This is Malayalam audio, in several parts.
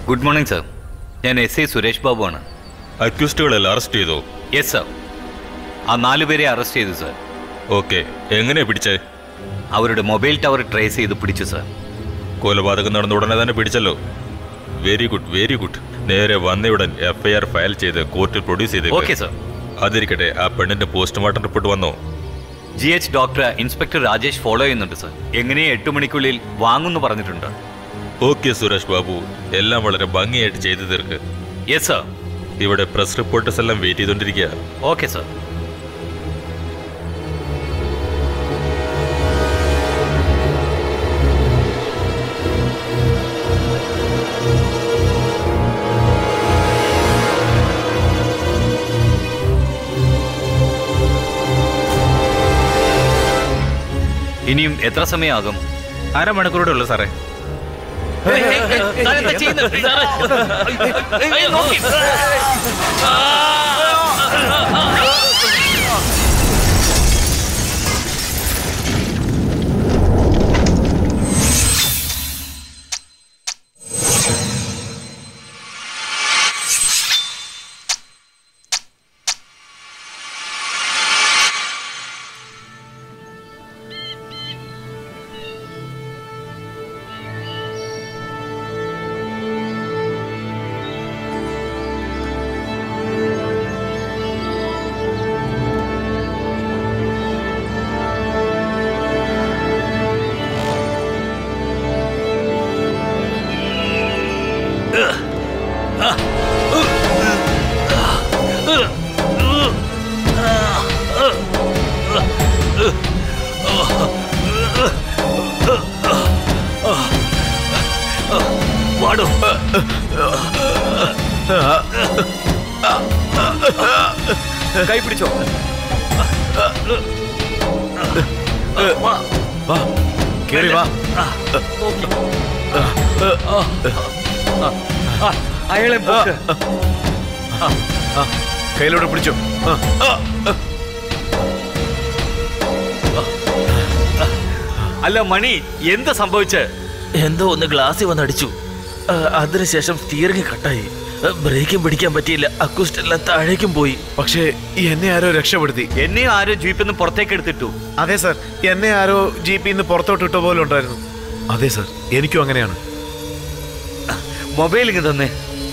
ഗുഡ് മോർണിംഗ് സർ ഞാൻ എസ് ഐ സുരേഷ് ബാബു ആണ് അക്യൂസ്റ്റുകളെല്ലാം അറസ്റ്റ് ചെയ്തോ യെസ് സർ ആ നാലു പേരെ അറസ്റ്റ് ചെയ്തു സർ ഓക്കെ എങ്ങനെയാ പിടിച്ചേ അവരുടെ മൊബൈൽ ടവർ ട്രേസ് ചെയ്ത് പിടിച്ചു സർ കൊലപാതകം നടന്ന ഉടനെ തന്നെ പിടിച്ചല്ലോ വെരി ഗുഡ് വെരി ഗുഡ് നേരെ വന്നയുടൻ എഫ്ഐആർ ഫയൽ ചെയ്ത് കോർട്ടിൽ പ്രൊഡ്യൂസ് ചെയ്തേ ഓക്കെ സർ അതിരിക്കട്ടെ ആ പെണ്ണിന്റെ പോസ്റ്റ്മോർട്ടം റിപ്പോർട്ട് വന്നോ G H doctor inspector Rajesh follow ചെയ്യുന്നുണ്ട് സർ എങ്ങനെയും എട്ട് മണിക്കുള്ളിൽ വാങ്ങുമെന്ന് പറഞ്ഞിട്ടുണ്ട് ഓക്കെ സുരേഷ് ബാബു എല്ലാം വളരെ ഭംഗിയായിട്ട് ചെയ്തു തീർക്ക് യെസ് സർ ഇവിടെ പ്രസ് റിപ്പോർട്ടേഴ്സ് എല്ലാം വെയിറ്റ് ചെയ്തോണ്ടിരിക്കുക ഓക്കെ സർ ഇനിയും എത്ര സമയമാകും അരമണിക്കൂറോടെ ഉള്ളു സാറേ വാടോ കൈ പിടിച്ചോ വാ കേറി വാ അയാളെ പൊക്ക്. കയ്യിലൂടെ പിടിച്ചോ ആ, അല്ല മണി എന്താ സംഭവിച്ചേ എന്തോ ഒന്ന് ഗ്ലാസ്സിൽ വന്ന് അടിച്ചു ആ, അതിനുശേഷം സ്റ്റിയറിംഗ് കട്ടായി ആ, ബ്രേക്കും പിടിക്കാൻ പറ്റിയില്ല അക്കൂസ്റ്റ് എല്ലാം താഴേക്കും പോയി പക്ഷേ എന്നെ ആരോ രക്ഷപ്പെടുത്തി എന്നെ ആരോ ജീപ്പിൽ നിന്ന് പുറത്തേക്ക് എടുത്തിട്ടു അതെ സർ എന്നെ ആരോ ജീപ്പിൽ നിന്ന് പുറത്തോട്ട് ഇട്ട പോലെ ഉണ്ടായിരുന്നു അതെ സർ എനിക്കും അങ്ങനെയാണ് മൊബൈൽ ഇങ്ങ് തന്നെ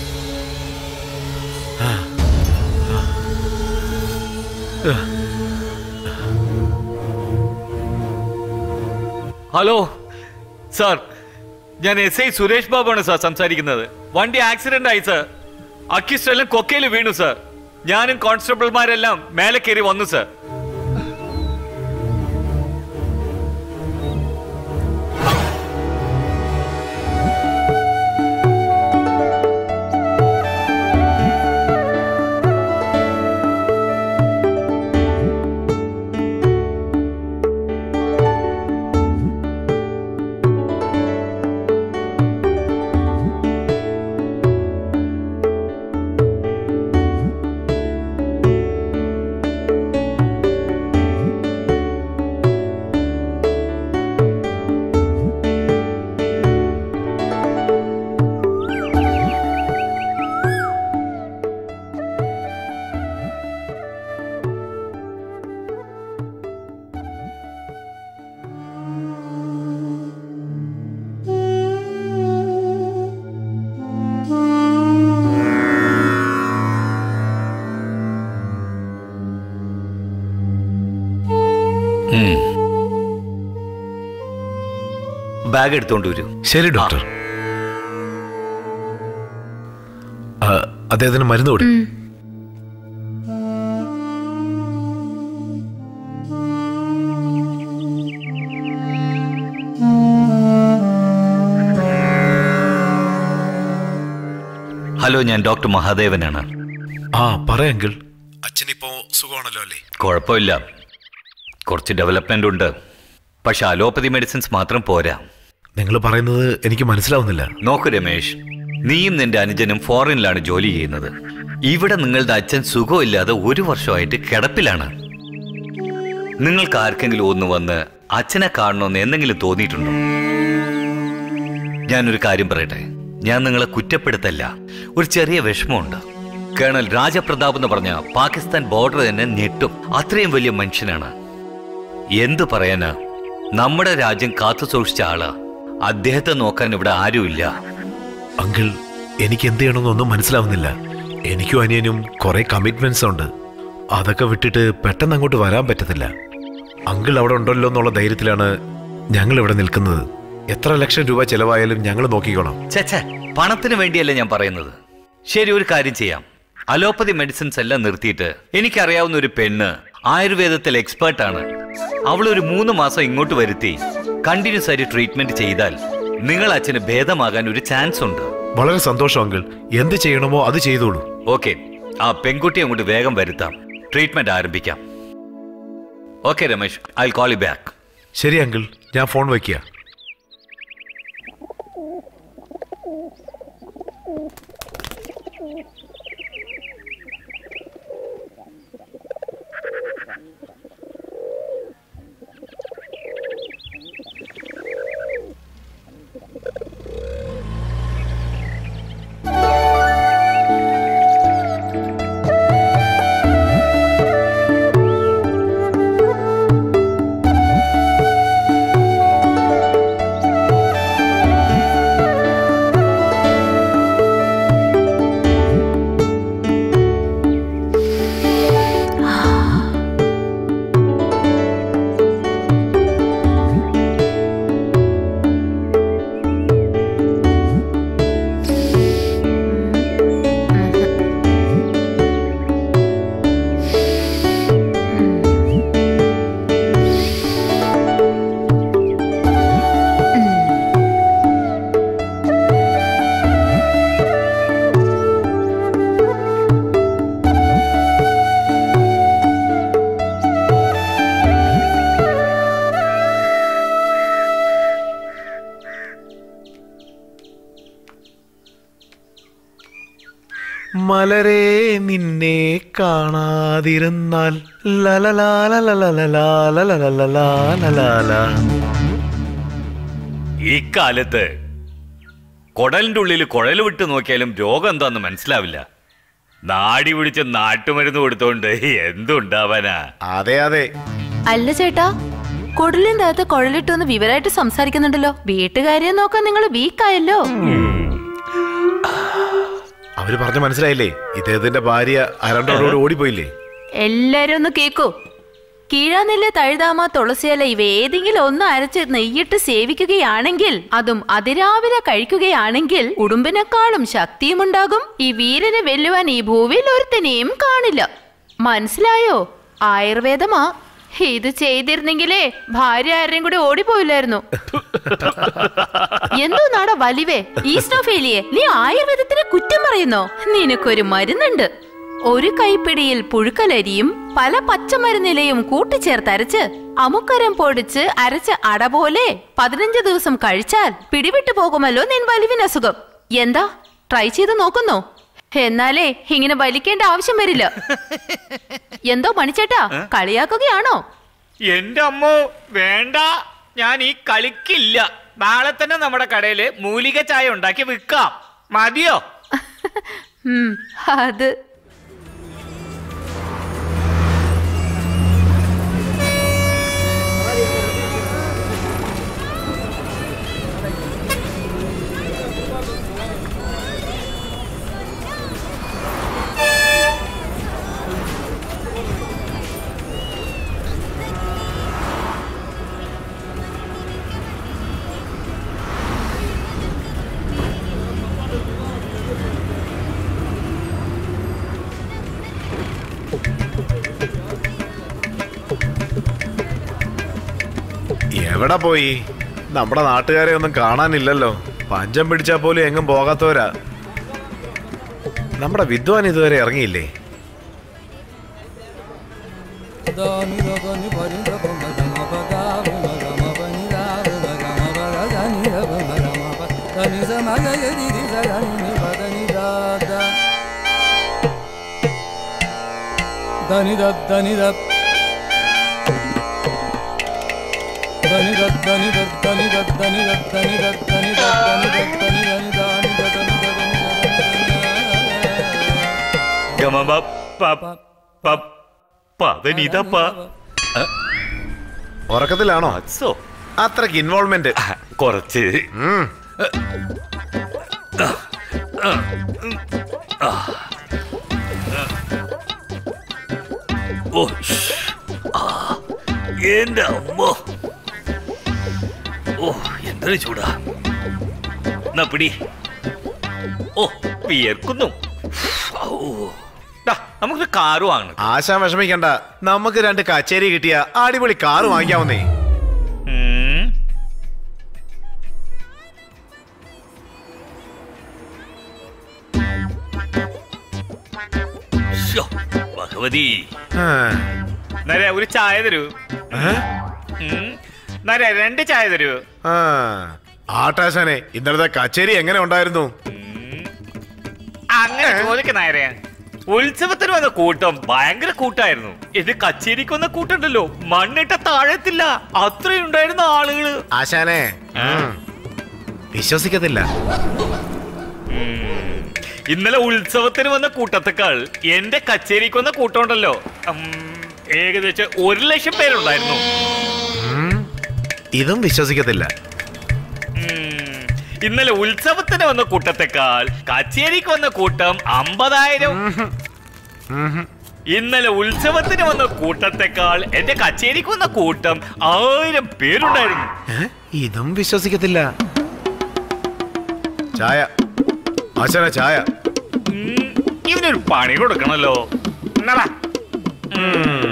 ഹലോ സാർ ഞാൻ എസ് ഐ സുരേഷ് ബാബുവാണ് സാർ സംസാരിക്കുന്നത് വണ്ടി ആക്സിഡന്റ് ആയി സാർ അക്യൂസ്റ്റ് എല്ലാം കൊക്കയിൽ വീണു സാർ ഞാനും കോൺസ്റ്റബിൾമാരെല്ലാം മേലെ കയറി വന്നു സാർ ബാഗ് എടുത്തോണ്ട് വരൂ ശരി ഡോക്ടർ ആ, അദ്ദേഹത്തിന് മരുന്ന് കൊടു ഹലോ ഞാൻ ഡോക്ടർ മഹാദേവനാണ് ആ പറയെങ്കിൽ അച്ഛനിപ്പോ സുഖമാണല്ലോ അല്ലേ കുഴപ്പമില്ല കുറച്ച് ഡെവലപ്മെന്റ് ഉണ്ട് പക്ഷെ അലോപ്പതി മെഡിസിൻസ് മാത്രം പോരാ നിങ്ങൾ പറയുന്നത് എനിക്ക് മനസ്സിലാവുന്നില്ല നോക്കൂ രമേശ് നീയും നിന്റെ അനുജനും ഫോറിനിലാണ് ജോലി ചെയ്യുന്നത് ഇവിടെ നിങ്ങളുടെ അച്ഛൻ സുഖമില്ലാതെ ഒരു വർഷമായിട്ട് കിടപ്പിലാണ് നിങ്ങൾക്ക് ആർക്കെങ്കിലും ഒന്ന് വന്ന് അച്ഛനെ കാണണമെന്ന് എന്തെങ്കിലും തോന്നിയിട്ടുണ്ടോ ഞാനൊരു കാര്യം പറയട്ടെ ഞാൻ നിങ്ങളെ കുറ്റപ്പെടുത്തല്ല ഒരു ചെറിയ വിഷമമുണ്ട് കേണൽ രാജപ്രതാപ് എന്ന് പറഞ്ഞ പാകിസ്ഥാൻ ബോർഡർ തന്നെ ഞെട്ടും അത്രയും വലിയ മനുഷ്യനാണ് എന്തു പറയാനാ നമ്മുടെ രാജ്യം കാത്തു സൂക്ഷിച്ച ആളാ അദ്ദേഹത്തെ നോക്കാൻ ഇവിടെ ആരുമില്ല അങ്കിൾ എനിക്ക് എന്ത് ചെയ്യണമെന്നൊന്നും മനസ്സിലാവുന്നില്ല എനിക്കും അനിയനും കുറെ കമ്മിറ്റ്മെന്റ്സ് ഉണ്ട് അതൊക്കെ വിട്ടിട്ട് പെട്ടെന്ന് അങ്ങോട്ട് വരാൻ പറ്റത്തില്ല അങ്കിൾ അവിടെ ഉണ്ടല്ലോ എന്നുള്ള ധൈര്യത്തിലാണ് ഞങ്ങൾ ഇവിടെ നിൽക്കുന്നത് എത്ര ലക്ഷം രൂപ ചെലവായാലും ഞങ്ങൾ നോക്കിക്കോളാം ചേച്ചേ പണത്തിന് വേണ്ടിയല്ല ഞാൻ പറയുന്നത് ശരി ഒരു കാര്യം ചെയ്യാം അലോപ്പതി മെഡിസിൻസ് എല്ലാം നിർത്തിയിട്ട് എനിക്കറിയാവുന്ന ഒരു പെണ്ണ് ആയുർവേദത്തിൽ എക്സ്പേർട്ട് ആണ് അവൾ ഒരു മൂന്ന് മാസം ഇങ്ങോട്ട് വരുത്തി കണ്ടിന്യൂസ് ആയിട്ട് ട്രീറ്റ്മെന്റ് ചെയ്താൽ നിങ്ങൾ അച്ഛന് ഭേദമാകാൻ ഒരു ചാൻസ് ഉണ്ട് വളരെ സന്തോഷം അങ്കിൾ എന്ത് ചെയ്യണമോ അത് ചെയ്തോളൂ ഓക്കെ ആ പെൺകുട്ടിയെ അങ്ങോട്ട് വേഗം വരുത്താം ട്രീറ്റ്മെന്റ് ആരംഭിക്കാം okay Ramesh I call you back ശരി അങ്കിൾ ഞാൻ ഫോൺ വയ്ക്കുക മലരെ നിന്നെ കാണാതിരുന്നാൽ ലലലാലലലലാലലലലാലലലാല. ഈ കാലത്ത് കുടലിന്റെ ഉള്ളിൽ കുഴൽ വിട്ട് നോക്കിയാലും രോഗം എന്താന്ന് മനസ്സിലാവില്ല നാടി പിടിച്ച് നാട്ടുമരുന്ന് കൊടുത്തോണ്ട് എന്തുണ്ടാവാനാ അതെ അതെ അല്ല ചേട്ടാ കുടലിന്റെ അകത്ത് കുഴലിട്ടൊന്ന് വിവരമായിട്ട് സംസാരിക്കുന്നുണ്ടല്ലോ വീട്ടുകാരെ നോക്കാൻ നിങ്ങൾ വീക്കായല്ലോ അവര് പറഞ്ഞ മനസ്സിലായില്ലേ ഇദ്ദേഹത്തിന്റെ ഭാര്യ അരണ്ടോടോട് ഓടിപ്പോയില്ലേ എല്ലാരും ഒന്ന് കേക്കൂ കീഴാനെല്ല് തഴുതാമ തുളസിയല ഇവ ഏതെങ്കിലും ഒന്ന് അരച്ച് നെയ്യിട്ട് സേവിക്കുകയാണെങ്കിൽ അതും അതിരാവിലെ കഴിക്കുകയാണെങ്കിൽ ഉടുമ്പിനെക്കാളും ശക്തിയുമുണ്ടാകും ഈ വീരനെ വെല്ലുവാൻ ഈ ഭൂവിൽ ഒരുത്തനെയും കാണില്ല മനസ്സിലായോ ആയുർവേദമാ ഇത് ചെയ്തിരുന്നെങ്കിലേ ഭാര്യ ആരെയും കൂടി ഓടിപ്പോയില്ലായിരുന്നു എന്തോ നാടാ വലിവേ ഈസ്റ്റോഫേലിയെ നീ ആയുർവേദത്തിന് കുറ്റം പറയുന്നോ നിനക്കൊരു മരുന്നുണ്ട് ഒരു കൈപ്പിടിയിൽ പുഴുക്കലരിയും പല പച്ചമരുന്നിലയും കൂട്ടിച്ചേർത്തരച്ച് അമുക്കരം പൊടിച്ച് അരച്ച അട പോലെ പതിനഞ്ച് ദിവസം കഴിച്ചാൽ പിടിവിട്ടു പോകുമല്ലോ നിൻ വലിവിനസുഖം എന്താ ട്രൈ ചെയ്ത് നോക്കുന്നോ എന്നാലേ ഇങ്ങനെ വലിക്കേണ്ട ആവശ്യം വരില്ല എന്തോ മണിച്ചേട്ടാ കളിയാക്കുകയാണോ എന്റെ അമ്മോ വേണ്ട ഞാൻ ഈ കളിക്കില്ല നാളെ തന്നെ നമ്മുടെ കടയില് മൂലിക ചായ ഉണ്ടാക്കി വിൽക്കാം മതിയോ ഉം, അത് എവിടെ പോയി നമ്മുടെ നാട്ടുകാരെ ഒന്നും കാണാനില്ലല്ലോ പഞ്ചം പിടിച്ചാൽ പോലും എങ്ങും പോകാത്തവരാ നമ്മുടെ വിദ്വാൻ ഇതുവരെ ഇറങ്ങിയില്ലേ ధని ధని ధని ధని ధని ధని ధని ధని ధని ధని ధని ధని ధని ధని സരിഗമ പതനിതപ്പ ഉറക്കത്തിലാണോ സോ അത്രക്ക് ഇൻവോൾവ്മെന്റ് കുറച്ച് ഓ ഷ്. ആ, എന്റെ അമ്മ ഓ എന്തൊരു ചൂടാ എന്നാ പിടി ഓ വിയർക്കുന്നു ഔ. ദാ, നമുക്കൊരു കാറ് വാങ്ങണം ആശാൻ വിഷമിക്കണ്ട നമുക്ക് രണ്ട് കച്ചേരി കിട്ടിയ അടിപൊളി കാറ് വാങ്ങിക്കാവുന്നേ ഉം. ശ്ശോ, ഭഗവതി ആ. നരെ ഒരു ചായ തരൂ ഏ? ഉം. നരെ രണ്ട് ചായ തരൂ ആ. ആട്ടാശാനെ ഇന്നലത്തെ കച്ചേരി എങ്ങനെ ഉണ്ടായിരുന്നു അങ്ങനെ ചോദിക്കുന്നേരെ ഉത്സവത്തിന് വന്ന കൂട്ടം ഭയങ്കര കൂട്ടായിരുന്നു ഇത് കച്ചേരിക്ക് വന്ന കൂട്ടുണ്ടല്ലോ മണ്ണിട്ട താഴത്തില്ല അത്രയുണ്ടായിരുന്ന ആളുകള് ആശാനെ ഉം. വിശ്വസിക്കത്തില്ല ഇന്നലെ ഉത്സവത്തിന് വന്ന കൂട്ടത്തേക്കാൾ എന്റെ കച്ചേരിക്ക് വന്ന കൂട്ടമുണ്ടല്ലോ ഉം, ഏകദേശം ഒരു ലക്ഷം പേരുണ്ടായിരുന്നു ഇതും വിശ്വസിക്കത്തില്ല ഉം, ഇന്നലെ ഉത്സവത്തിന് വന്ന കൂട്ടത്തെക്കാൾ കച്ചേരിക്ക് വന്ന കൂട്ടം അമ്പതായിരം ഇന്നലെ ഉത്സവത്തിന് വന്ന കൂട്ടത്തെക്കാൾ എന്റെ കച്ചേരിക്ക് വന്ന കൂട്ടം ആയിരം പേരുണ്ടായിരുന്നു ഏ? ഇതും വിശ്വസിക്കത്തില്ല ചായ ആശാന ചായ ഉം, ഇവനൊരു പണി കൊടുക്കണല്ലോ എന്നടാ ഉം.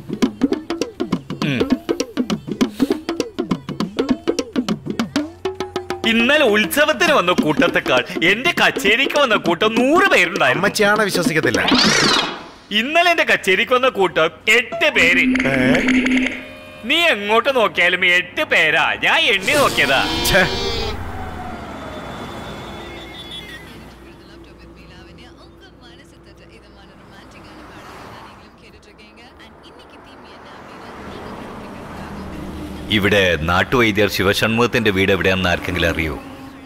ഇന്നലെ ഉത്സവത്തിന് വന്ന കൂട്ടത്തെക്കാൾ എന്റെ കച്ചേരിക്ക് വന്ന കൂട്ടം നൂറ് പേരുണ്ടായിരുന്നു അമ്മച്ചിയാണ് വിശ്വസിക്കത്തില്ല ഇന്നലെ എന്റെ കച്ചേരിക്ക് വന്ന കൂട്ടം എട്ട് പേര് നീ എങ്ങോട്ട് നോക്കിയാലും എട്ട് പേരാ ഞാൻ എണ്ണി നോക്കിയതാ ഛേ, உங்க மனசு தட்ட இதமான ரொமான்டிக்கான பாடல்கள் நீங்களும் கேட்டுட்டு இருக்கீங்க அண்ட் இன்னைக்கு தீம் என்ன அப்படின்னா ഇവിടെ നാട്ടുവൈദ്യർ ശിവഷൺമുഖത്തിന്റെ വീട് എവിടെയാണെന്ന് ആർക്കെങ്കിലും അറിയോ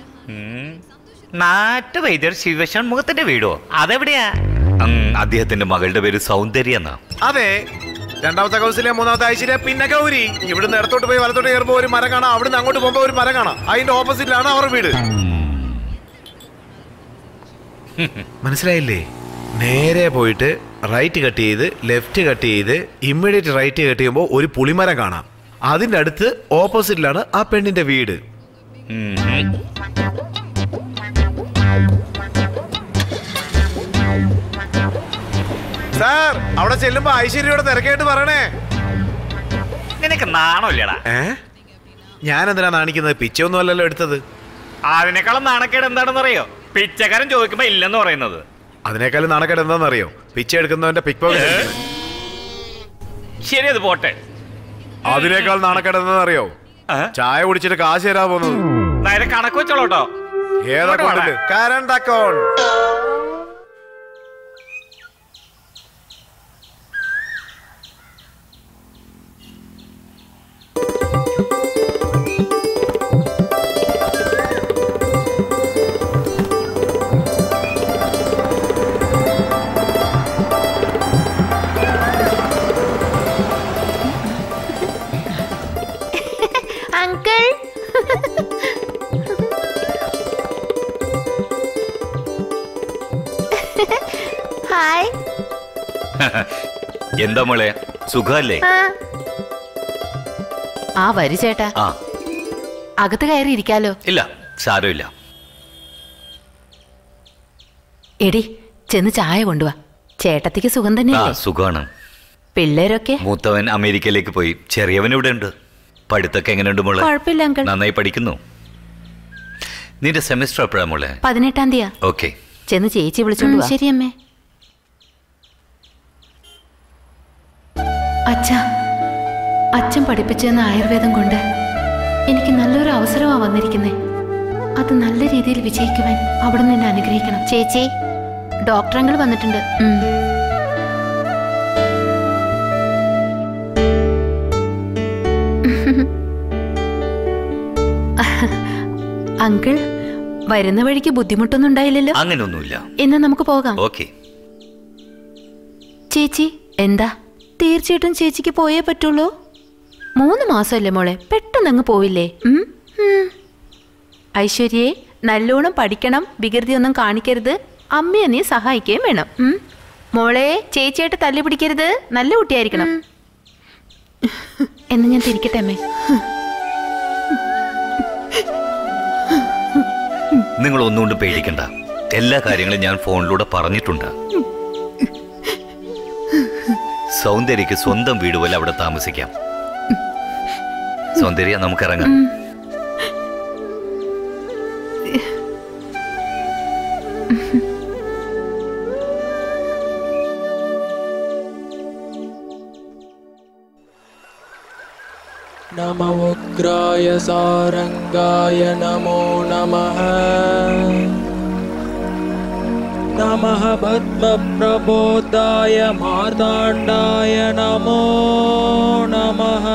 നാട്ടുവൈദ്യർ ശിവഷൺമുഖത്തിന്റെ വീടോ അതെവിടെയാ ഉം, അദ്ദേഹത്തിന്റെ മകളുടെ പേര് സൗന്ദര്യ എന്നാ അതെ രണ്ടാമത്തെ കൗസിലെ മൂന്നാമത്തെ ഐശ്വര്യ പിന്നെ ഗൗരി ഇവിടുന്ന് ഇടത്തോട്ട് പോയി വലത്തോട്ട് കയറുമ്പോ ഒരു മരം കാണാം അവിടുന്ന് അങ്ങോട്ട് പോകുമ്പോ ഒരു മരം കാണാം അതിന്റെ ഓപ്പോസിറ്റിലാണ് അവർ വീട് മനസ്സിലായില്ലേ നേരെ പോയിട്ട് റൈറ്റ് കട്ട് ചെയ്ത് ലെഫ്റ്റ് കട്ട് ചെയ്ത് ഇമ്മീഡിയറ്റ് റൈറ്റ് കട്ട് ചെയ്യുമ്പോൾ ഒരു പുളിമരം കാണാം അതിന്റെ അടുത്ത് ഓപ്പോസിറ്റിലാണ് ആ പെണ്ണിന്റെ വീട് ഉം. സാർ അവിടെ ചെല്ലുമ്പോ ഐശ്വര്യയോടെ തിരക്കായിട്ട് പറയണേ നിനക്ക് നാണമില്ലടാ ഏ ഞാൻ എന്തിനാ നാണിക്കുന്നത് പിച്ചൊന്നും അല്ലല്ലോ എടുത്തത് അതിനേക്കാളും നാണക്കേട് എന്താണെന്നറിയോ പിച്ചക്കാരൻ ചോദിക്കുമ്പോ ഇല്ലെന്ന് പറയുന്നത് അതിനേക്കാളും നാണക്കേട് എന്താണെന്നറിയോ പിച്ച എടുക്കുന്നവന്റെ പിക് പോക്കറ്റ് ശരി അത് പോട്ടെ അതിനേക്കാൾ നാണക്കേട് എന്താണെന്നറിയോ ആ? ചായ കുടിച്ചിട്ട് കാശ് തരാ പോകുന്നത് നേരെ കണക്ക് വെച്ചോളൂട്ടോ ഏതാ ഇങ്ങോട്ട് വാടാ. അക്കൗണ്ടില് കറണ്ട് അക്കൗണ്ട് അങ്കിൾ ഹായ് എന്താ മോളെ സുഖല്ലേ ആ വരു ചേട്ടാ ആ അകത്ത് കയറി ഇരിക്കാലോ ഇല്ല സാരമില്ല എടി ചെന്ന് ചായ കൊണ്ടുവാ ചേട്ടത്തിക്ക് സുഖം ആ തന്നെയല്ലേ സുഖമാണ് പിള്ളേരൊക്കെ മൂത്തവൻ അമേരിക്കയിലേക്ക് പോയി ചെറിയവൻ ഇവിടെ ഉണ്ട് പഠിത്തൊക്കെ എങ്ങനെയുണ്ട് മോളെ കുഴപ്പമില്ല അങ്കിൾ നന്നായി പഠിക്കുന്നു നിന്റെ സെമിസ്റ്റർ എപ്പോഴാ മോളെ പതിനെട്ടാം തീയതി ഓക്കെ ചെന്ന് ചേച്ചി വിളിച്ചോണ്ട് ശരി അമ്മേ അച്ഛാ അച്ഛൻ പഠിപ്പിച്ചെന്ന ആയുർവേദം കൊണ്ട് എനിക്ക് നല്ലൊരു അവസരമാണ് വന്നിരിക്കുന്നേ അത് നല്ല രീതിയിൽ വിജയിക്കുവാൻ അവിടെ നിന്ന് എന്നെ അനുഗ്രഹിക്കണം ചേച്ചി ഡോക്ടറങ്ങൾ വന്നിട്ടുണ്ട് ഉം. അങ്കിൾ വരുന്ന വഴിക്ക് ബുദ്ധിമുട്ടൊന്നും ഉണ്ടായില്ലല്ലോ അങ്ങനെയൊന്നുമില്ല എന്നാ നമുക്ക് പോകാം ഓക്കെ ചേച്ചി എന്താ തീർച്ചയായിട്ടും ചേച്ചിക്ക് പോയേ പറ്റുള്ളൂ മൂന്ന് മാസമല്ലേ മോളെ പെട്ടെന്ന് അങ്ങ് പോവില്ലേ ഉം? ഉം. ഐശ്വര്യയെ നല്ലോണം പഠിക്കണം വികൃതിയൊന്നും കാണിക്കരുത് അമ്മയെ നീ സഹായിക്കുകയും വേണം ഉം? മോളെ ചേച്ചിയായിട്ട് തല്ലി പിടിക്കരുത് നല്ല കുട്ടിയായിരിക്കണം എന്ന് ഞാൻ തിരിക്കട്ടെ അമ്മേ നിങ്ങൾ ഒന്നുകൊണ്ടും പേടിക്കണ്ട എല്ലാ കാര്യങ്ങളും ഞാൻ ഫോണിലൂടെ പറഞ്ഞിട്ടുണ്ട് സൗന്ദര്യക്ക് സ്വന്തം വീട് പോലെ അവിടെ താമസിക്കാം സൗന്ദര്യ നമുക്കിറങ്ങാം नम उग्राय सारङ्गाय नमो नमः नमः पद्मप्रबोधाय मार्ताण्डाय नमो नमः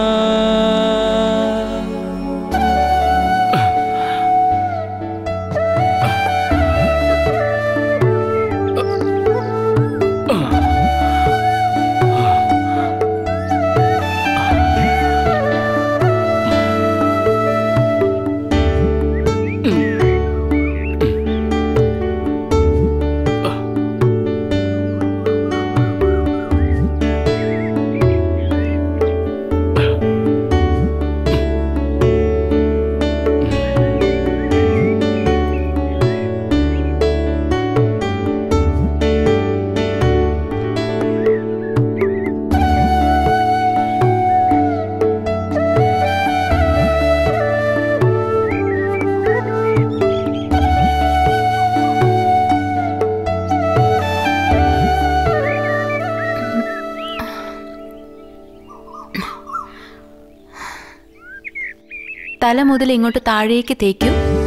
തല മുതൽ ഇങ്ങോട്ട് താഴേക്ക് തേക്കൂ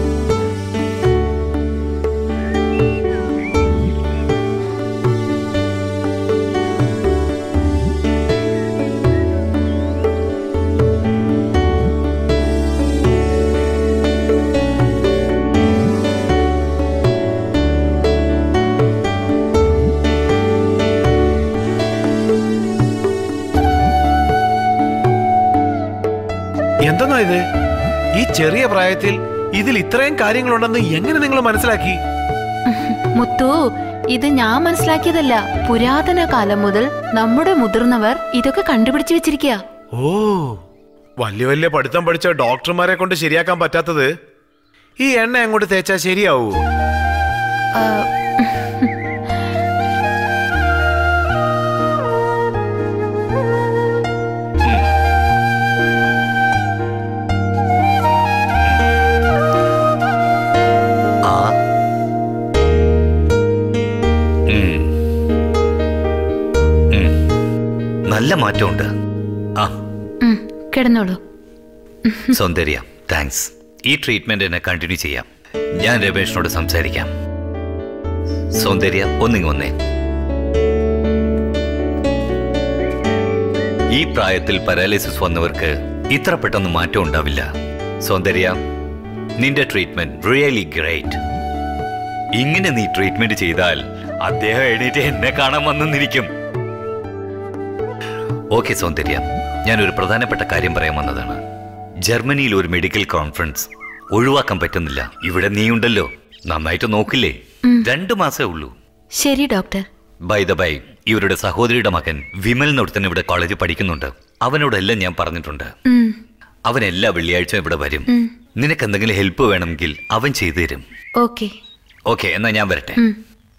എന്തെന്നാ ഇത് ഈ ചെറിയ പ്രായത്തിൽ ഇതിൽ ഇത്രയും കാര്യങ്ങളുണ്ടെന്ന് എങ്ങനെ നിങ്ങൾ മനസ്സിലാക്കി മുത്തു ഇത് ഞാൻ മനസ്സിലാക്കിയതല്ല പുരാതന കാലം മുതൽ നമ്മുടെ മുതിർന്നവർ ഇതൊക്കെ കണ്ടുപിടിച്ചു വെച്ചിരിക്കുക ഓ വലിയ വലിയ പഠിത്തം പഠിച്ച ഡോക്ടർമാരെ കൊണ്ട് ശരിയാക്കാൻ പറ്റാത്തത് ഈ എണ്ണ അങ്ങോട്ട് തേച്ചാ ശരിയാവൂ ആ ഉം. ഉം. നല്ല മാറ്റമുണ്ട് ആ ഉം, കിടന്നോളൂ സൗന്ദര്യ താങ്ക്സ് ഈ ട്രീറ്റ്മെന്റ് എന്നെ കണ്ടിന്യൂ ചെയ്യാം ഞാൻ രമേഷിനോട് സംസാരിക്കാം സൗന്ദര്യ ഒന്നിങ്ങ് വന്നേ ഈ പ്രായത്തിൽ പാരാലിസിസ് വന്നവർക്ക് ഇത്ര പെട്ടെന്ന് മാറ്റം ഉണ്ടാവില്ല സൗന്ദര്യ നിന്റെ ട്രീറ്റ്മെന്റ് റിയലി ഗ്രേറ്റ് ഇങ്ങനെ നീ ട്രീറ്റ്മെന്റ് ചെയ്താൽ അദ്ദേഹം എണീറ്റ് എന്നെ കാണാൻ വന്നെന്നിരിക്കും ഓക്കെ സൗന്ദര്യ ഞാനൊരു പ്രധാനപ്പെട്ട കാര്യം പറയാൻ വന്നതാണ് ജർമ്മനിയിൽ ഒരു മെഡിക്കൽ കോൺഫറൻസ് ഒഴിവാക്കാൻ പറ്റുന്നില്ല ഇവിടെ നീയുണ്ടല്ലോ നന്നായിട്ട് നോക്കില്ലേ രണ്ടു മാസേ ഉള്ളൂ ശരി ഡോക്ടർ ബൈ ദ ബൈ ഇവരുടെ സഹോദരിയുടെ മകൻ വിമൽ നൊടുത്തൻ ഇവിടെ കോളേജിൽ പഠിക്കുന്നുണ്ട് അവനോടെല്ലാം ഞാൻ പറഞ്ഞിട്ടുണ്ട് ഉം, അവൻ എല്ലാ വെള്ളിയാഴ്ചയും ഇവിടെ വരും ഉം. നിനക്ക് എന്തെങ്കിലും ഹെൽപ്പ് വേണമെങ്കിൽ അവൻ ചെയ്തു തരും ഓക്കെ ഓക്കെ എന്നാ ഞാൻ വരട്ടെ ഉം.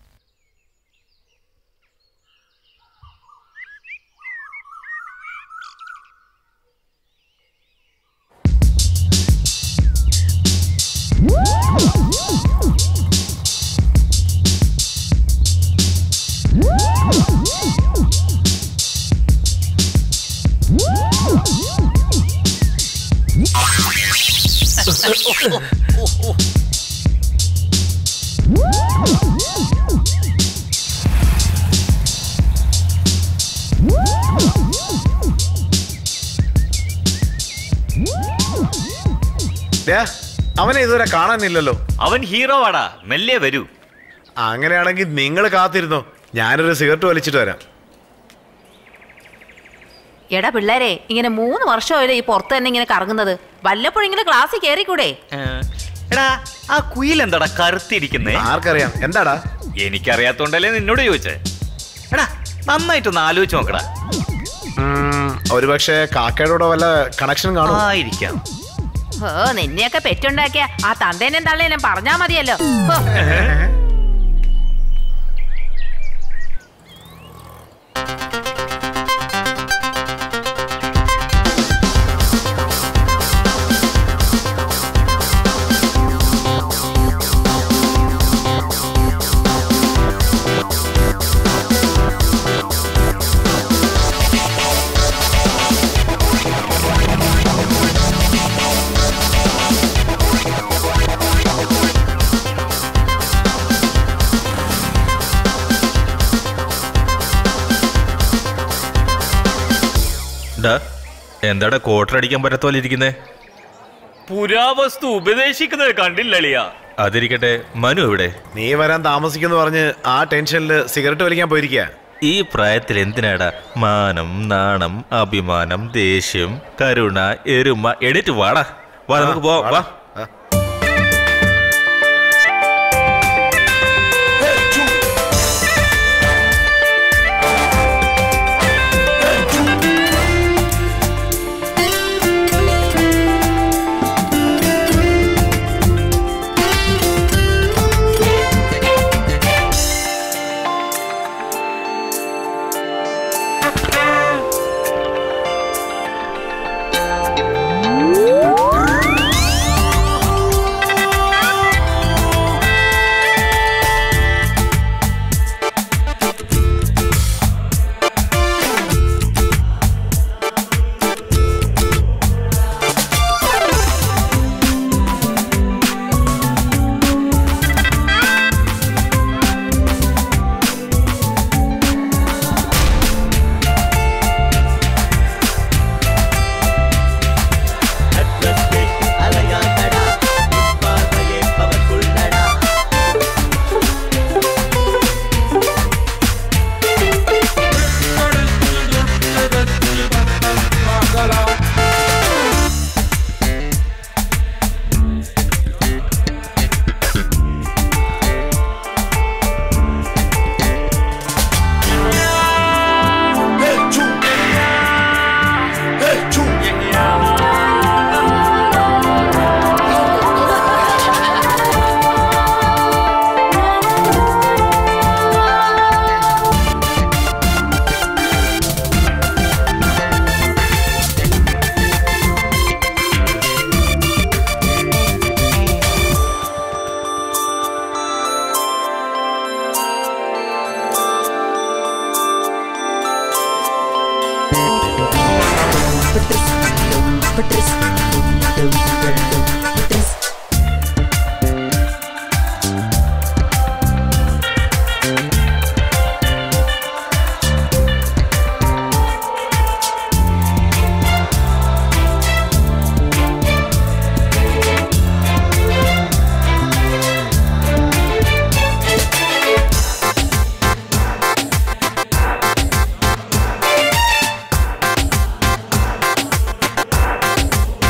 ദേ, അവനെ ഇതുവരെ കാണാനില്ലല്ലോ അവൻ ഹീറോ ആടാ മെല്ലെ വരൂ അങ്ങനെയാണെങ്കിൽ നിങ്ങൾ കാത്തിരുന്നോ ഞാനൊരു സിഗരറ്റ് വലിച്ചിട്ട് വരാം എടാ പിള്ളേരെ ഇങ്ങനെ മൂന്ന് വർഷമായില്ലേ ഈ പുറത്ത് തന്നെ ഇങ്ങനെ കറങ്ങുന്നത് വല്ലപ്പോഴും ഇങ്ങനെ ക്ലാസ്സിൽ കയറിക്കൂടെ ഏ, എടാ ആ കുയിൽ എന്താടാ കറുത്തിരിക്കുന്നേ ആർക്കറിയാം എന്താടാ എനിക്കറിയാത്തോണ്ടല്ലേ നിന്നോട് ചോദിച്ചേ എടാ നന്നായിട്ടൊന്ന് ആലോചിച്ച് നോക്കടാ ഉം, ഒരുപക്ഷെ കാക്കയുടെ വല്ല കണക്ഷൻ കാണും ആയിരിക്കാം ഓ നിന്നെയൊക്കെ പെറ്റുണ്ടാക്കിയ ആ തന്തേനെ തള്ളേനും പറഞ്ഞാ മതിയല്ലോ ഹോ. ഡാ എന്താടാ ക്വാർട്ടർ അടിക്കാൻ പറ്റാത്ത പോലെ ഇരിക്കുന്നേ പുരാവസ്തു ഉപദേശിക്കുന്നത് കണ്ടില്ലളിയാ അതിരിക്കട്ടെ മനു എവിടെ നീ വരാൻ താമസിക്കുന്നു പറഞ്ഞ് ആ ടെൻഷനിൽ സിഗരറ്റ് വലിക്കാൻ പോയിരിക്കുക ഈ പ്രായത്തിൽ എന്തിനാടാ മാനം നാണം അഭിമാനം ദേഷ്യം കരുണ എരുമ എണീറ്റ് വാടാ വാ നമുക്ക് പോവാം വാ Thank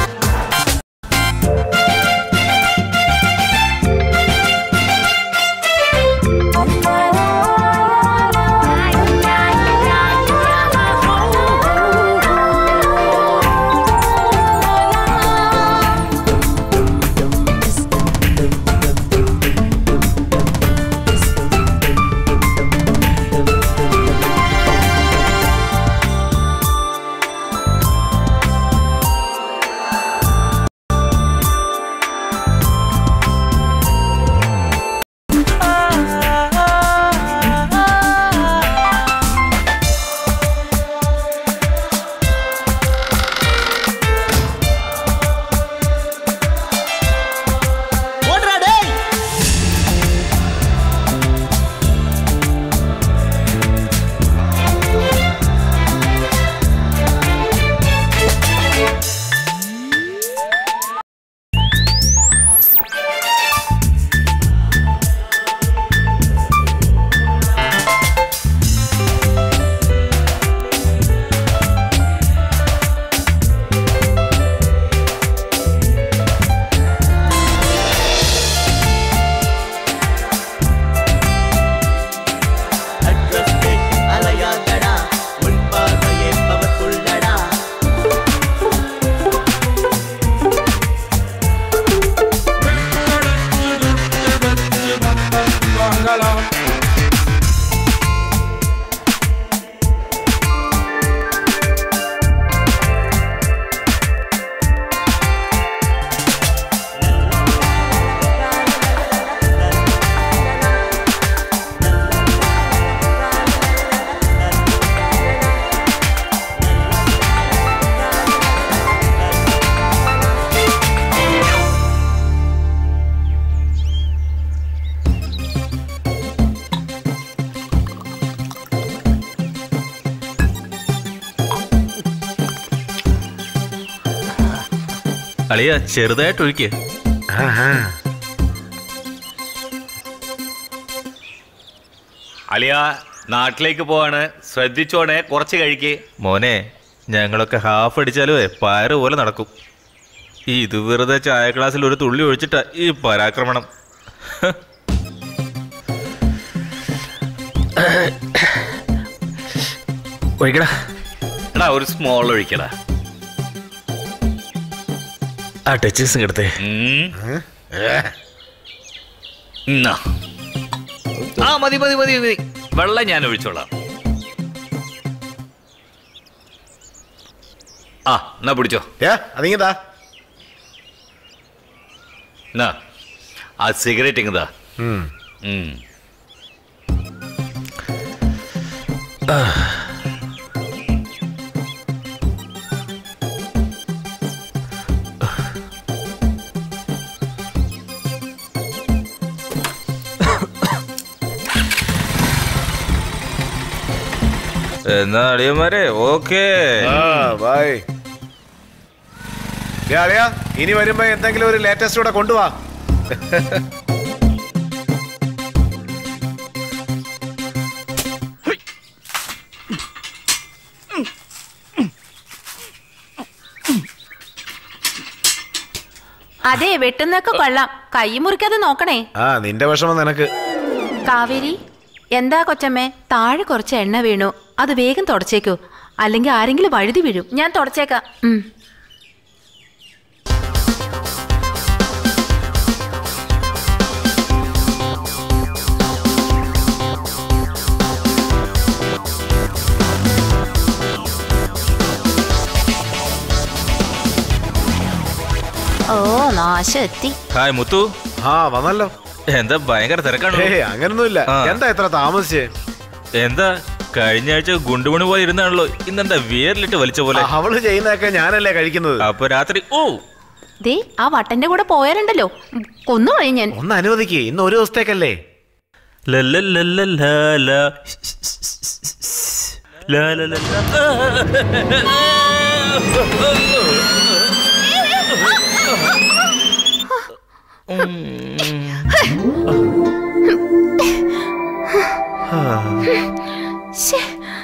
അളിയ ചെറുതായിട്ട് ഒഴിക്ക് ആഹാ. അളിയ നാട്ടിലേക്ക് പോവാണ് ശ്രദ്ധിച്ചോണേ കുറച്ച് കഴിക്കേ മോനെ ഞങ്ങളൊക്കെ ഹാഫ് അടിച്ചാലും പയറ് പോലെ നടക്കും ഇത് വെറുതെ ചായ ക്ലാസ്സിൽ ഒരു തുള്ളി ഒഴിച്ചിട്ടാ ഈ പരാക്രമണം ഒഴിക്കടാ എടാ ഒരു സ്മോൾ ഒഴിക്കടാ ആ ടച്ചേഴ്സും കിടത്തേ ഉം. എന്നാ. ആ മതി മതി മതി മതി വെള്ളം ഞാൻ ഒഴിച്ചോളാം ആ എന്നാ പിടിച്ചോ ഏ അതിങ്ങതാ എന്നാ ആ സിഗരറ്റ് ഇങ്ങതാ ഉം. ഉം. എന്നാ അളിയന്മാരെ ഓക്കേ ആ ബൈ ഏ, അളിയാ ഇനി വരുമ്പോ എന്തെങ്കിലും ഒരു ലേറ്റസ്റ്റ് കൂടെ കൊണ്ടുവാ അതെ വെട്ടുന്നൊക്കെ കൊള്ളാം കൈ മുറിക്കാതെ നോക്കണേ ആ നിന്റെ വിഷമം നിനക്ക് കാവേരി എന്താ കൊച്ചമ്മേ താഴെ കുറച്ച് എണ്ണ വീണു അത് വേഗം തുടച്ചേക്കൂ അല്ലെങ്കിൽ ആരെങ്കിലും വഴുതി വീഴും ഞാൻ തുടച്ചേക്കാം ഉം. ഓ നാശം എത്തി ഹായ് മുത്തു ആ വന്നല്ലോ എന്താ ഭയങ്കര തിരക്കാണോ ഏ അങ്ങനൊന്നുമില്ല ആ. എന്താ ഇത്ര താമസിച്ചേ എന്താ കഴിഞ്ഞ ആഴ്ച ഗുണ്ടുമണി പോലെ ഇരുന്നാണല്ലോ ഇന്നെന്താ വിയറിലിട്ട് വലിച്ച പോലെ അവള് ചെയ്യുന്നതൊക്കെ ഞാനല്ലേ കഴിക്കുന്നത് അപ്പൊ രാത്രി ഓ ദേ ആ വട്ടന്റെ കൂടെ പോയാലുണ്ടല്ലോ കൊന്നു കളയും ഞാൻ ഒന്ന് അനുവദിക്കേ ഇന്ന് ഒരു ദിവസത്തേക്കല്ലേ ലല്ലല്ലല്ലലാല. ലാലലല. ശ്ശേ.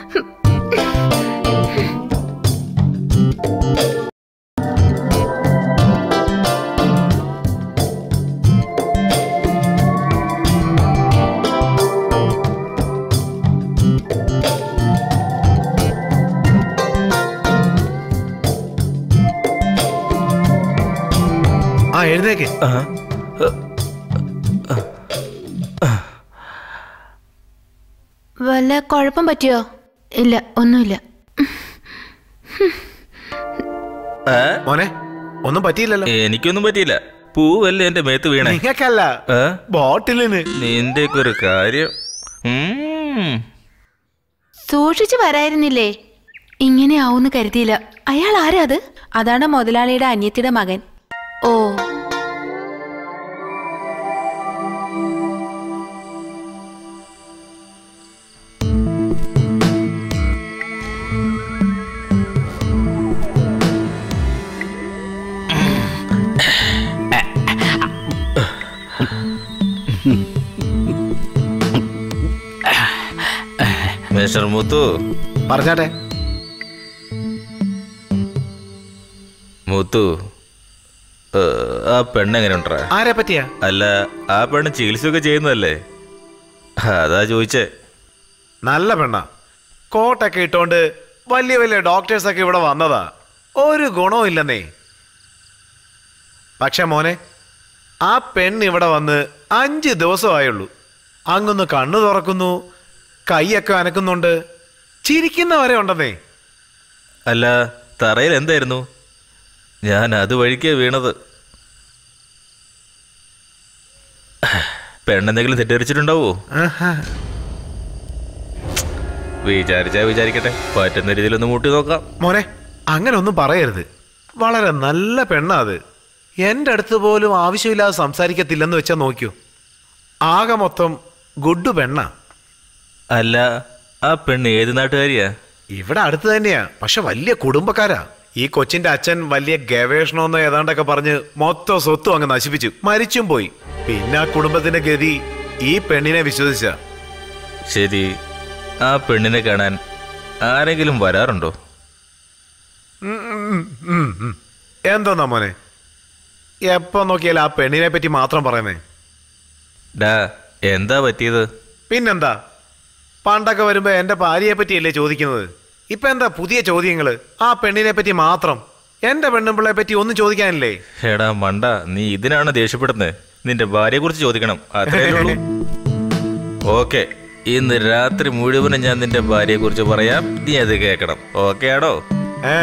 ആ എഴുന്നേക്ക് ആ, വല്ല കുഴപ്പം പറ്റിയോ ഇല്ല ഒന്നുമില്ല ആ, മോനെ ഒന്നും പറ്റിയില്ലല്ലോ എനിക്കൊന്നും പറ്റിയില്ല പൂവല്ലേ എന്റെ മേത്ത് വീണേ നിങ്ങൾക്കല്ല ആ? ബോട്ടിലിന് നിന്റെയൊക്കെ ഒരു കാര്യം ഉം. സൂക്ഷിച്ചു വരായിരുന്നില്ലേ ഇങ്ങനെ ആവുന്ന് കരുതിയില്ല അയാൾ ആരാ അത് അതാണ് മുതലാളിയുടെ അനിയത്തിയുടെ മകൻ ഓ മിസ്റ്റർ മുത്തു പറഞ്ഞാട്ടെ മുത്തു ഏ, ആ പെണ്ണ് എങ്ങനെ ഉണ്ടാ ആരെ പറ്റിയാ അല്ല ആ പെണ്ണ് ചികിത്സയൊക്കെ ചെയ്യുന്നതല്ലേ അതാ ചോദിച്ചേ നല്ല പെണ്ണ കോട്ടൊക്കെ ഇട്ടോണ്ട് വലിയ വലിയ ഡോക്ടേഴ്സ് ഒക്കെ ഇവിടെ വന്നതാ ഒരു ഗുണവും ഇല്ലെന്നേ പക്ഷെ മോനെ ആ പെണ്ണ് ഇവിടെ വന്ന് അഞ്ച് ദിവസമായുള്ളൂ അങ്ങൊന്ന് കണ്ണു തുറക്കുന്നു കൈയൊക്കെ അനക്കുന്നുണ്ട് ചിരിക്കുന്ന വരെ ഉണ്ടെന്നേ അല്ല തറയിൽ എന്തായിരുന്നു ഞാൻ അത് വഴിക്കേ വീണത് പെണ്ണെന്തെങ്കിലും തെറ്റിദ്ധരിച്ചിട്ടുണ്ടാവോ ആഹാ. വിചാരിച്ചാ വിചാരിക്കട്ടെ പറ്റുന്ന രീതിയിലൊന്ന് മുട്ടി നോക്കാം മോനെ അങ്ങനെ ഒന്നും പറയരുത് വളരെ നല്ല പെണ്ണാ അത് എൻ്റെ അടുത്ത് പോലും ആവശ്യമില്ലാതെ സംസാരിക്കത്തില്ലെന്ന് വെച്ചാൽ നോക്കിയോ ആകെ മൊത്തം ഗുഡ് പെണ്ണാ അല്ല ആ പെണ്ണ് ഏത് നാട്ടുകാരിയാ ഇവിടെ അടുത്ത് തന്നെയാ പക്ഷെ വലിയ കുടുംബക്കാരാ ഈ കൊച്ചിന്റെ അച്ഛൻ വലിയ ഗവേഷണമെന്നോ ഏതാണ്ടൊക്കെ പറഞ്ഞ് മൊത്തം സ്വത്തും അങ്ങ് നശിപ്പിച്ചു മരിച്ചും പോയി പിന്നെ ആ കുടുംബത്തിന്റെ ഗതി ഈ പെണ്ണിനെ വിശ്വസിച്ച ശരി ആ പെണ്ണിനെ കാണാൻ ആരെങ്കിലും വരാറുണ്ടോ എന്തോന്നാ മോനെ എപ്പോ നോക്കിയാലും ആ പെണ്ണിനെ പറ്റി മാത്രം പറയുന്നേ ഡാ എന്താ പറ്റിയത് പിന്നെന്താ പണ്ടൊക്കെ വരുമ്പോ എന്റെ ഭാര്യയെ പറ്റിയല്ലേ ചോദിക്കുന്നത് ഇപ്പൊ എന്താ പുതിയ ചോദ്യങ്ങള് ആ പെണ്ണിനെ പറ്റി മാത്രം എന്റെ പെണ്ണുമ്പിളെ പറ്റി ഒന്നും ചോദിക്കാനില്ലേ എടാ മണ്ട നീ ഇതിനാണ് ദേഷ്യപ്പെടുന്നത് നിന്റെ ഭാര്യയെ കുറിച്ച് ചോദിക്കണം അത്രേ ഉള്ളൂ ഓക്കെ ഇന്ന് രാത്രി മുഴുവനും ഞാൻ നിന്റെ ഭാര്യയെ കുറിച്ച് പറയാം നീ അത് കേൾക്കണം ഓക്കെ ആണോ ഏ.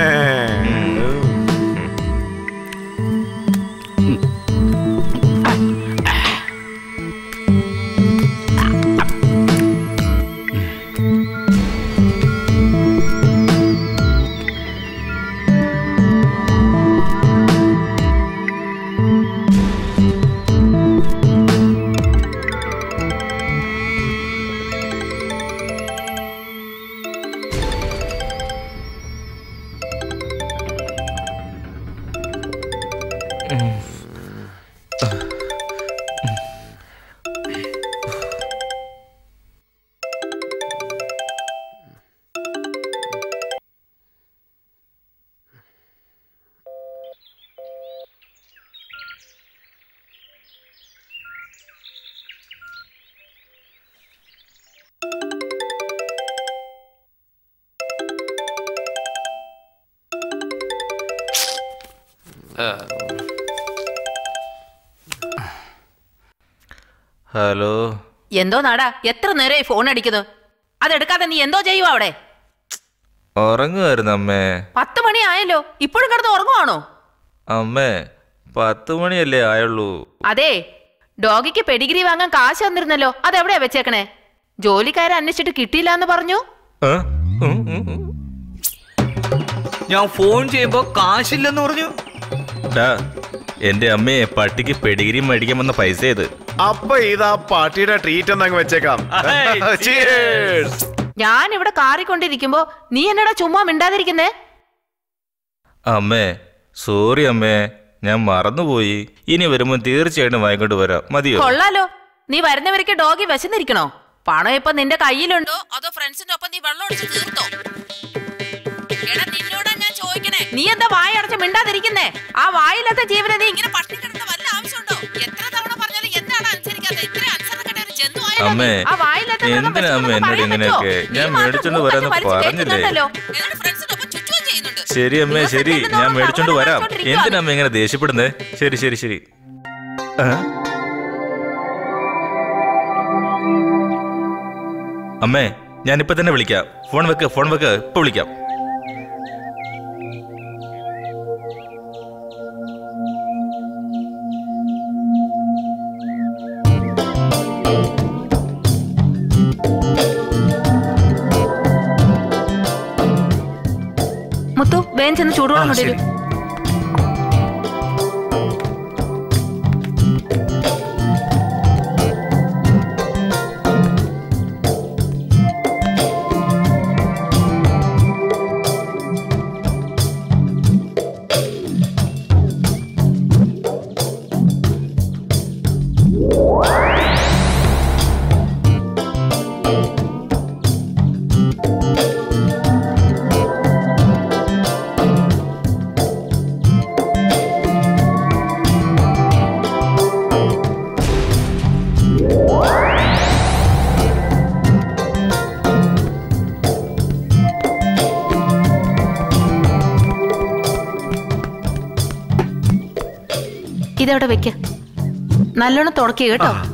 ഹലോ എന്തോ നാടാ എത്ര നേരമായി ഫോൺ അടിക്കുന്നു അതെടുക്കാതെ നീ എന്തോ ചെയ്യുവോ അവിടെ ഉറങ്ങുമായിരുന്നു അമ്മേ പത്ത് മണി ആയല്ലോ ഇപ്പോഴും കിടന്ന് ഉറങ്ങുവാണോ അമ്മേ പത്ത് മണിയല്ലേ ആയുള്ളൂ അതെ ഡോഗിക്ക് പെഡിഗ്രി വാങ്ങാൻ കാശ് തന്നിരുന്നല്ലോ അതെവിടെയാ വെച്ചേക്കണേ ജോലിക്കാരെ അന്വേഷിച്ചിട്ട് കിട്ടിയില്ല എന്ന് പറഞ്ഞു ഏ? ഉം, ഉം, ഉം. ഞാൻ ഫോൺ ചെയ്യുമ്പോ കാശില്ലെന്ന് പറഞ്ഞു ഡാ എന്റെ അമ്മയെ പട്ടിക്ക് പെടിഗിരി മേടിക്കാൻ വന്ന പൈസ ഇത് അപ്പൊ ഇതാ പാർട്ടിയുടെ ട്രീറ്റ് എന്നങ്ങ് വെച്ചേക്കാം Cheers. ഞാൻ ഇവിടെ കാറിക്കൊണ്ടിരിക്കുമ്പോ നീ എന്നടാ ചുമ്മാ മിണ്ടാതിരിക്കുന്നേ അമ്മേ സോറി അമ്മേ ഞാൻ മറന്നുപോയി ഇനി വരുമ്പോ തീർച്ചയായിട്ടും വാങ്ങിക്കൊണ്ട് വരാം മതിയോ കൊള്ളാലോ നീ വരുന്നവർക്ക് ഡോഗി വിശന്നിരിക്കണോ പണം ഇപ്പൊ നിന്റെ കയ്യിലുണ്ടോ അതോ ഫ്രണ്ട്സിന്റെ ഒപ്പം നീ വെള്ളം ഒഴിച്ച് തീർത്തോ എടാ നിന്നോടാ ഞാൻ ചോദിക്കണേ നീ എന്താ വായ അടച്ച് മിണ്ടാതിരിക്കുന്നേ ആ വായില്ലാത്ത ജീവനെ നീ ഇങ്ങനെ പട്ടി കിടന്ന വല്ല ആവശ്യമുണ്ടോ എത്ര തവണ പറഞ്ഞത് എന്താണ് അനുസരിക്കാത്ത ഇത്ര അനുസരണക്കെട്ട ഒരു ജന്തു ആയല്ലോ നീ. അമ്മേ, ആ വായില്ലാത്ത മൃഗം എന്തിനാ വിശക്കുന്നെന്ന് അമ്മേ എന്നോട് പറയാൻ ഇങ്ങനെയൊക്കെ? പറ്റുമോ? ഞാൻ നീ മാത്രം മേടിച്ചോണ്ട് മൂക്കത്ത് വരാന്ന് വലിച്ച് പറഞ്ഞില്ലേ? കേൾക്കുന്നുണ്ടല്ലോ. എന്നിട്ട് ഫ്രണ്ട്സിന്റെ ഒപ്പം ചുറ്റുകയും ചെയ്യുന്നുണ്ട്. ശരി അമ്മേ ദിവസം ശരി ചെല്ലുന്നോളം ഞാൻ മേടിച്ചോണ്ട് ഭഗവാനെ വരാം വിളിച്ചോണ്ടിരിക്കുവാ. എന്തിനാ അമ്മ ഇങ്ങനെ ദേഷ്യപ്പെടുന്നേ ശരി ശരി ശരി ആ? അമ്മേ ഞാനിപ്പോ തന്നെ വിളിക്കാം ഫോൺ വെക്ക് ഫോൺ വെക്ക് ഇപ്പൊ വിളിക്കാം മുത്തു വേഗം ചെന്ന് ചൂടുവെള്ളം ആ, ശരി. കൊണ്ടുവരൂ ഇതവിടെ വെക്ക നല്ലോണം തുടക്കുക കേട്ടോ ആ.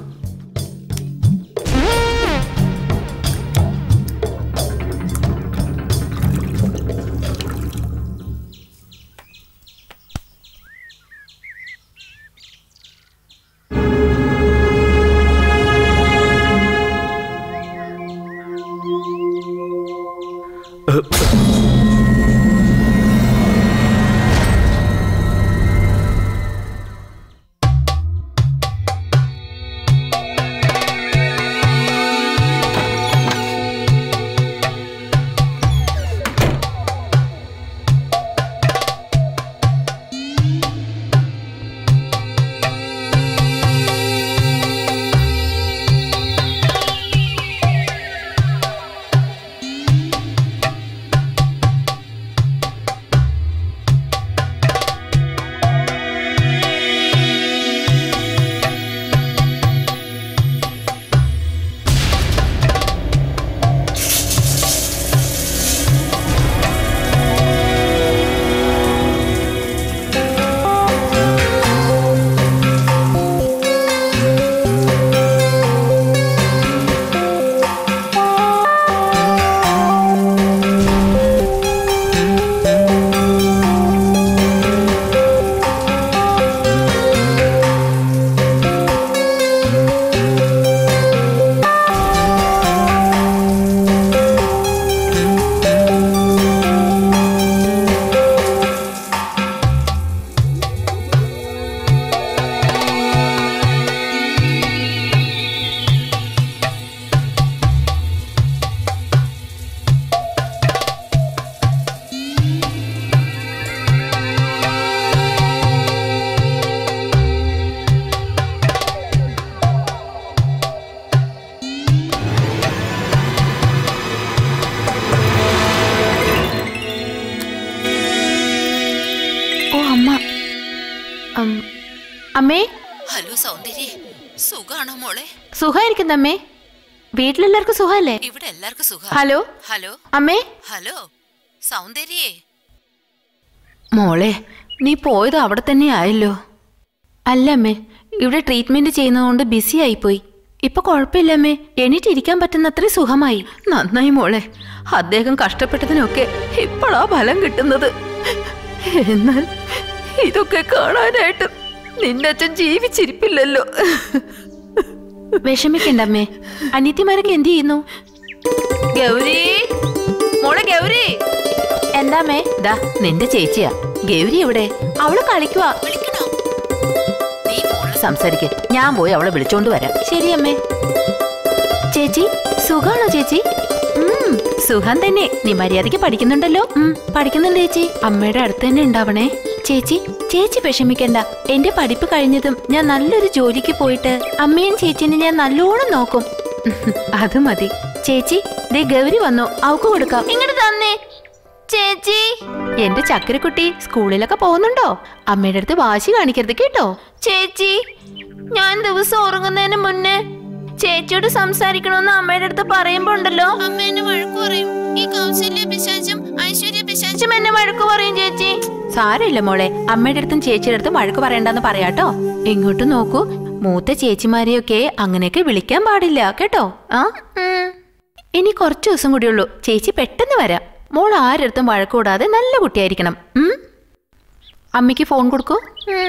അമ്മേ ഹലോ സൗന്ദര്യ സുഖാണോ മോളെ സുഖായിരിക്കുന്നമ്മേ വീട്ടിലെല്ലാവർക്കും സുഖമല്ലേ ഇവിടെ എല്ലാവർക്കും സുഖ ഹലോ ഹലോ അമ്മേ ഹലോ സൗന്ദര്യേ മോളെ നീ പോയത് അവിടെ തന്നെ ആയല്ലോ അല്ല അമ്മേ ഇവിടെ ട്രീറ്റ്മെന്റ് ചെയ്യുന്നതുകൊണ്ട് ബിസി ആയിപ്പോയി ഇപ്പൊ കുഴപ്പമില്ലമ്മേ എണീറ്റിരിക്കാൻ പറ്റുന്നത്ര സുഖമായി നന്നായി മോളെ അദ്ദേഹം കഷ്ടപ്പെട്ടതിനൊക്കെ ഇപ്പോഴാ ഫലം കിട്ടുന്നത് എന്നാൽ ഇതൊക്കെ കാണാനായിട്ട് നിന്റെ അച്ഛൻ ജീവിച്ചിരിപ്പില്ലല്ലോ വിഷമിക്കണ്ടമ്മേ അനിയത്തിമാരൊക്കെ എന്ത് ചെയ്യുന്നു ഗൗരി മോളെ ഗൗരി എന്താമ്മേ ദാ നിന്റെ ചേച്ചിയാ ഗൗരി എവിടെ അവള് കളിക്കുവാ വിളിക്കണോ നീ മോളെ സംസാരിക്ക് ഞാൻ പോയി അവളെ വിളിച്ചോണ്ട് വരാം ശരി അമ്മേ ചേച്ചി സുഖാണോ ചേച്ചി ഉം, സുഖം തന്നെ നീ മര്യാദയ്ക്ക് പഠിക്കുന്നുണ്ടല്ലോ ഉം, പഠിക്കുന്നുണ്ട് ചേച്ചി അമ്മയുടെ അടുത്ത് തന്നെ ഉണ്ടാവണേ ചേച്ചി ചേച്ചി വിഷമിക്കണ്ട എന്റെ പഠിപ്പ് കഴിഞ്ഞതും ഞാൻ നല്ലൊരു ജോലിക്ക് പോയിട്ട് അമ്മയും ചേച്ചിനെ ഞാൻ നല്ലോണം നോക്കും അത് മതി ചേച്ചി ദേ ഗൗരി വന്നു അവക്ക് കൊടുക്കാം ഇങ്ങോട്ട് തന്നേ ചേച്ചി എന്റെ ചക്കരക്കുട്ടി സ്കൂളിലൊക്കെ പോകുന്നുണ്ടോ അമ്മയുടെ അടുത്ത് വാശി കാണിക്കരുത് കേട്ടോ ചേച്ചി ഞാൻ ദിവസം ഉറങ്ങുന്നതിന് മുന്നേ ചേച്ചിയോട് സംസാരിക്കണമെന്ന് അമ്മയുടെ അടുത്ത് പറയുമ്പോ ഉണ്ടല്ലോ അമ്മ എന്നെ വഴക്കു പറയും ഈ കൗസല്യ പിശാചും ഐശ്വര്യ പിശാചും ചേച്ചും എന്നെ വഴക്ക് പറയും ചേച്ചി സാരമില്ല മോളെ അമ്മയുടെ അടുത്തും ചേച്ചിയുടെ അടുത്തും വഴക്ക് പറയണ്ടെന്ന് പറയാട്ടോ ഇങ്ങോട്ട് നോക്കൂ മൂത്ത ചേച്ചിമാരെയൊക്കെ അങ്ങനെയൊക്കെ വിളിക്കാൻ പാടില്ല കേട്ടോ ആ ഉം. ഇനി കുറച്ച് ദിവസം കൂടിയുള്ളൂ ചേച്ചി പെട്ടെന്ന് വരാം മോൾ ആരടുത്തും വഴക്കൂടാതെ നല്ല കുട്ടിയായിരിക്കണം ഉം? അമ്മയ്ക്ക് ഫോൺ കൊടുക്കൂ ഉം.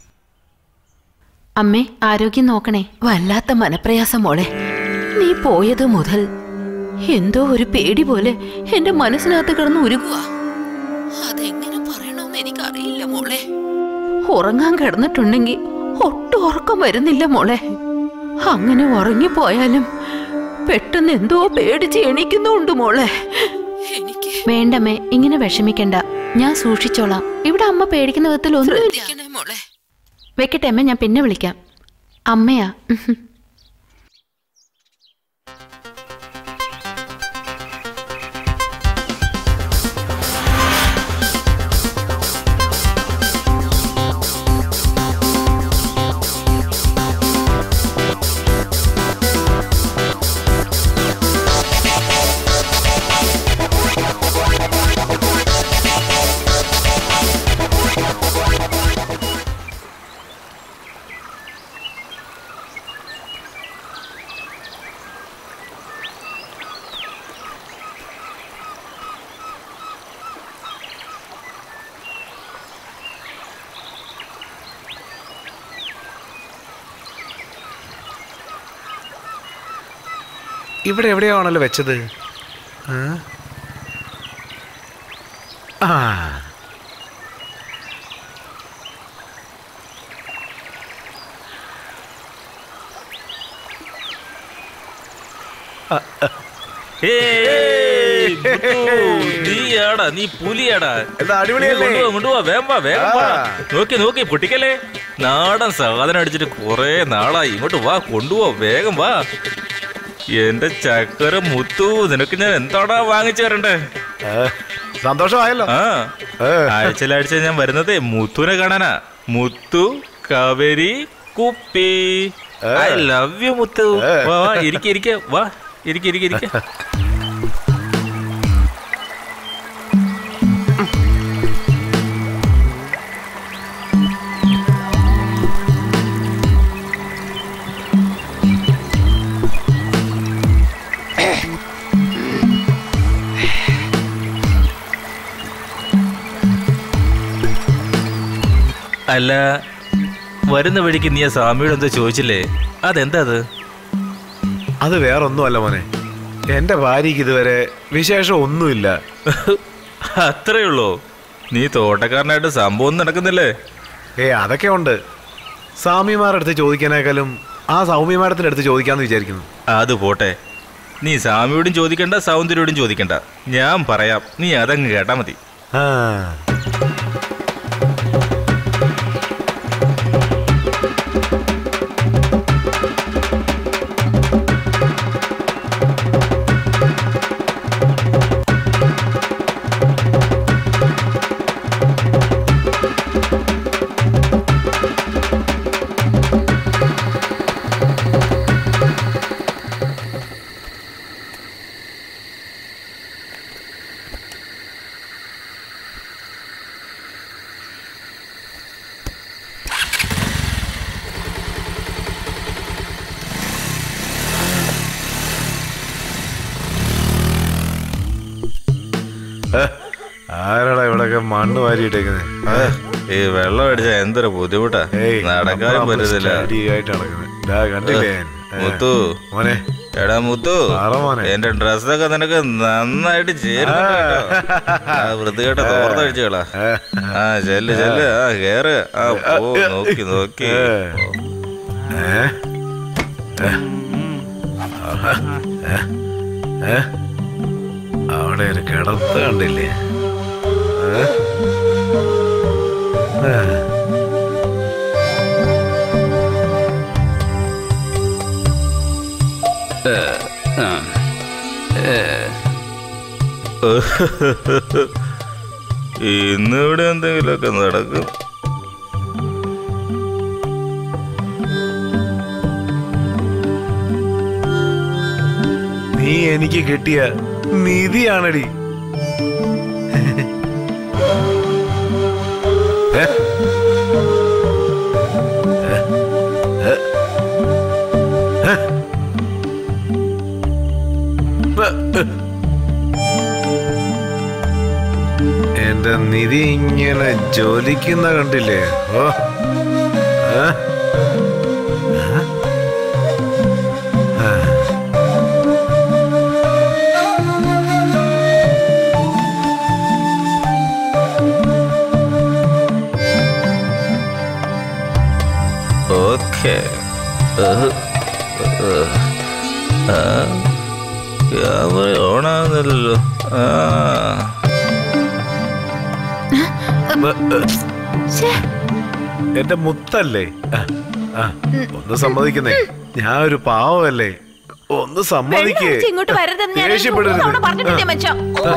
അമ്മേ ആരോഗ്യം നോക്കണേ വല്ലാത്ത മനപ്രയാസം മോളെ നീ പോയത് മുതൽ എന്തോ ഒരു പേടി പോലെ എന്റെ മനസ്സിനകത്ത് കിടന്ന് ഉരുകുക അതെങ്ങനെ പറയണമെന്ന് എനിക്കറിയില്ല മോളെ ഉറങ്ങാൻ കിടന്നിട്ടുണ്ടെങ്കിൽ ഒട്ടും ഉറക്കം വരുന്നില്ല മോളെ അങ്ങനെ ഉറങ്ങിപ്പോയാലും പെട്ടെന്ന് എന്തോ പേടിച്ച് എണീക്കുന്നുണ്ട് മോളെ എനിക്ക് വേണ്ടമ്മേ ഇങ്ങനെ വിഷമിക്കണ്ട ഞാൻ സൂക്ഷിച്ചോളാം ഇവിടെ അമ്മ പേടിക്കുന്ന വിധത്തിൽ ഒന്നുമില്ല ഇരിക്കണേ മോളെ വെക്കട്ടെ അമ്മ ഞാൻ പിന്നെ വിളിക്കാം അമ്മയാ ഉഹും. ഇവിടെ എവിടെയാണല്ലോ വെച്ചത് ആ? ആ ഏയ്, മുത്തു, നീയാടാ നീ പുലിയാടാ എന്താ അടിപൊളിയല്ലേ? കൊണ്ടുപോ കൊണ്ടുപോ വേഗം വാ വേഗം വാ ആ. നോക്കി നോക്കി പൊട്ടിക്കല്ലേ നാടൻ സാധനം അടിച്ചിട്ട് കൊറേ നാളായി ഇങ്ങോട്ട് വാ കൊണ്ടുപോ വേഗം വാ എന്റെ ചക്കര മുത്തു നിനക്ക് ഞാൻ എന്താടാ വാങ്ങിച്ചു തരണ്ടേ ഏ, സന്തോഷമായല്ലോ ആ ഏ. ആഴ്ചയിലാഴ്ച ഞാൻ വരുന്നതേ മുത്തുനെ കാണാനാ മുത്തു കവരി കുപ്പി ഏ. ഐ ലവ് യു മുത്തു ഏ. വാ വാ ഇരിക്ക ഇരിക്ക വാ ഇരിക്ക ഇരിക്ക ഇരിക്ക അല്ല വരുന്ന വഴിക്ക് നീ ആ സ്വാമിയോട് എന്തോ ചോദിച്ചില്ലേ അതെന്താ അത് അത് വേറൊന്നുമല്ല മോനെ എന്റെ ഭാര്യയ്ക്ക് ഇതുവരെ വിശേഷം ഒന്നുമില്ല അത്രേ ഉള്ളൂ നീ തോട്ടക്കാരനായിട്ട് സംഭവം ഒന്നും നടക്കുന്നില്ലേ ഏ അതൊക്കെ ഉണ്ട് സ്വാമിമാരുടെ അടുത്ത് ചോദിക്കാനേക്കാളും ആ സൗമ്യമാരത്തിന്റെ അടുത്ത് ചോദിക്കാന്ന് വിചാരിക്കുന്നു അത് പോട്ടെ നീ സ്വാമിയോടും ചോദിക്കണ്ട സൗന്ദര്യോടും ചോദിക്കണ്ട ഞാൻ പറയാം നീ അതങ്ങ് കേട്ടാ മതി ആ ആരാടാ ഇവിടൊക്കെ മണ്ണ് വാരിയിട്ടേക്കുന്നത് ഈ വെള്ളം അടിച്ച എന്തൊരു ബുദ്ധിമുട്ടാ നടക്കാനും പറ്റത്തില്ല ആയിട്ട് നടക്കുന്നത് ദാ കണ്ടില്ലേ ഞാൻ? ഏ, മുത്തു മോനെ എടാ മുത്തു പറ മോനെ. എന്റെ ഡ്രസ്സൊക്കെ നിനക്ക് നന്നായിട്ട് ചേരുന്നുണ്ട് കേട്ടോ. ആ വൃത്തികെട്ട തോർത്തഴിച്ചു കളാ ആ ചെല്ല് ചെല്ല് ആ കേറ് ആ പോ നോക്കി നോക്കി ഏ. ഏ? ഏ? ആഹാ. ഏ? ഏ? അവിടെ ഒരു കിടത്ത് കണ്ടില്ലേ ഏ? ഏ. ഇന്നിവിടെ എന്തെങ്കിലുമൊക്കെ നടക്കും നീ എനിക്ക് കിട്ടിയ നിധിയാണടി ഏ? ഏ? ഏ? ഏ? ഏ? എന്റെ നിധി ഇങ്ങനെ ജോലിക്കുന്ന കണ്ടില്ലേ ഓ ഏ? ഏ? ഏ? ഓക്കെ ക്യാമറ ഓണാകുന്നില്ലല്ലോ ആ ശ്ശേ, എന്റെ മുത്തല്ലേ ആ, ആ, ഒന്ന് സമ്മതിക്കുന്നേ ഞാൻ ഒരു പാവമല്ലേ ഒന്ന് വെള്ളം സമ്മതിക്കേ ഒഴിച്ച് ഇങ്ങോട്ട് വരരുതെന്ന് ഞാൻ എനിക്ക് ദേഷ്യപ്പെടരുത്. മൂന്ന് തവണ പറഞ്ഞിട്ടില്ലേ മനുഷ്യ ഓ.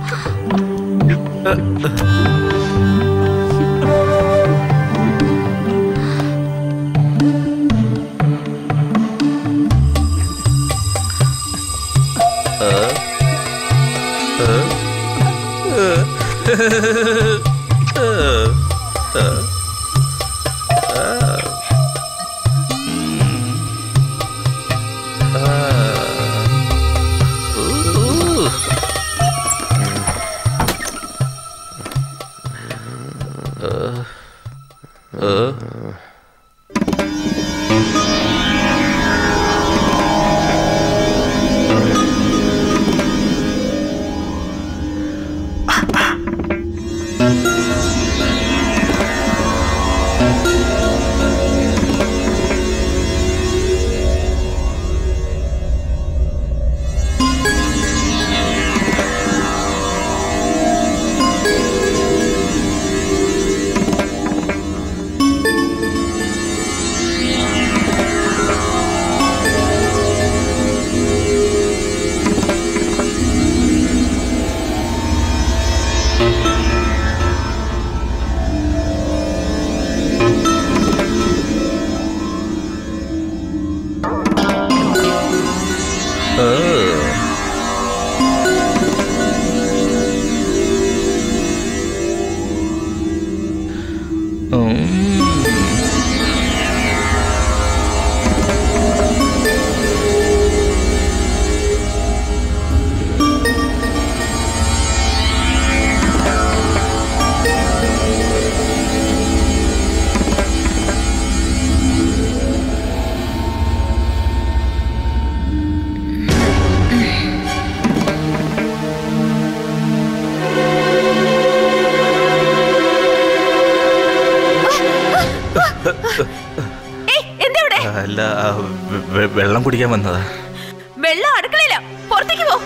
ഏയ്, എന്താ ഇവിടെ അല്ല ആ, വെ- വെ- വെള്ളം കുടിക്കാൻ വന്നതാ വെള്ളം അടുക്കളയില്ല പുറത്തേക്ക് പോ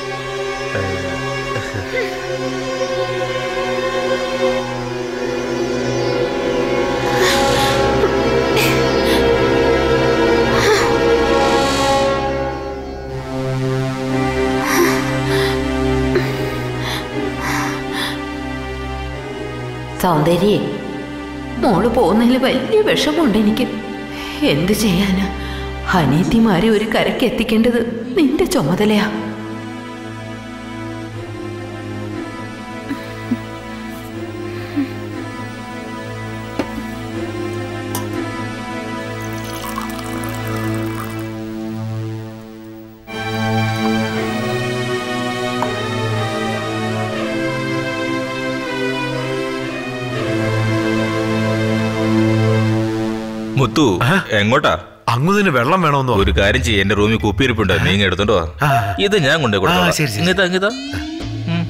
സൗന്ദര്യ മോള് പോകുന്നതിൽ വലിയ വിഷമമുണ്ട് എനിക്ക് എന്ത് ചെയ്യാനാ അനീതിമാരെ ഒരു കരയ്ക്ക് എത്തിക്കേണ്ടത് നിന്റെ ചുമതലയാ മുത്തു എങ്ങോട്ടാ അങ്ങ് തന്നെ വെള്ളം വേണമെന്നോ ഒരു കാര്യം ചെയ്യ എന്റെ റൂമിൽ കുപ്പിയിരിപ്പുണ്ട് നീ ഇങ്ങ് എടുത്തോണ്ടോ വാ. ആ. ഇത് ഞാൻ കൊണ്ടേ ആ, ശരി, ശരി. കൊടുത്തോളാം ഇങ്ങിതാ ഇങ്ങിതാ ഉം.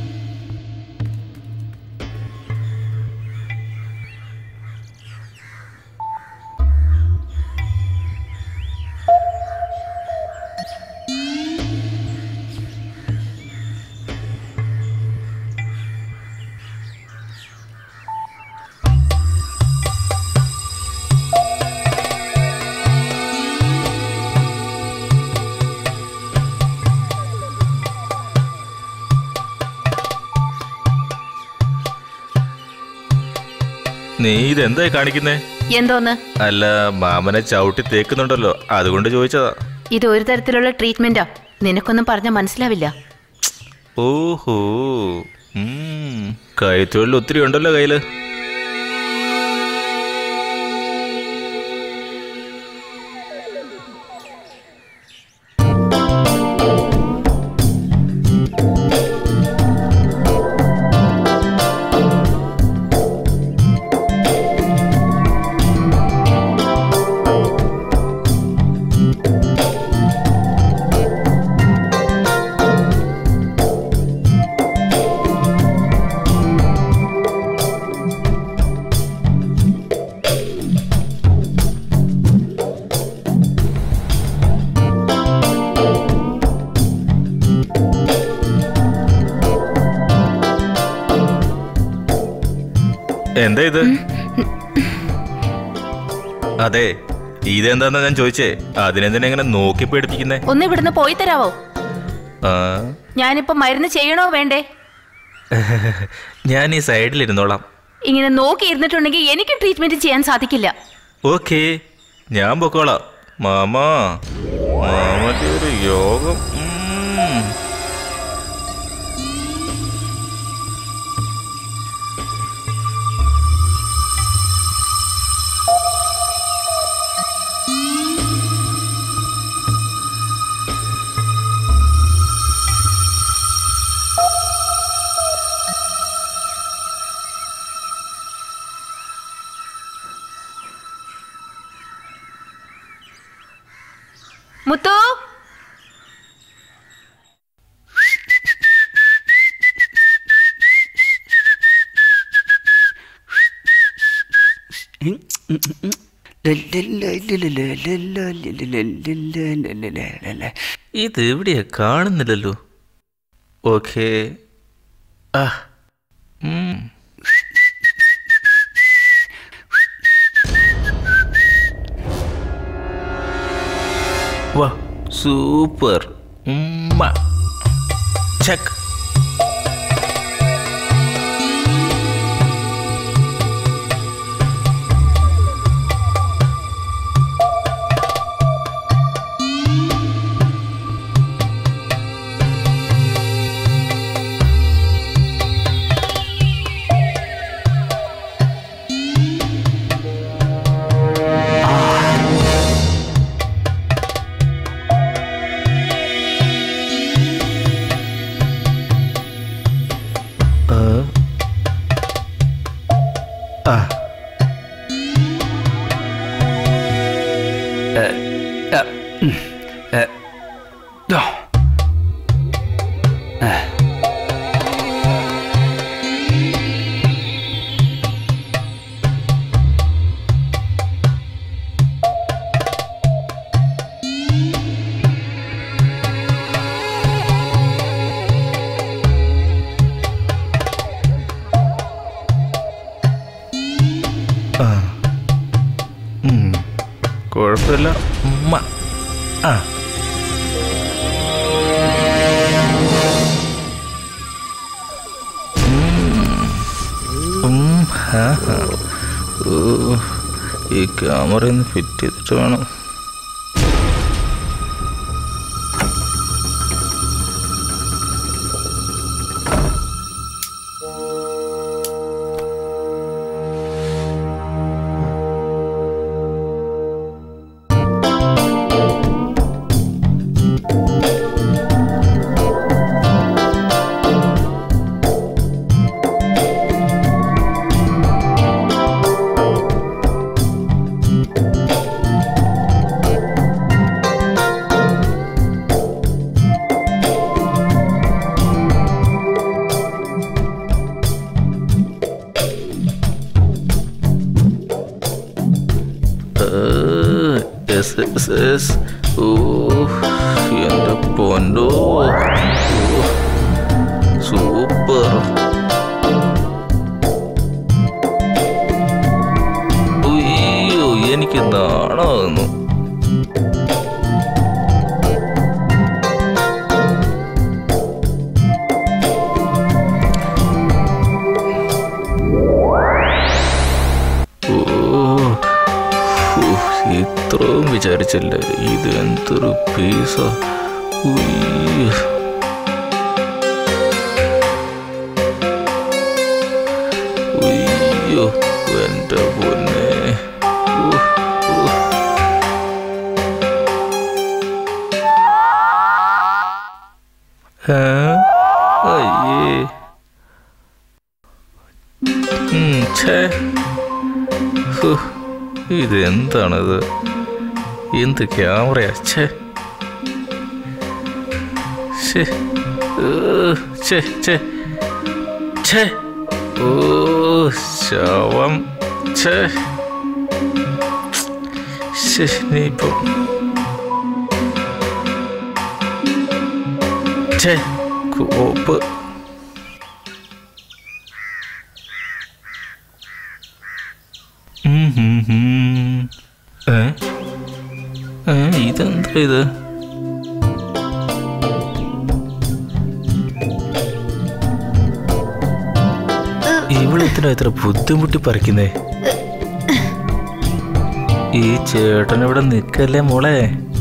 നീ ഇതെന്തായി കാണിക്കുന്നേ എന്തോന്ന് അല്ല മാമനെ ചവിട്ടി തേക്കുന്നുണ്ടല്ലോ അതുകൊണ്ട് ചോദിച്ചതാ ഇത് ഒരു തരത്തിലുള്ള ട്രീറ്റ്മെന്റാ നിനക്കൊന്നും പറഞ്ഞാൽ മനസ്സിലാവില്ല ഓഹോ ഉം. കൈത്തൊഴിൽ ഒത്തിരി ഉണ്ടല്ലോ കയ്യില് എന്താ ഇത് അതെ ഇതെന്താന്നാ ഞാൻ ചോദിച്ചേ അതിനെന്തിനാ ഇങ്ങനെ നോക്കി പേടിപ്പിക്കുന്നേ ഒന്ന് ഇവിടുന്ന് പോയി തരാവോ ആ ഞാനിപ്പോ മരുന്ന് ചെയ്യണോ വേണ്ടേ ഞാൻ ഈ സൈഡിലിരുന്നോളാം ഇങ്ങനെ നോക്കി ഇരുന്നിട്ടുണ്ടെങ്കിൽ എനിക്ക് ട്രീറ്റ്മെന്റ് ചെയ്യാൻ സാധിക്കില്ല ഓക്കേ ഞാൻ പൊക്കോളാം മാമാ മാമന്റെ ഒരു യോഗം ഉം. മുത്തു ഇത് എവിടെയാ കാണുന്നില്ലല്ലോ ഓക്കേ ആ ഉം. വാ സൂപ്പർ ഉമ്മ ചെക്ക് കുഴപ്പമില്ല ഉമ്മ ആ ഉം, ഹാ, ഹാ. ഓ, ഈ ക്യാമറ ഒന്ന് ഫിറ്റ് ചെയ്തിട്ട് വേണം ജീസസ് ഓ എന്റെ പൊന്നോ ഓ, സൂപ്പർ അയ്യോ എനിക്ക് നാണമാകുന്നു ഓ ഹൂ, ഇത്രയും വിചാരിച്ചില്ല ഇത് എന്തൊരു പീസ അയ്യോ എന്റെ പൊന്നെ ഊ, ഊ. ഏ? അയ്യേ ഉം, ഛേ ഹു, ഇത് എന്താണിത് എന്ത് ക്യാമറയാ ഛേ ശ്ശേ. ഏ, ഛേ, ഛേ. ഛേ. ഓ ശവം ഛേ ശ്ശേ, ഇനിയിപ്പം ഛേ കോപ്പ് ഉം ഹും ഹും. ഏ? ഏ, ഇതെന്താ ഇത് ഇവളെത്തിനാ ഇത്ര ബുദ്ധിമുട്ടി പറിക്കുന്നേ ഈ ചേട്ടൻ ഇവിടെ നിക്കല്ലേ മോളെ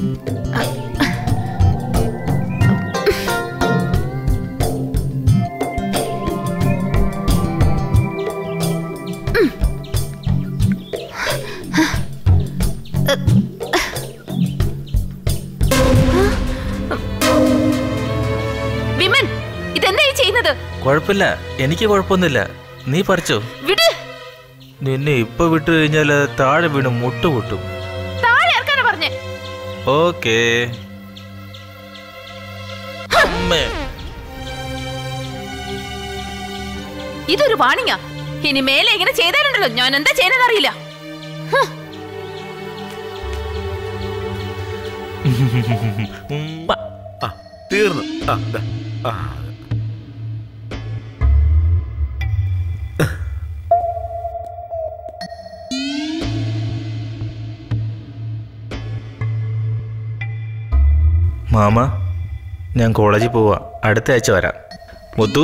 വിമൻ ഇതെന്താ ഈ ചെയ്യുന്നത് കുഴപ്പമില്ല എനിക്ക് കുഴപ്പമൊന്നുമില്ല നീ പറിച്ചോ വിട് നിന്നെ ഇപ്പൊ വിട്ടു കഴിഞ്ഞാൽ താഴെ വീണ് മുട്ട് പൊട്ടും താഴെ ഇറക്കാനാ പറഞ്ഞേ ഓക്കേ അമ്മേ ഇതൊരു വാണിങ്ങാ ഇനി മേലെ ഇങ്ങനെ ചെയ്താലുണ്ടല്ലോ ഞാൻ എന്താ ചെയ്യുന്നത് അറിയില്ല ഉമ്മ. ആ തീർന്നു ആ ദാ. ആ മാമ ഞാൻ കോളേജിൽ പോവാ അടുത്ത ആഴ്ച വരാം മുത്തു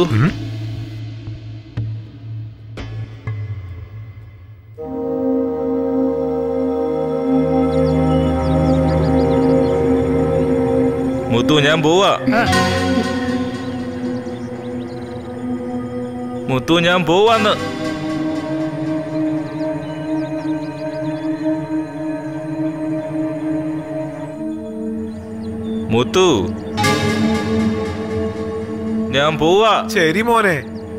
മുത്തു ഞാൻ പോവാ മുത്തു ഞാൻ പോവാന്ന് മുത്തു ഞാൻ പോവാ ശരി മോനെ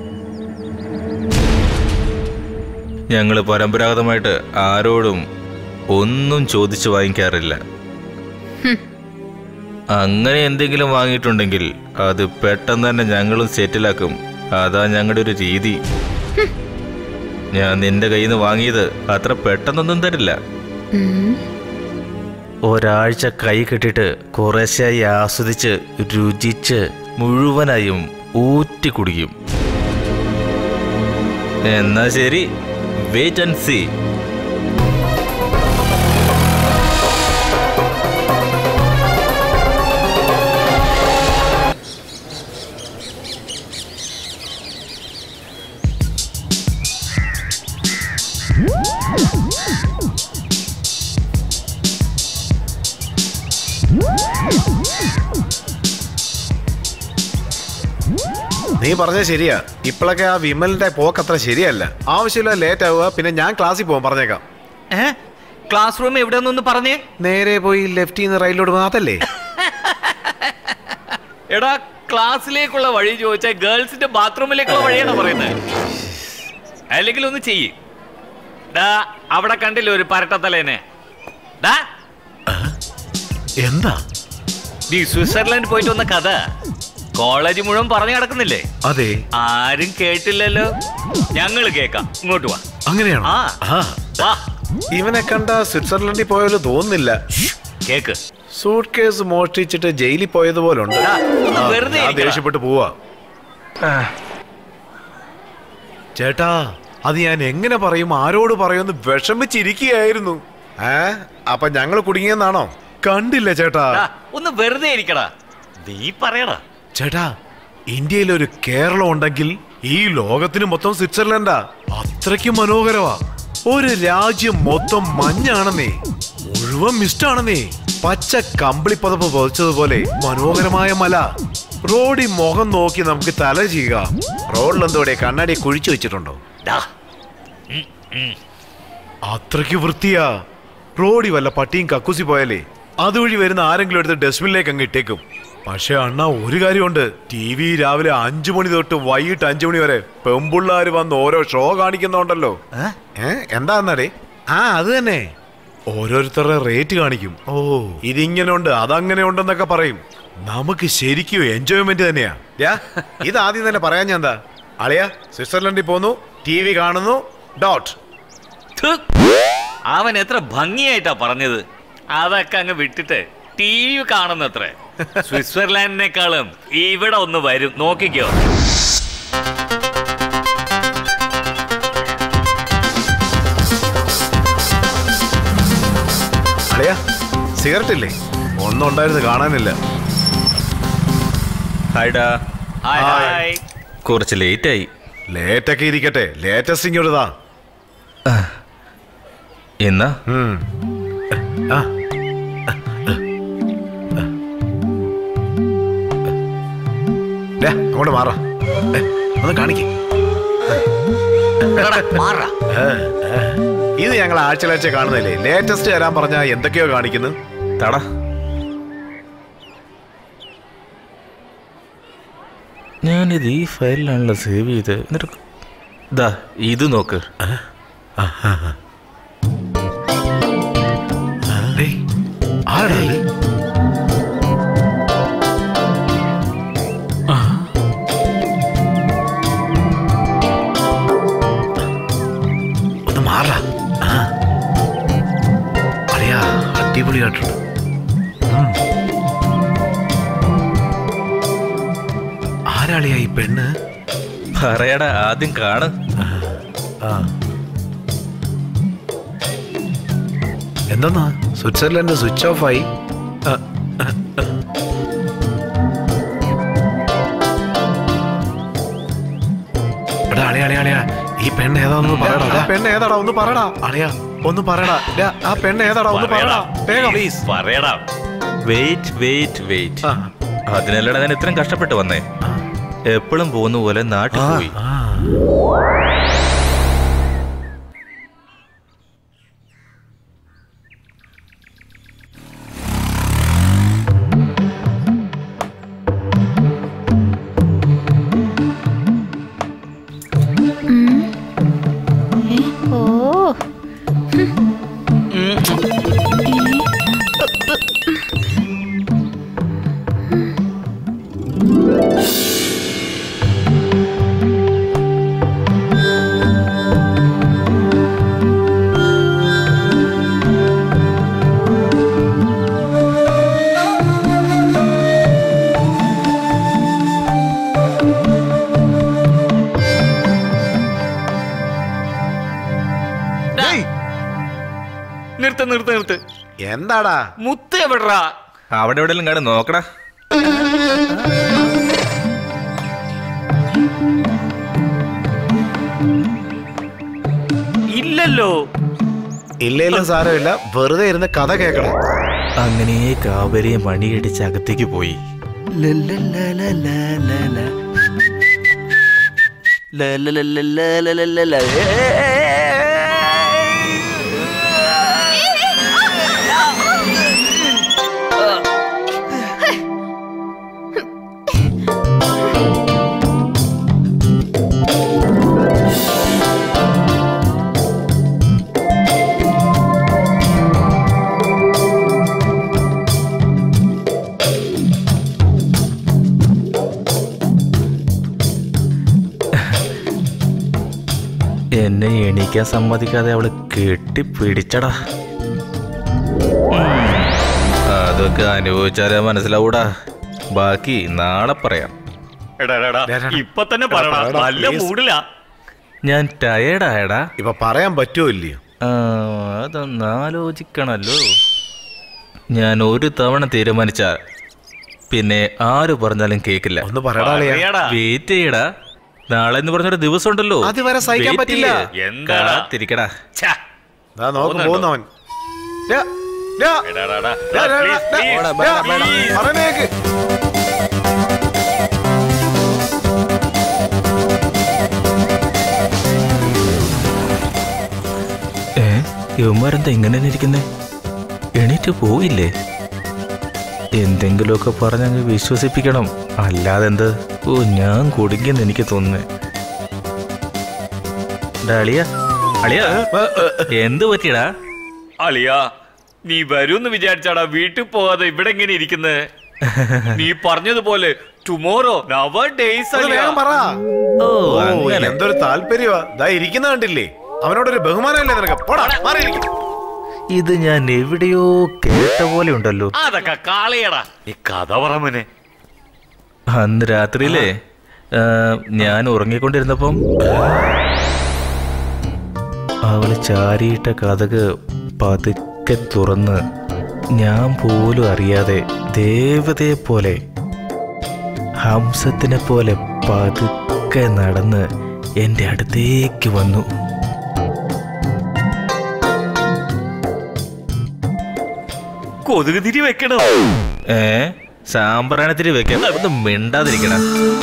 ഞങ്ങൾ പരമ്പരാഗതമായിട്ട് ആരോടും ഒന്നും ചോദിച്ചു വാങ്ങിക്കാറില്ല അങ്ങനെ എന്തെങ്കിലും വാങ്ങിയിട്ടുണ്ടെങ്കിൽ അത് പെട്ടെന്ന് തന്നെ ഞങ്ങളും സെറ്റിലാക്കും അതാ ഞങ്ങളുടെ ഒരു രീതി ഞാൻ നിന്റെ കയ്യിൽ നിന്ന് വാങ്ങിയത് അത്ര പെട്ടെന്നൊന്നും തരില്ല ഒരാഴ്ച കൈ കെട്ടിട്ട് കുറേശ്ശായി ആസ്വദിച്ച് രുചിച്ച് മുഴുവനായും ഊറ്റി കുടിക്കും എന്നാ ശരി വെയിറ്റ് ആൻഡ് സീ നീ പറഞ്ഞത് ശരിയാ ഇപ്പോഴൊക്കെ ആ വിമലിന്റെ പോക്ക് അത്ര ശരിയല്ല ആവശ്യമില്ല ലേറ്റ് ആവുക പിന്നെ ഞാൻ ക്ലാസ്സിൽ പോകാൻ പറഞ്ഞേക്കാം ഏ ക്ലാസ് റൂം എവിടെയെന്നൊന്ന് പറഞ്ഞേ നേരെ പോയി ലെഫ്റ്റിൽ നിന്ന് റൈറ്റിലോട്ട് പോകുന്ന അതല്ലേ എടാ ക്ലാസ്സിലേക്കുള്ള വഴി ചോദിച്ചാൽ ഗേൾസിന്റെ ബാത്റൂമിലേക്കുള്ള വഴിയാണ് പറയുന്നത് അല്ലെങ്കിൽ ഒന്ന് ചെയ്യ് ഡാ അവിടെ കണ്ടില്ലേ ഒരു പരട്ടത്തലേനെ ഡാ എന്താ നീ സ്വിറ്റ്സർലൻഡ് പോയിട്ട് വന്ന കഥ കോളേജ് മുഴുവൻ പറഞ്ഞു കിടക്കുന്നില്ലേ അതെ ആരും കേട്ടില്ലല്ലോ ഞങ്ങൾ കേക്കാം ഇങ്ങോട്ട് വാ അങ്ങനെയാണോ ആ. ആ വാ ഇവനെ കണ്ട സ്വിറ്റ്സർലൻഡിൽ പോയാലും തോന്നുന്നില്ല കേക്ക് സൂട്ട് കേസ് മോഷ്ടിച്ചിട്ട് ജയിലിൽ പോയതുപോലെ ഉണ്ട് ആ, ഒന്ന് വെറുതെ ഇരിക്കടാ. ദേഷ്യപ്പെട്ട് പോവാ ചേട്ടാ അത് ഞാൻ എങ്ങനെ പറയും ആരോട് പറയുമെന്ന് വിഷമിച്ചിരിക്കുകയായിരുന്നു ഏ അപ്പൊ ഞങ്ങൾ കുടുങ്ങിയെന്നാണോ കണ്ടില്ല ചേട്ടാ ആ, ഒന്ന് വെറുതെ ഇരിക്കടാ നീ പറയടാ ചേട്ടാ ഇന്ത്യയിൽ ഒരു കേരളം ഉണ്ടെങ്കിൽ ഈ ലോകത്തിന് മൊത്തം സ്വിറ്റ്സർലൻഡാ അത്രയ്ക്ക് മനോഹരമാ ഒരു രാജ്യം മൊത്തം മഞ്ഞാണെന്നേ മുഴുവൻ മിസ്റ്റാണെന്നേ പച്ച കമ്പിളി പതപ്പ് പൊതിച്ചതുപോലെ മനോഹരമായ മല റോഡിൽ മുഖം നോക്കി നമുക്ക് തല ചെയ്യുക റോഡിലെന്തോടെ കണ്ണാടി കുഴിച്ചു വെച്ചിട്ടുണ്ടോ ഡാ, അത്രയ്ക്ക് വൃത്തിയാ റോഡി വല്ല പട്ടിയും കക്കുസി പോയാലേ അതുവഴി വരുന്ന ആരെങ്കിലും എടുത്ത് ഡസ്റ്റ്ബിനിലേക്ക് അങ്ങ് ഇട്ടേക്കും പക്ഷെ അണ്ണ ഒരു കാര്യമുണ്ട് ടി വി രാവിലെ അഞ്ചു മണി തൊട്ട് വൈകിട്ട് അഞ്ചു മണി വരെ പെമ്പിള്ളാര് വന്ന് ഓരോ ഷോ കാണിക്കുന്നുണ്ടല്ലോ ഏ എന്താന്നടേ ആ അത് തന്നെ ഓരോരുത്തരുടെ റേറ്റ് കാണിക്കും ഓ ഇതിങ്ങനെ ഉണ്ട് അതങ്ങനെ ഉണ്ടെന്നൊക്കെ പറയും നമുക്ക് ശരിക്കും എൻജോയ്മെന്റ് തന്നെയാ യാ, ഇത് ആദ്യം തന്നെ പറയാൻ ഞാൻ എന്താ അളിയാ സ്വിറ്റ്സർലൻഡിൽ പോന്നു ടി വി കാണുന്നു ഡോട്ട് ഥു. അവൻ എത്ര ഭംഗിയായിട്ടാ പറഞ്ഞത് അതൊക്കെ അങ്ങ് വിട്ടിട്ട് ടി വി കാണുന്നത്രേ സ്വിറ്റ്സർലാൻഡിനേക്കാളും ഇവിടെ ഒന്ന് വരും നോക്കിക്കോ അളിയാ സിഗരറ്റ് ഇല്ലേ ഒന്നും ഉണ്ടായിരുന്നു കാണാനില്ല ഹായ്ഡാ ഹായ് ഹായ്. ഹായ് കുറച്ച് ലേറ്റായി ലേറ്റൊക്കെ ഇരിക്കട്ടെ ലേറ്റസ്റ്റ് ഇങ്ങോട്ടാ എന്നാ ആ ദേ, അങ്ങോട്ട് മാറാ ദേ, ഒന്ന് കാണിക്കേ എടാ, മാറാ. ഇത് ഞങ്ങൾ ആഴ്ചയിലാഴ്ച കാണുന്നില്ലേ ലേറ്റസ്റ്റ് തരാൻ പറഞ്ഞാ എന്തൊക്കെയോ കാണിക്കുന്നു തടാ ഞാനിത് ഈ ഫയലിലാണല്ലോ സേവ് ചെയ്ത് എന്നിട്ട് ദാ ഇത് നോക്ക് ഡേയ്, ആരെടാ ഇത്? ഒന്ന് മാറാ ആ. അറിയാ അടിപൊളിയായിട്ടുണ്ട് ഉം. ആരാളിയാ ഈ പെണ്ണ് പറയടാ ആദ്യം കാണ് ആ എന്തെന്നാ സ്വിറ്റ്സർലൻഡ് സ്വിച്ച് ഓഫ് ആയി ആ, ആ, ആ. എടാ, അളിയാ, അളിയാ, അളിയാ, ഈ പെണ്ണ് ഏതാന്ന് പറയടാ ആ പെണ്ണ് ഏതാടാ ഒന്ന് പറയടാ അളിയാ ഒന്ന് പറയടാ ഡാ, ആ പെണ്ണ് ഏതാടാ ഒന്ന് പറയടാ വേഗം പ്ലീസ് പറയടാ വെയിറ്റ് വെയിറ്റ് വെയിറ്റ് ആ, അതിനല്ലടാ ഞാൻ ഇത്രയും കഷ്ടപ്പെട്ട് വന്നേ എപ്പോഴും പോകുന്ന പോലെ നാട്ടിൽ പോയി ആ. ഓ നിർത്ത് നിർത്ത് നിർത്ത് എന്താടാ മുത്ത് എവിടാ അവിടെ എവിടെയെങ്കിലും കാണും നോക്കടാ ഇല്ലല്ലോ ഇല്ലേലും സാരമില്ല വെറുതെ ഇരുന്ന് കഥ കേൾക്കണം അങ്ങനെ കാവലിയെ മണിയടിച്ച് അകത്തേക്ക് പോയി എന്നെ എണീക്കാൻ സമ്മതിക്കാതെ അവള് കെട്ടിപ്പിടിച്ചടാ അതൊക്കെ അനുഭവിച്ചാലേ മനസ്സിലാവൂടാ ബാക്കി നാളെ പറയാം എടാ, എടാ, എടാ, ഇപ്പൊ തന്നെ പറയടാ പറയടാ, നല്ല please. മൂടിലാ ഞാൻ ടയേർഡായടാ ഇപ്പൊ പറയാൻ പറ്റുമോ ഇല്ലയോ ആ, അതൊന്ന് ആലോചിക്കണല്ലോ ഞാൻ ഒരു തവണ തീരുമാനിച്ചാൽ പിന്നെ ആര് പറഞ്ഞാലും കേക്കില്ല ഒന്ന് പറയടാ അളിയാ. അറിയാടാ. വെയിറ്റ് ചെയ്യടാ നാളെ എന്ന് പറഞ്ഞൊരു ദിവസം ഉണ്ടല്ലോ അതുവരെ സഹിക്കാൻ Wait പറ്റില്ല. ചെയ്യ്. എന്താടാ? കാത്തിരിക്കടാ ഛ, ദാ നോക്ക് പോകുന്നുണ്ടോ? പോകുന്നവൻ ഡാ, ഡാ, എടാ, എടാ, എടാ, ഡാ, ഡാ, please, ഡാ, please, ഡാ, please. പറയുന്നെ കേക്ക്. ഏ ഇവന്മാരെന്താ ഇങ്ങനെ തന്നെ ഇരിക്കുന്നേ എണീറ്റ് പോയില്ലേ എന്തെങ്കിലുമൊക്കെ പറഞ്ഞങ്ങ് വിശ്വസിപ്പിക്കണം അല്ലാതെ എന്ത് ഓ ഞാൻ കുടുങ്ങിയെന്ന് എനിക്ക് തോന്നുന്നേ ഡാ, അളിയാ അളിയാ എന്ത് പറ്റിയടാ അളിയാ നീ വരൂന്ന് വിചാരിച്ചാടാ വീട്ടിൽ പോകാതെ ഇവിടെ എങ്ങനെ ഇരിക്കുന്നത് നീ പറഞ്ഞതുപോലെ ടുമോറോ നവർ ഡേയ്സ് ഒന്ന് വേഗം പറ ഓ ഓ അങ്ങനെ എന്തൊരു താല്പര്യമാ ദാ ഇരിക്കുന്ന കണ്ടില്ലേ അവനോടൊരു ബഹുമാനമല്ലേ നിനക്ക് പോടാ മാറിയിരിക്കും ഇത് ഞാൻ എവിടെയോ കേട്ട പോലെ ഉണ്ടല്ലോ അതൊക്കെ കാളയടാ നീ കഥ പറമനെ അന്ന് രാത്രിയിലേ ആ, ഞാൻ ഉറങ്ങിക്കൊണ്ടിരുന്നപ്പം അവള് ചാരിയിട്ട കഥക് പതുക്കെ തുറന്ന് ഞാൻ പോലും അറിയാതെ ദേവതയെ പോലെ ഹംസത്തിനെ പോലെ പതുക്കെ നടന്ന് എൻ്റെ അടുത്തേക്ക് വന്നു കൊതുക് തിരി വെക്കണം ഏ സാമ്പ്രാണത്തിരി വെക്കാൻ ഒന്ന് മിണ്ടാതിരിക്കണം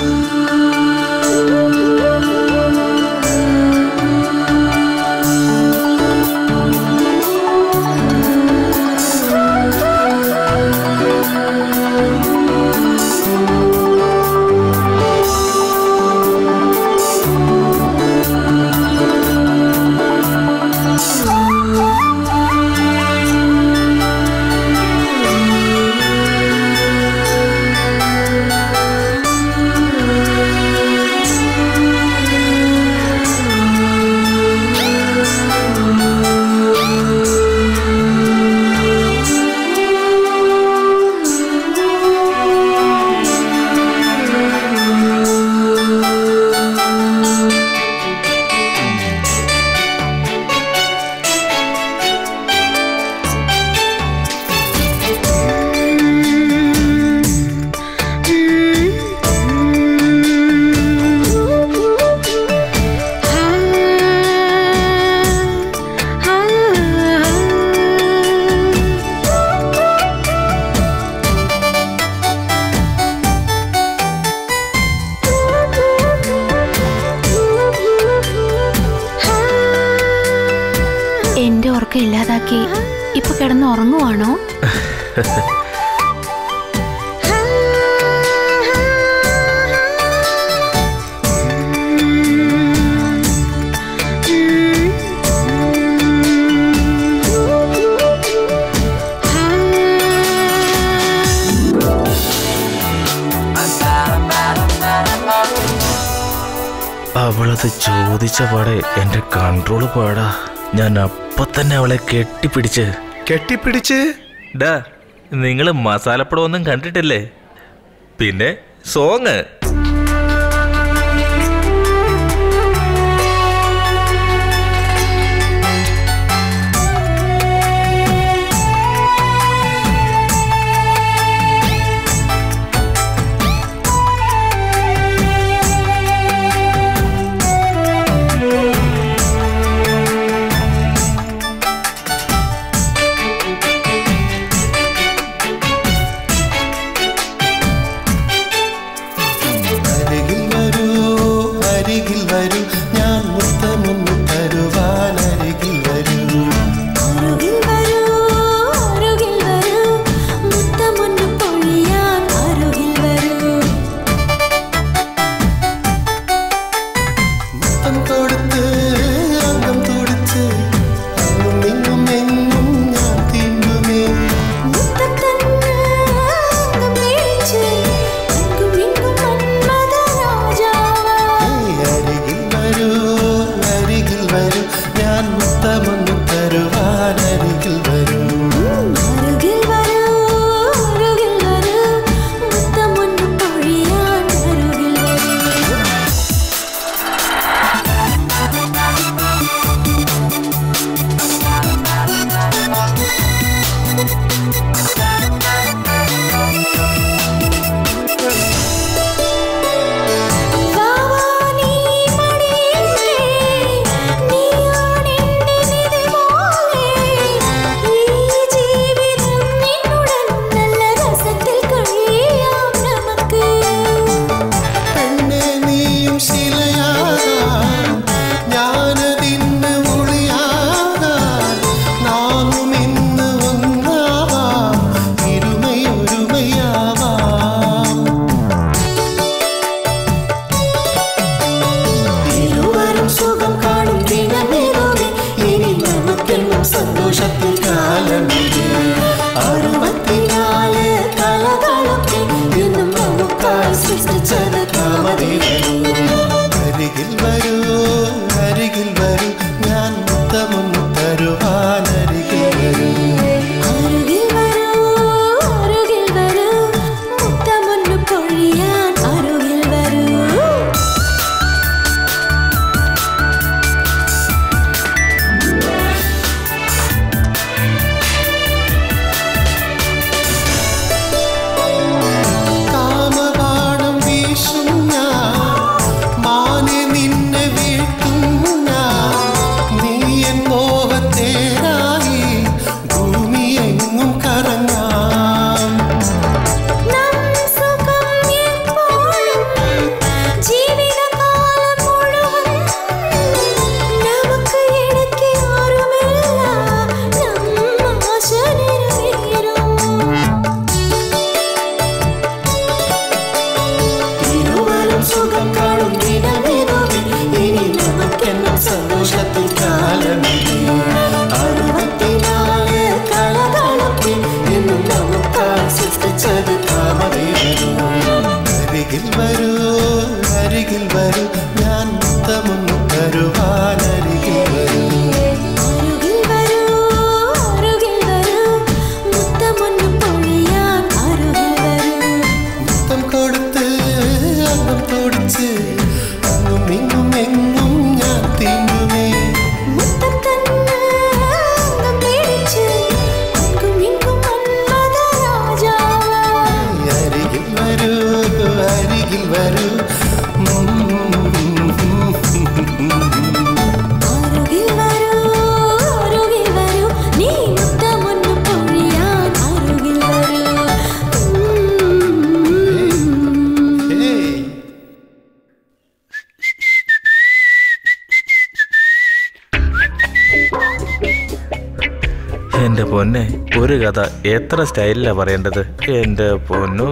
എന്റെ ഉറക്കം ഇല്ലാതാക്കി ഇപ്പൊ കിടന്ന് ഉറങ്ങുവാണോ അവളത് ചോദിച്ച പാടെ എന്റെ കൺട്രോൾ പാടാ ഞാൻ അപ്പൊ തന്നെ അവളെ കെട്ടിപ്പിടിച്ച് കെട്ടിപ്പിടിച്ച് ഡാ നിങ്ങൾ മസാലപ്പടം ഒന്നും കണ്ടിട്ടില്ലേ പിന്നെ സോങ് അരികിൽ വരൂ അരികിൽ വരൂ ഞാൻ മുത്തമൊന്ന് തരുവാൻ അരികിൽ വരൂ അരുകിൽ വരൂ അരുകിൽ വരൂ മുത്തമൊന്ന് പൊഴിയാൻ അരുകിൽ വരൂ മുത്തം കൊടുത്ത് അംഗം തുടിച്ച് അങ്ങും ഇങ്ങും എങ്ങും ഞാൻ തീണ്ടുമേ മുത്തത്തന്ന് അംഗം വീഴ്ച അങ്കും ഇങ്കും മന്മഥ രാജാവാ ഏ, അരികിൽ വരൂ ഞാൻ മുത്തമൊന്നു തരുവാനരികിൽ വരൂ അരുകിൽ വരൂ അരുകിൽ വരൂ മുത്തമൊന്നു പൊഴിയാൻ അരുകിൽ വരൂ മുത്തം കൊടുത്ത് അന്നം തൊടിച്ച് അങ്ങും ഇങ്ങും എങ്ങും ഞാൻ തീണ്ടുമേ മുത്തം തന്ന് അംഗം പിടിച്ച് അങ്ങും ഇങ്ങും മന്മഥ രാജാവായി അരികിൽ വരൂ അരികിൽ വരൂ അരുകിൽ വരൂ അരുകിൽ വരൂ നീ മുത്തമൊന്നു പൊഴിയാൻ അരുകിൽ വരൂ ഹേയ് എന്റെ പൊന്നെ ഒരു കഥ എത്ര സ്റ്റൈലിലാ പറയേണ്ടത് എന്റെ പൊന്നു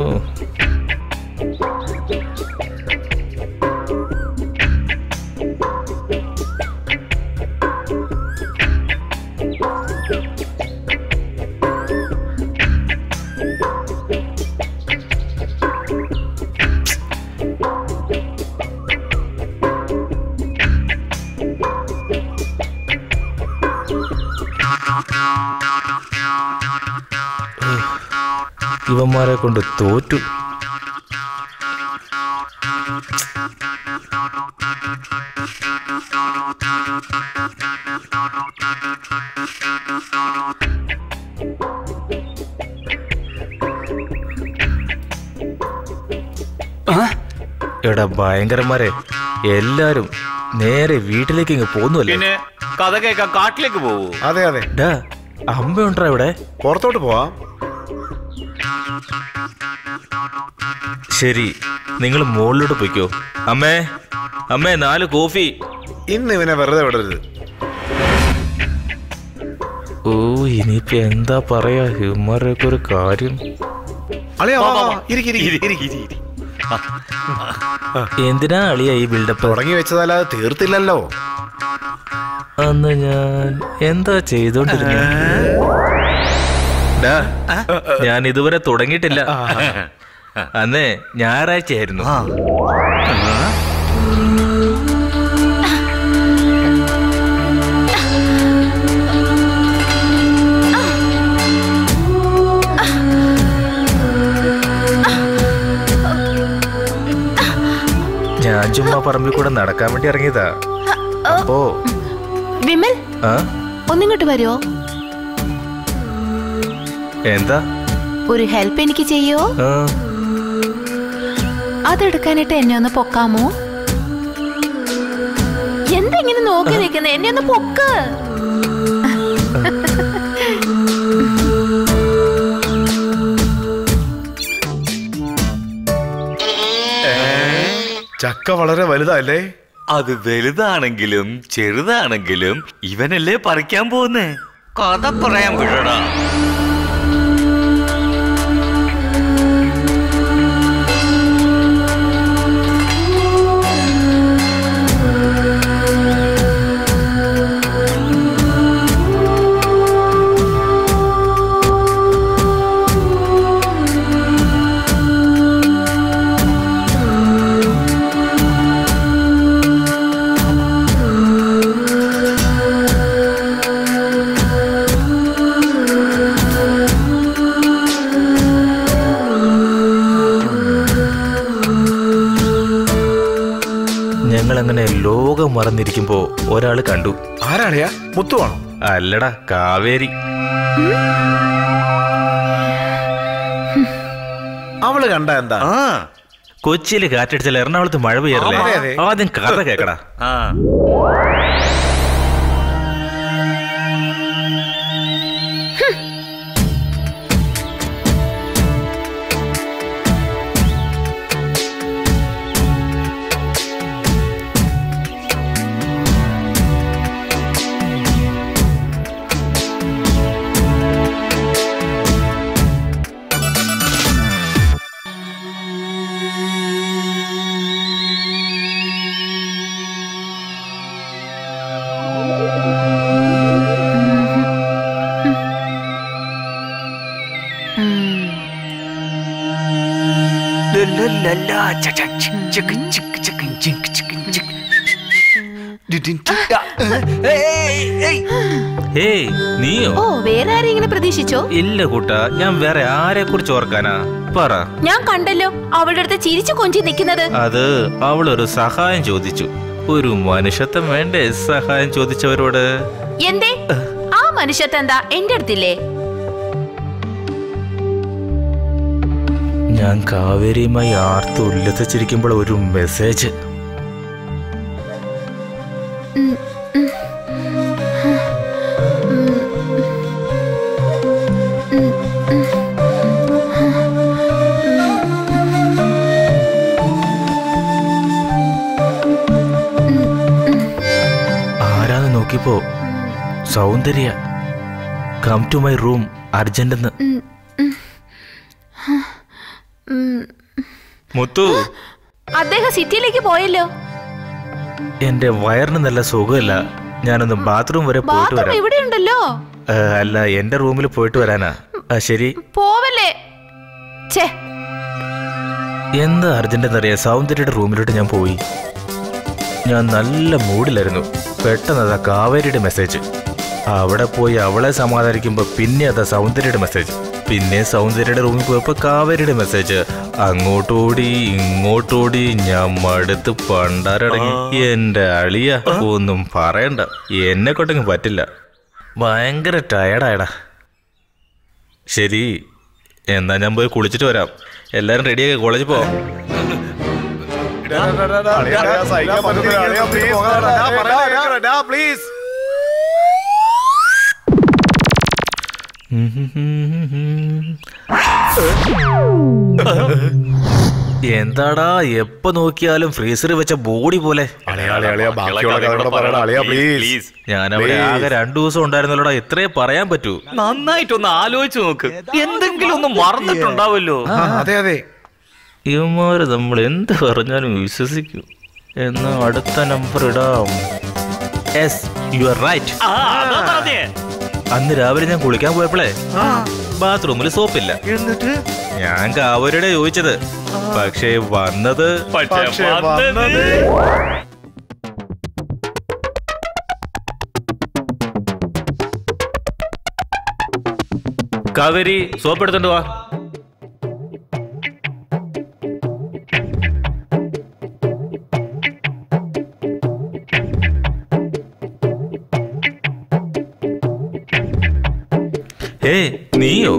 ഇവന്മാരെ കൊണ്ട് തോറ്റു എടാ ഭയങ്കരന്മാരെ എല്ലാരും നേരെ വീട്ടിലേക്ക് ഇങ്ങ് പോന്നുവല്ലേ പിന്നെ കഥ കേൾക്കാൻ കാട്ടിലേക്ക് പോവൂ അതെ അതെ ഡാ അമ്മയുണ്ടാ ഇവിടെ പുറത്തോട്ട് പോവാം ശരി നിങ്ങൾ മുകളിലോട്ട് പോയിക്കോ അമ്മേ അമ്മേ നാല് കോഫി ഇന്ന് ഇവനെ വെറുതെ വിടരുത് ഓ ഇനിയിപ്പോ എന്താ പറയാ ഇവന്മാരൊക്കെ ഒരു കാര്യം അളിയാ വാ, വാ, വാ, വാ, വാ. ഇരിക്ക്, ഇരിക്ക്, ഇരി, ഇരിക്ക്. ഇരി, ഇരി. എന്തിനാ അളിയ ഈ ബിൽഡപ്പ് തുടങ്ങി വെച്ചതല്ലാതെ തീർത്തില്ലല്ലോ അന്ന് ഞാൻ എന്താ ചെയ്തോണ്ടിരുന്നത് ഡാ, ഞാൻ ഇതുവരെ തുടങ്ങിയിട്ടില്ല അന്നേ ഞായറാഴ്ചയായിരുന്നു ആ. ഞാൻ ചുമ്മാ പറമ്പിൽ കൂടെ നടക്കാൻ വേണ്ടി ഇറങ്ങിയതാ അപ്പോ വിമൽ ആ ഒന്നിങ്ങോട്ട് വരുമോ എന്താ ഒരു ഹെൽപ്പ് എനിക്ക് ചെയ്യോ ആ, അതെടുക്കാനായിട്ട് എന്നെ ഒന്ന് പൊക്കാമോ എന്തെങ്ങനെ നോക്കി നിൽക്കുന്നത് എന്നെ ഒന്ന് പൊക്ക് ചക്ക വളരെ വലുതല്ലേ അത് വലുതാണെങ്കിലും ചെറുതാണെങ്കിലും ഇവനല്ലേ പറിക്കാൻ പോകുന്നേ കഥ പറയാൻ വിടടാ ഞങ്ങൾ അങ്ങനെ ലോകം മറന്നിരിക്കുമ്പോ ഒരാള് കണ്ടു ആരാളിയാ മുത്തുവാണോ അല്ലടാ കാവേരി അവള് കണ്ട എന്താ ആ കൊച്ചിയിൽ കാറ്റടിച്ചാൽ എറണാകുളത്ത് മഴ അതെ, അതെ. പെയ്യറില്ലേ ആദ്യം കഥ കേക്കടാ ആ ഹേയ് നീയോ ഓ വേറെ ആരെങ്കിലും പ്രതീക്ഷിച്ചോ ഇല്ല കൂട്ടാ ഞാൻ വേറെ ആരെ കുറിച്ച് ഓർക്കാനാ പറ ഞാൻ കണ്ടല്ലോ അവളുടെ അടുത്ത് ചിരിച്ചു കൊഞ്ചി നിൽക്കുന്നത് അത് അവളൊരു സഹായം ചോദിച്ചു ഒരു മനുഷ്യത്വം വേണ്ടേ സഹായം ചോദിച്ചവരോട് എന്തേ ആ മനുഷ്യത്തെ എന്താ എന്റെ അടുത്തില്ലേ ഞാൻ കാവേരിയുമായി ആർത്ത് ഉല്ലസിച്ചിരിക്കുമ്പോൾ ഒരു മെസ്സേജ് ആരാന്ന് നോക്കിയപ്പോ Soundarya come to my room അർജന്റെന്ന് മുത്തു അദ്ദേഹം സിറ്റിയിലേക്ക് പോയല്ലോ എന്റെ വയറിന് നല്ല സുഖമില്ല ഞാനൊന്ന് ബാത്റൂം വരെ പോയിട്ട് ബാത്റൂം വരാം ഇവിടെ ഉണ്ടല്ലോ ഏ, അല്ല എന്റെ റൂമിൽ പോയിട്ട് വരാനാ ആ, ശരി പോവല്ലേ ഛേ എന്താ അർജന്റെന്നറിയാ സൗന്ദര്യയുടെ റൂമിലോട്ട് ഞാൻ പോയി ഞാൻ നല്ല മൂഡിലായിരുന്നു പെട്ടെന്ന് അതാ കാവേരിയുടെ മെസ്സേജ് അവിടെ പോയി അവളെ സമാധാനിക്കുമ്പോ പിന്നെ അതാ സൗന്ദര്യയുടെ മെസ്സേജ് പിന്നെ സൗന്ദര്യയുടെ റൂമിൽ പോയപ്പോ കാവേരിയുടെ മെസ്സേജ് അങ്ങോട്ടോടി ഇങ്ങോട്ടോടി ഞാൻ മടുത്ത് പണ്ടാരടങ്ങി എന്റെ അളിയ ഒന്നും പറയണ്ട എന്നെ കൊണ്ടെങ്കിൽ പറ്റില്ല ഭയങ്കര ടയർഡായടാ ശരി എന്നാ ഞാൻ പോയി കുളിച്ചിട്ട് വരാം എല്ലാരും റെഡിയാക്കി കോളേജിൽ പോവാം പ്ലീസ് എന്താടാ എപ്പോ നോക്കിയാലും ഫ്രീസറിൽ വെച്ച ബോഡി പോലെ അളിയാ അളിയാ അളിയാ ബാക്കിയുള്ള കഥകളെ പറയണ അളിയാ പ്ലീസ് ഞാനവിടെ ആകെ രണ്ടു ദിവസം ഉണ്ടായിരുന്നല്ലോടാ ഇത്രേ പറയാൻ പറ്റൂ നന്നായിട്ടൊന്ന് ആലോചിച്ച് നോക്ക് എന്തെങ്കിലും ഒന്ന് മറന്നിട്ടുണ്ടാവല്ലോ അതെ അതെ ഇവന്മാര് നമ്മൾ എന്ത് പറഞ്ഞാലും വിശ്വസിക്കും എന്നാ അടുത്ത നമ്പർ ഇടാം യെസ് യു ആർ റൈറ്റ് ആ, അതാ പറഞ്ഞേ. അന്ന് രാവിലെ ഞാൻ കുളിക്കാൻ പോയപ്പോഴേ ബാത്റൂമിൽ സോപ്പില്ല എന്നിട്ട് ഞാൻ കാവരുടെ ചോദിച്ചത് പക്ഷേ വന്നത് പക്ഷേ വന്നത് കാവേരി സോപ്പ് എടുത്തോണ്ട് വാ ഏ നീയോ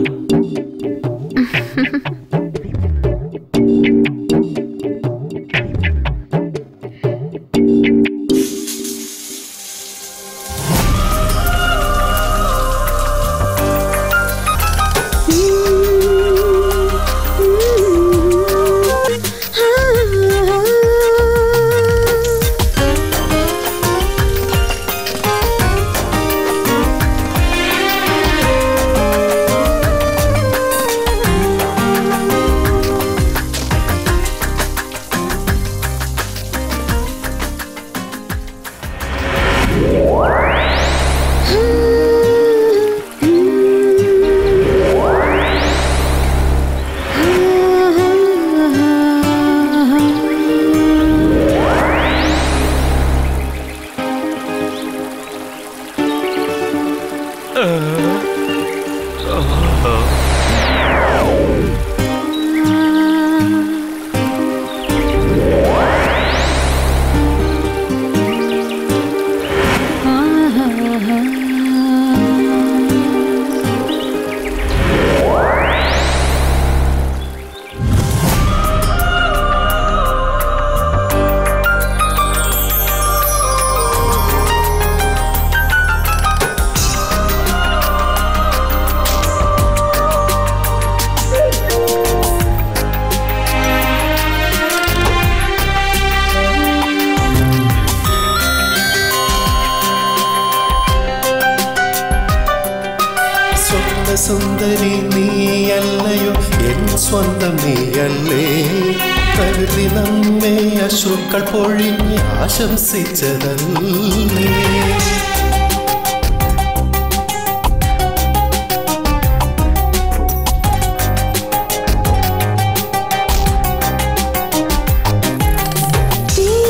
സ്വപ്ന സുന്ദരി നീയല്ലയോ എൻ സ്വന്തം നീയല്ലേ പ്രകൃതി നമ്മെ അശ്രുക്കൾ പൊഴിഞ്ഞ് ആശംസിച്ചതല്ലേ തീ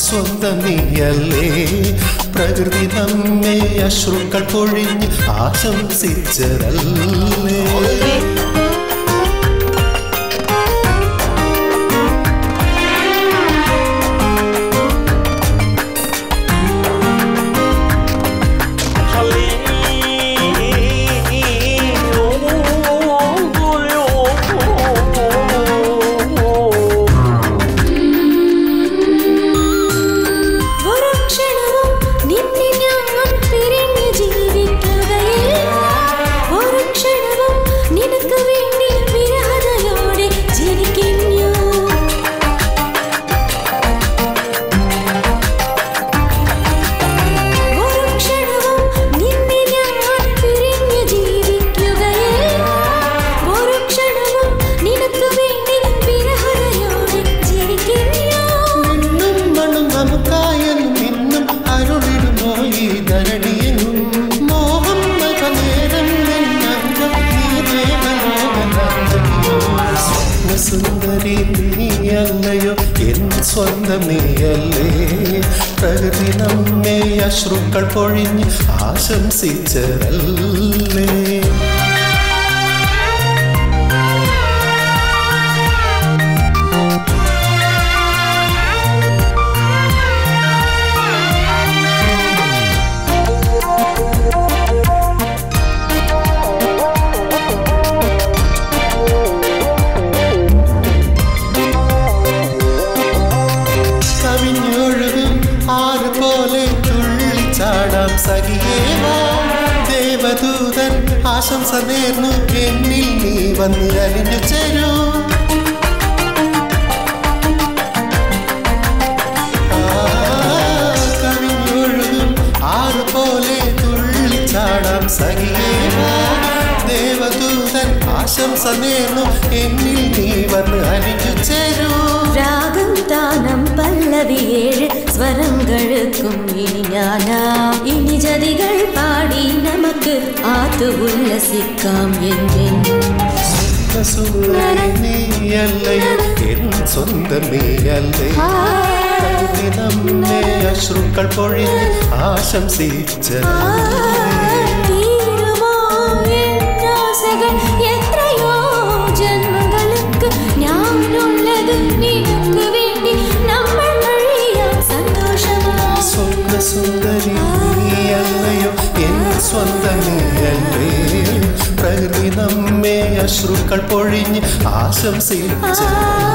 സ്വന്തം നീയല്ലേ പ്രകൃതി നമ്മെ അശ്രുക്കൾ പൊഴിഞ്ഞ് ആശംസിച്ചതല്ലേ ഒരു ക്ഷണവും നിന്നെ ഞാൻ പിരിഞ്ഞ് ജീവിക്കുകയില്ല ഒരു ക്ഷണവും നിനക്ക് വേണ്ടി വിരഹതയോടെ ജനിക്കുന്നു ഒരു ക്ഷണവും നിന്നെ ഞാൻ പിരിഞ്ഞ് ജീവിക്കുകയില്ല ഒരു ക്ഷണവും നിനക്ക് വേണ്ടി വിരഹതയോടെ ജനിക്കുന്നു മിന്നും മണ്ണും നമുക്കായെന്നും ഇന്നും അരുളിടുമോ ഈ ധരണിയെന്നും മോഹം നേരം സുന്ദരി നീയല്ലയോ എൻ സ്വന്തം നീയല്ലേ പ്രകൃതി നമ്മെ അശ്രുക്കൾ പൊഴിഞ്ഞ് ആശംസിച്ചതല്ലേ കവിഞ്ഞൊഴുകും ആറ് പോലെ തുള്ളിച്ചാടാം സഖിയേവാ ദേവദൂതൻ ആശംസ നേർന്നു എന്നിൽ നീ വന്ന് അലിഞ്ഞു ചേരൂ ആ, കവിഞ്ഞൊഴുകും ആറ് പോലെ തുള്ളിച്ചാടാം സഖിയേവാ ദേവദൂതൻ ആശംസ നേർന്നു എന്നിൽ നീ വന്ന് അലിഞ്ഞു ചേരൂ രാഗം താനം പല്ലവിയേഴ് സ്വരങ്ങൾക്കും ഇനി ഞാനാം ഇനി ജതികൾ പാടി നമുക്ക് ആത്തു ഉല്ലസിക്കാം എന്നെന്നും സുന്ദരി നീയല്ലയോ എൻ സ്വന്തം നീയല്ലേ പ്രകൃതി നമ്മെ അശ്രുക്കൾ പൊഴിഞ്ഞ് ആശംസിച്ചത് തീരുമോ എന്നാസകൾ എത്രയോ ജന്മങ്ങൾക്ക് ഞാനുള്ളത് നിനക്ക് വേണ്ടി നമ്മൾ കഴിയാം സന്തോഷമാ സ്വപ്ന സുന്ദരി നീയല്ലയോ എൻ സ്വന്തം നീയല്ലേ പ്രകൃതി നമ്മെ അശ്രുക്കൾ പൊഴിഞ്ഞ് ആശംസിച്ചത്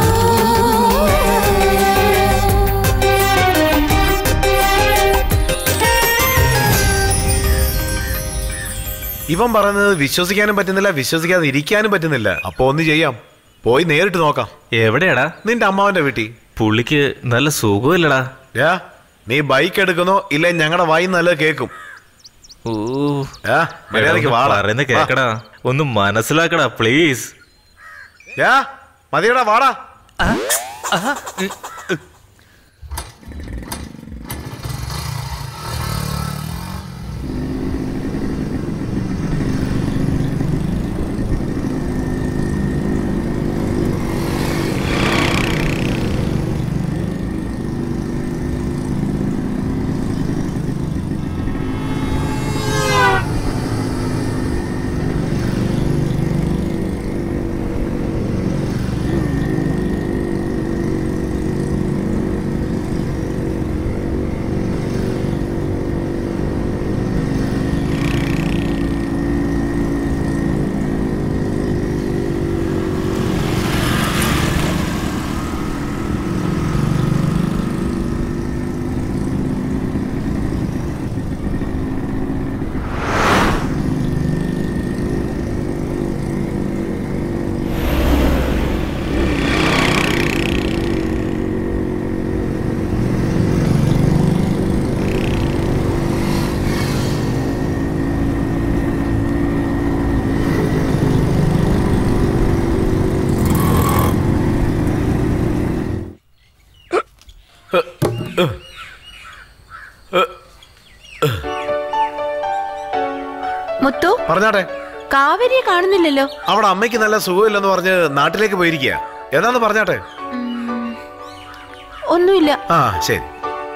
ഇവൻ പറയുന്നത് വിശ്വസിക്കാനും പറ്റുന്നില്ല വിശ്വസിക്കാതെ ഇരിക്കാനും പറ്റുന്നില്ല അപ്പൊ ഒന്ന് ചെയ്യാം പോയി നേരിട്ട് നോക്കാം എവിടെയാടാ നിന്റെ അമ്മാവന്റെ വീട്ടിൽ പുള്ളിക്ക് നല്ല സുഖമില്ലടാ യാ നീ ബൈക്ക് എടുക്കുന്നോ ഇല്ല ഞങ്ങളുടെ വായി നല്ലത് കേക്കും ഓ യാ, മര്യാദയ്ക്ക് വാടാ. പറയുന്ന കേക്കടാ ഒന്ന് മനസ്സിലാക്കടാ പ്ലീസ് യാ മതിയടാ വാടാ മുത്തു പറഞ്ഞാട്ടെ കാവേരിയെ കാണുന്നില്ലല്ലോ അവിടെ അമ്മയ്ക്ക് നല്ല സുഖമില്ലെന്ന് പറഞ്ഞ് നാട്ടിലേക്ക് പോയിരിക്കുക ഏതാന്ന് പറഞ്ഞാട്ടെ ഒന്നുമില്ല ആ ശരി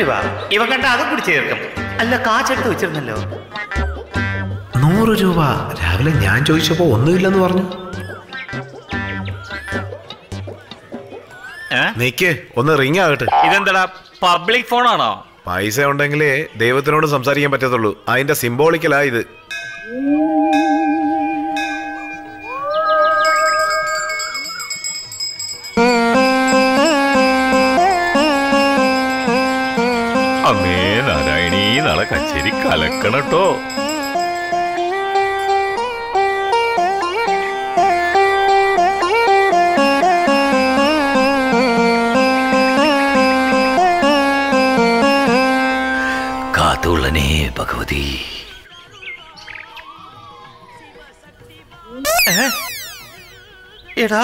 രൂപ ഇവൻ കണ്ട അതും കൂടി ചേർക്കും അല്ല കാശെടുത്ത് വെച്ചിരുന്നല്ലോ നൂറ് രൂപ രാവിലെ ഞാൻ ചോദിച്ചപ്പോ ഒന്നുമില്ലെന്ന് പറഞ്ഞു ഏ? നിക്ക് ഒന്ന് റിങ് ആകട്ടെ ഇതെന്താടാ പബ്ലിക് ഫോണാണോ പൈസ ഉണ്ടെങ്കിലേ ദൈവത്തിനോട് സംസാരിക്കാൻ പറ്റത്തുള്ളൂ അതിന്റെ സിംബോളിക്കലാ ഇത് അമ്മേ നാരായണീ നാളെ കച്ചേരി കലക്കണട്ടോ കാത്തുള്ളനേ ഭഗവതി ഏ? എടാ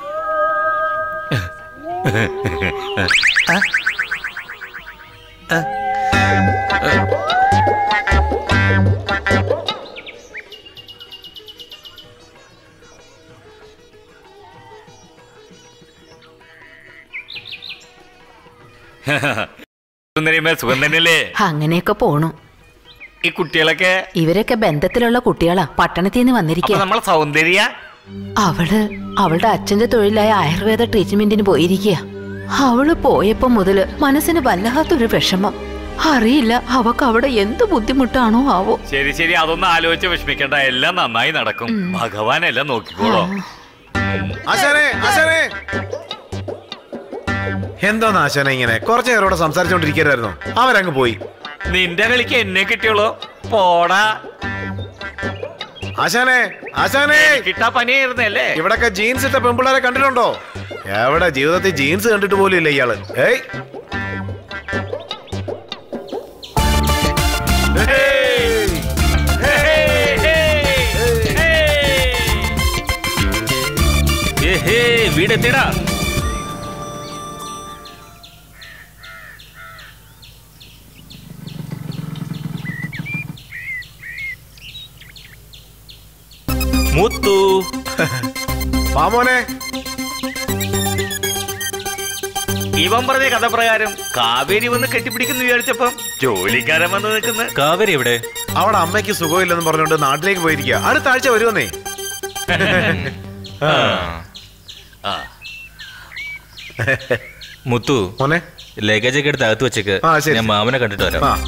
ആ? ആ? സുന്ദരിമേ സുഖം തന്നെയല്ലേ അങ്ങനെയൊക്കെ പോണു ഈ കുട്ടികളൊക്കെ ഇവരൊക്കെ ബന്ധത്തിലുള്ള കുട്ടികളാ പട്ടണത്തിൽ നിന്ന് അപ്പൊ വന്നിരിക്കുക നമ്മളെ സൗന്ദര്യ അവള് അവളുടെ അച്ഛന്റെ തൊഴിലായ ആയുർവേദ ട്രീറ്റ്മെന്റിന് പോയിരിക്കുക അവള് പോയപ്പോ മുതല് മനസ്സിന് വല്ലാത്തൊരു വിഷമം അറിയില്ല അവക്ക് അവിടെ എന്ത് ബുദ്ധിമുട്ടാണോ ആവോ ശരി ശരി അതൊന്നും ആലോചിച്ച് വിഷമിക്കണ്ട എല്ലാം നന്നായി നടക്കും ഭഗവാൻ എല്ലാം നോക്കിക്കോളോ ആശാനെ ആശാനെ എന്തോന്ന് ആശാനെ ഇങ്ങനെ കുറച്ചു നേരം ഇവിടെ സംസാരിച്ചോണ്ടിരിക്കരുതായിരുന്നു അവരങ്ങ് പോയി നിന്റെ കളിക്ക് എന്നെ കിട്ടിയോളൂ പോടാ ആശാനെ ആശാനെ കിട്ടാ പനിയായിരുന്നല്ലേ ഇവിടൊക്കെ ജീൻസ് ഇട്ട പെമ്പിള്ളേരെ കണ്ടിട്ടുണ്ടോ എവിടെ ജീവിതത്തിൽ ജീൻസ് കണ്ടിട്ട് പോലും ഇല്ല ഇയാള് ഏയ് ഏഹേ വീടെത്തിടാ മുത്തു മാമോനെ ഇവൻ പറഞ്ഞ കഥ പ്രകാരം കാവേരി വന്ന് കെട്ടിപ്പിടിക്കുന്നു വിചാരിച്ചപ്പം ജോലിക്കാരൻ വന്ന് നിൽക്കുന്നു കാവേരി എവിടെ അവിടെ അമ്മയ്ക്ക് സുഖമില്ലെന്ന് പറഞ്ഞുകൊണ്ട് നാട്ടിലേക്ക് പോയിരിക്കുക അടുത്ത ആഴ്ച വരുമെന്നേ ആ മുത്തു മോനെ ലഗേജ് ഒക്കെ എടുത്ത് അകത്ത് വെച്ചേക്ക് ആ, ശരി, ഞാൻ ശരി. മാമനെ കണ്ടിട്ട് വരാം ആ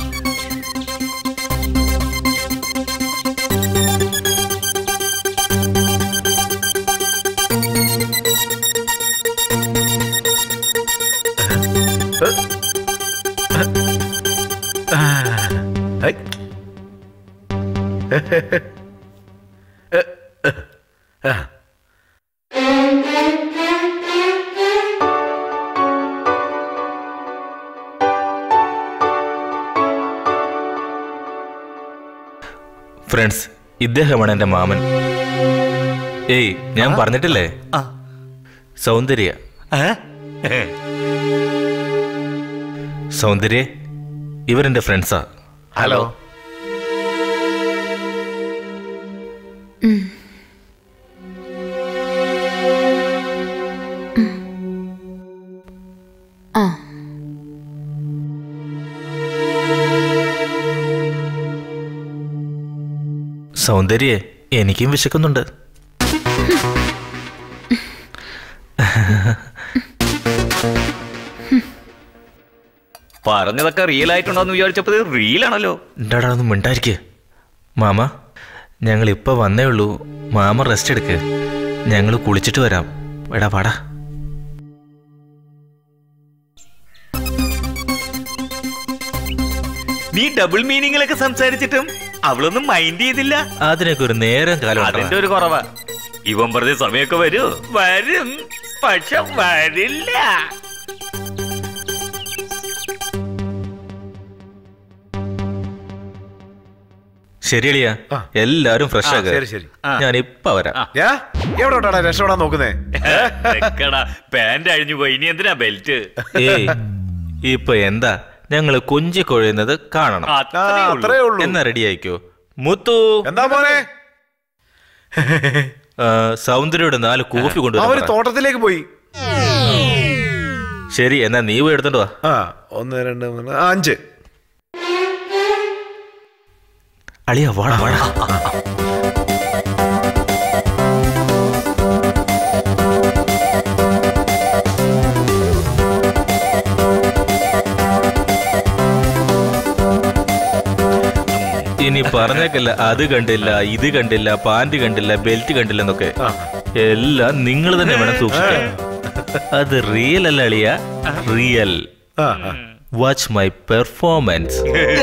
ഹൈ. ഫ്രണ്ട്സ് ഇദ്ദേഹമാണ് എന്റെ മാമൻ ഏയ് ഞാൻ പറഞ്ഞിട്ടില്ലേ ആ. സൗന്ദര്യ ഏ? സൗന്ദര്യ ഇവരെന്റെ ഫ്രണ്ട്സാ ഹലോ ആ സൗന്ദര്യ എനിക്കും വിശക്കുന്നുണ്ട് പറഞ്ഞതൊക്കെ റിയൽ ആയിട്ടുണ്ടോന്ന് വിചാരിച്ചപ്പോ റിയൽ ആണല്ലോ എന്താടാ ഒന്ന് മിണ്ടായിരിക്കേ മാമ ഞങ്ങൾ ഇപ്പൊ വന്നേ ഉള്ളൂ മാമ റെസ്റ്റ് എടുക്ക് ഞങ്ങൾ കുളിച്ചിട്ട് വരാം എടാ പാടാ നീ ഡബിൾ മീനിങ്ങിലൊക്കെ സംസാരിച്ചിട്ടും അവളൊന്നും മൈൻഡ് ചെയ്തില്ല അതിനൊക്കെ ഒരു നേരം കാലം അതിന്റെ ഉണ്ടെടാ. ഒരു കുറവാ ഇവൻ പറഞ്ഞ സമയമൊക്കെ വരൂ വരും പക്ഷെ വരില്ല ശരിയളിയാ ആ. എല്ലാരും ഫ്രഷ് ആ, ആക്കുക ശരി, ശരി. ഞാൻ ഇപ്പൊ വരാം യാ എവിടോട്ടാടാ രക്ഷപ്പെടാൻ നോക്കുന്നേ പാന്റ് അഴിഞ്ഞു പോയി ഇനി എന്തിനാ ബെൽറ്റ് ഏയ് ഇപ്പൊ എന്താ ഞങ്ങള് കൊഞ്ചി കൊഴയുന്നത് കാണണം ആ അത്രേ ഉള്ളൂ എന്നാ റെഡി ആയിക്കോ മുത്തു എന്താ മോനെ ആ, സൗന്ദര്യയുടെ നാല് കോഫി അവര് കൊണ്ടുവരാൻ പറ. തോട്ടത്തിലേക്ക് പോയി ശരി എന്നാ നീ പോയി എടുത്തോണ്ട് വാ ആ ഒന്ന് രണ്ട് മൂന്ന് ആ, അഞ്ച് അളിയ വാടാ വാടാ ഇനി പറഞ്ഞേക്കല്ല അത് കണ്ടില്ല ഇത് കണ്ടില്ല പാന്റ് കണ്ടില്ല ബെൽറ്റ് കണ്ടില്ല എന്നൊക്കെ എല്ലാം നിങ്ങൾ തന്നെ വേണം സൂക്ഷിക്കാൻ അത് റിയൽ അല്ല അളിയ റിയൽ ആ ആ. വാച്ച് മൈ പെർഫോമൻസ്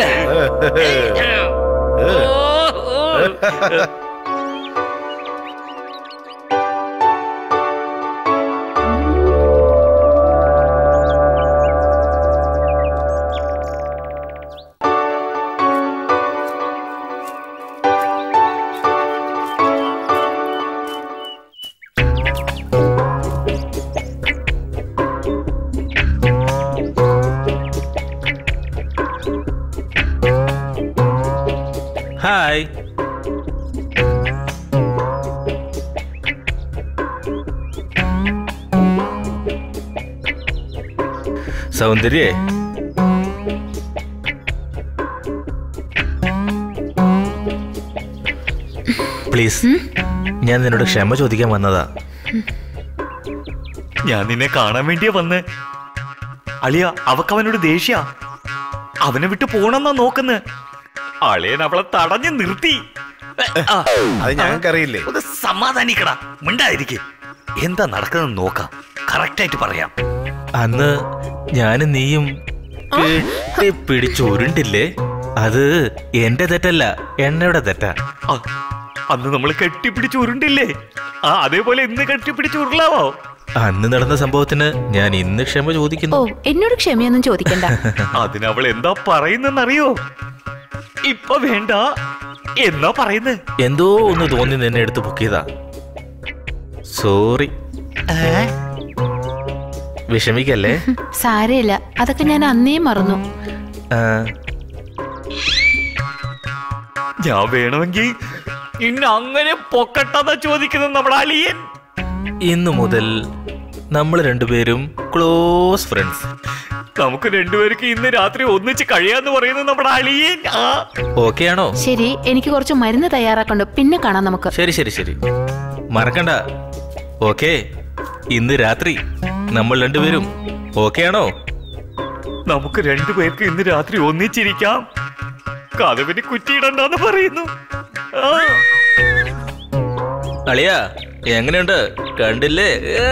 ഹായ് സൗന്ദര്യേ പ്ലീസ് ഞാൻ നിന്നോട് ക്ഷമ ചോദിക്കാൻ വന്നതാ ഞാൻ നിന്നെ കാണാൻ വേണ്ടിയാ വന്ന് അളിയ അവക്കവനോട് ദേഷ്യ അവനെ വിട്ട് പോണെന്നാ നോക്കുന്ന് അളിയൻ അവളെ തടഞ്ഞു നിർത്തി ആ, അത് ഞങ്ങൾക്കറിയില്ലേ ഒന്ന് സമാധാനിക്കടാ മിണ്ടായിരിക്കെ എന്താ നടക്കുന്നത് നോക്കാം കറക്റ്റായിട്ട് പറയാം അന്ന് ഞാനും നീയും കെട്ടി പിടിച്ചുരുണ്ടില്ലേ അത് എന്റെ തെറ്റല്ല എണ്ണയുടെ തെറ്റാ ആ, അന്ന് നമ്മൾ കെട്ടിപ്പിടിച്ച് ഉരുണ്ടില്ലേ ആ അതേപോലെ ഇന്ന് കെട്ടിപ്പിടിച്ച് ഉരുളാവോ അന്ന് നടന്ന സംഭവത്തിന് ഞാൻ ഇന്ന് ക്ഷമ ഓ ചോദിക്കുന്നു എന്നോട് ക്ഷമയൊന്നും ചോദിക്കണ്ട അതിനവൾ എന്താ പറയുന്നെന്നറിയോ ഇപ്പൊ വേണ്ട എന്നാ പറയുന്നത് എന്തോ ഒന്ന് തോന്നി നിന്നെ എടുത്ത് പൊക്കിയതാ സോറി വിഷമിക്കല്ലേ സാരയില്ല അതൊക്കെ ഞാൻ അന്നേ മറന്നു ആ, ഞാൻ വേണമെങ്കിൽ ഇന്ന് അങ്ങനെ പൊക്കട്ടെന്നാ ചോദിക്കുന്നത് നമ്മുടെ അളിയൻ ഇന്നു മുതൽ നമ്മൾ രണ്ടുപേരും ക്ലോസ് ഫ്രണ്ട്സ് നമുക്ക് രണ്ടുപേർക്ക് ഇന്ന് രാത്രി ഒന്നിച്ച് കഴിയാന്ന് പറയുന്നത് നമ്മുടെ അളിയൻ ആ ഓക്കെ ആണോ ശരി എനിക്ക് കുറച്ച് മരുന്ന് തയ്യാറാക്കണ്ടു പിന്നെ കാണാം നമുക്ക് ശരി ശരി ശരി മറക്കണ്ട ഓക്കെ ഇന്ന് രാത്രി നമ്മൾ രണ്ടുപേരും ഓക്കെ ആണോ നമുക്ക് രണ്ടുപേർക്ക് ഇന്ന് രാത്രി ഒന്നിച്ചിരിക്കാം കഥവിന് കുറ്റിയിടണ്ടെന്ന് പറയുന്നു ആ അളിയാ എങ്ങനെയുണ്ട് കണ്ടില്ലേ ഏ.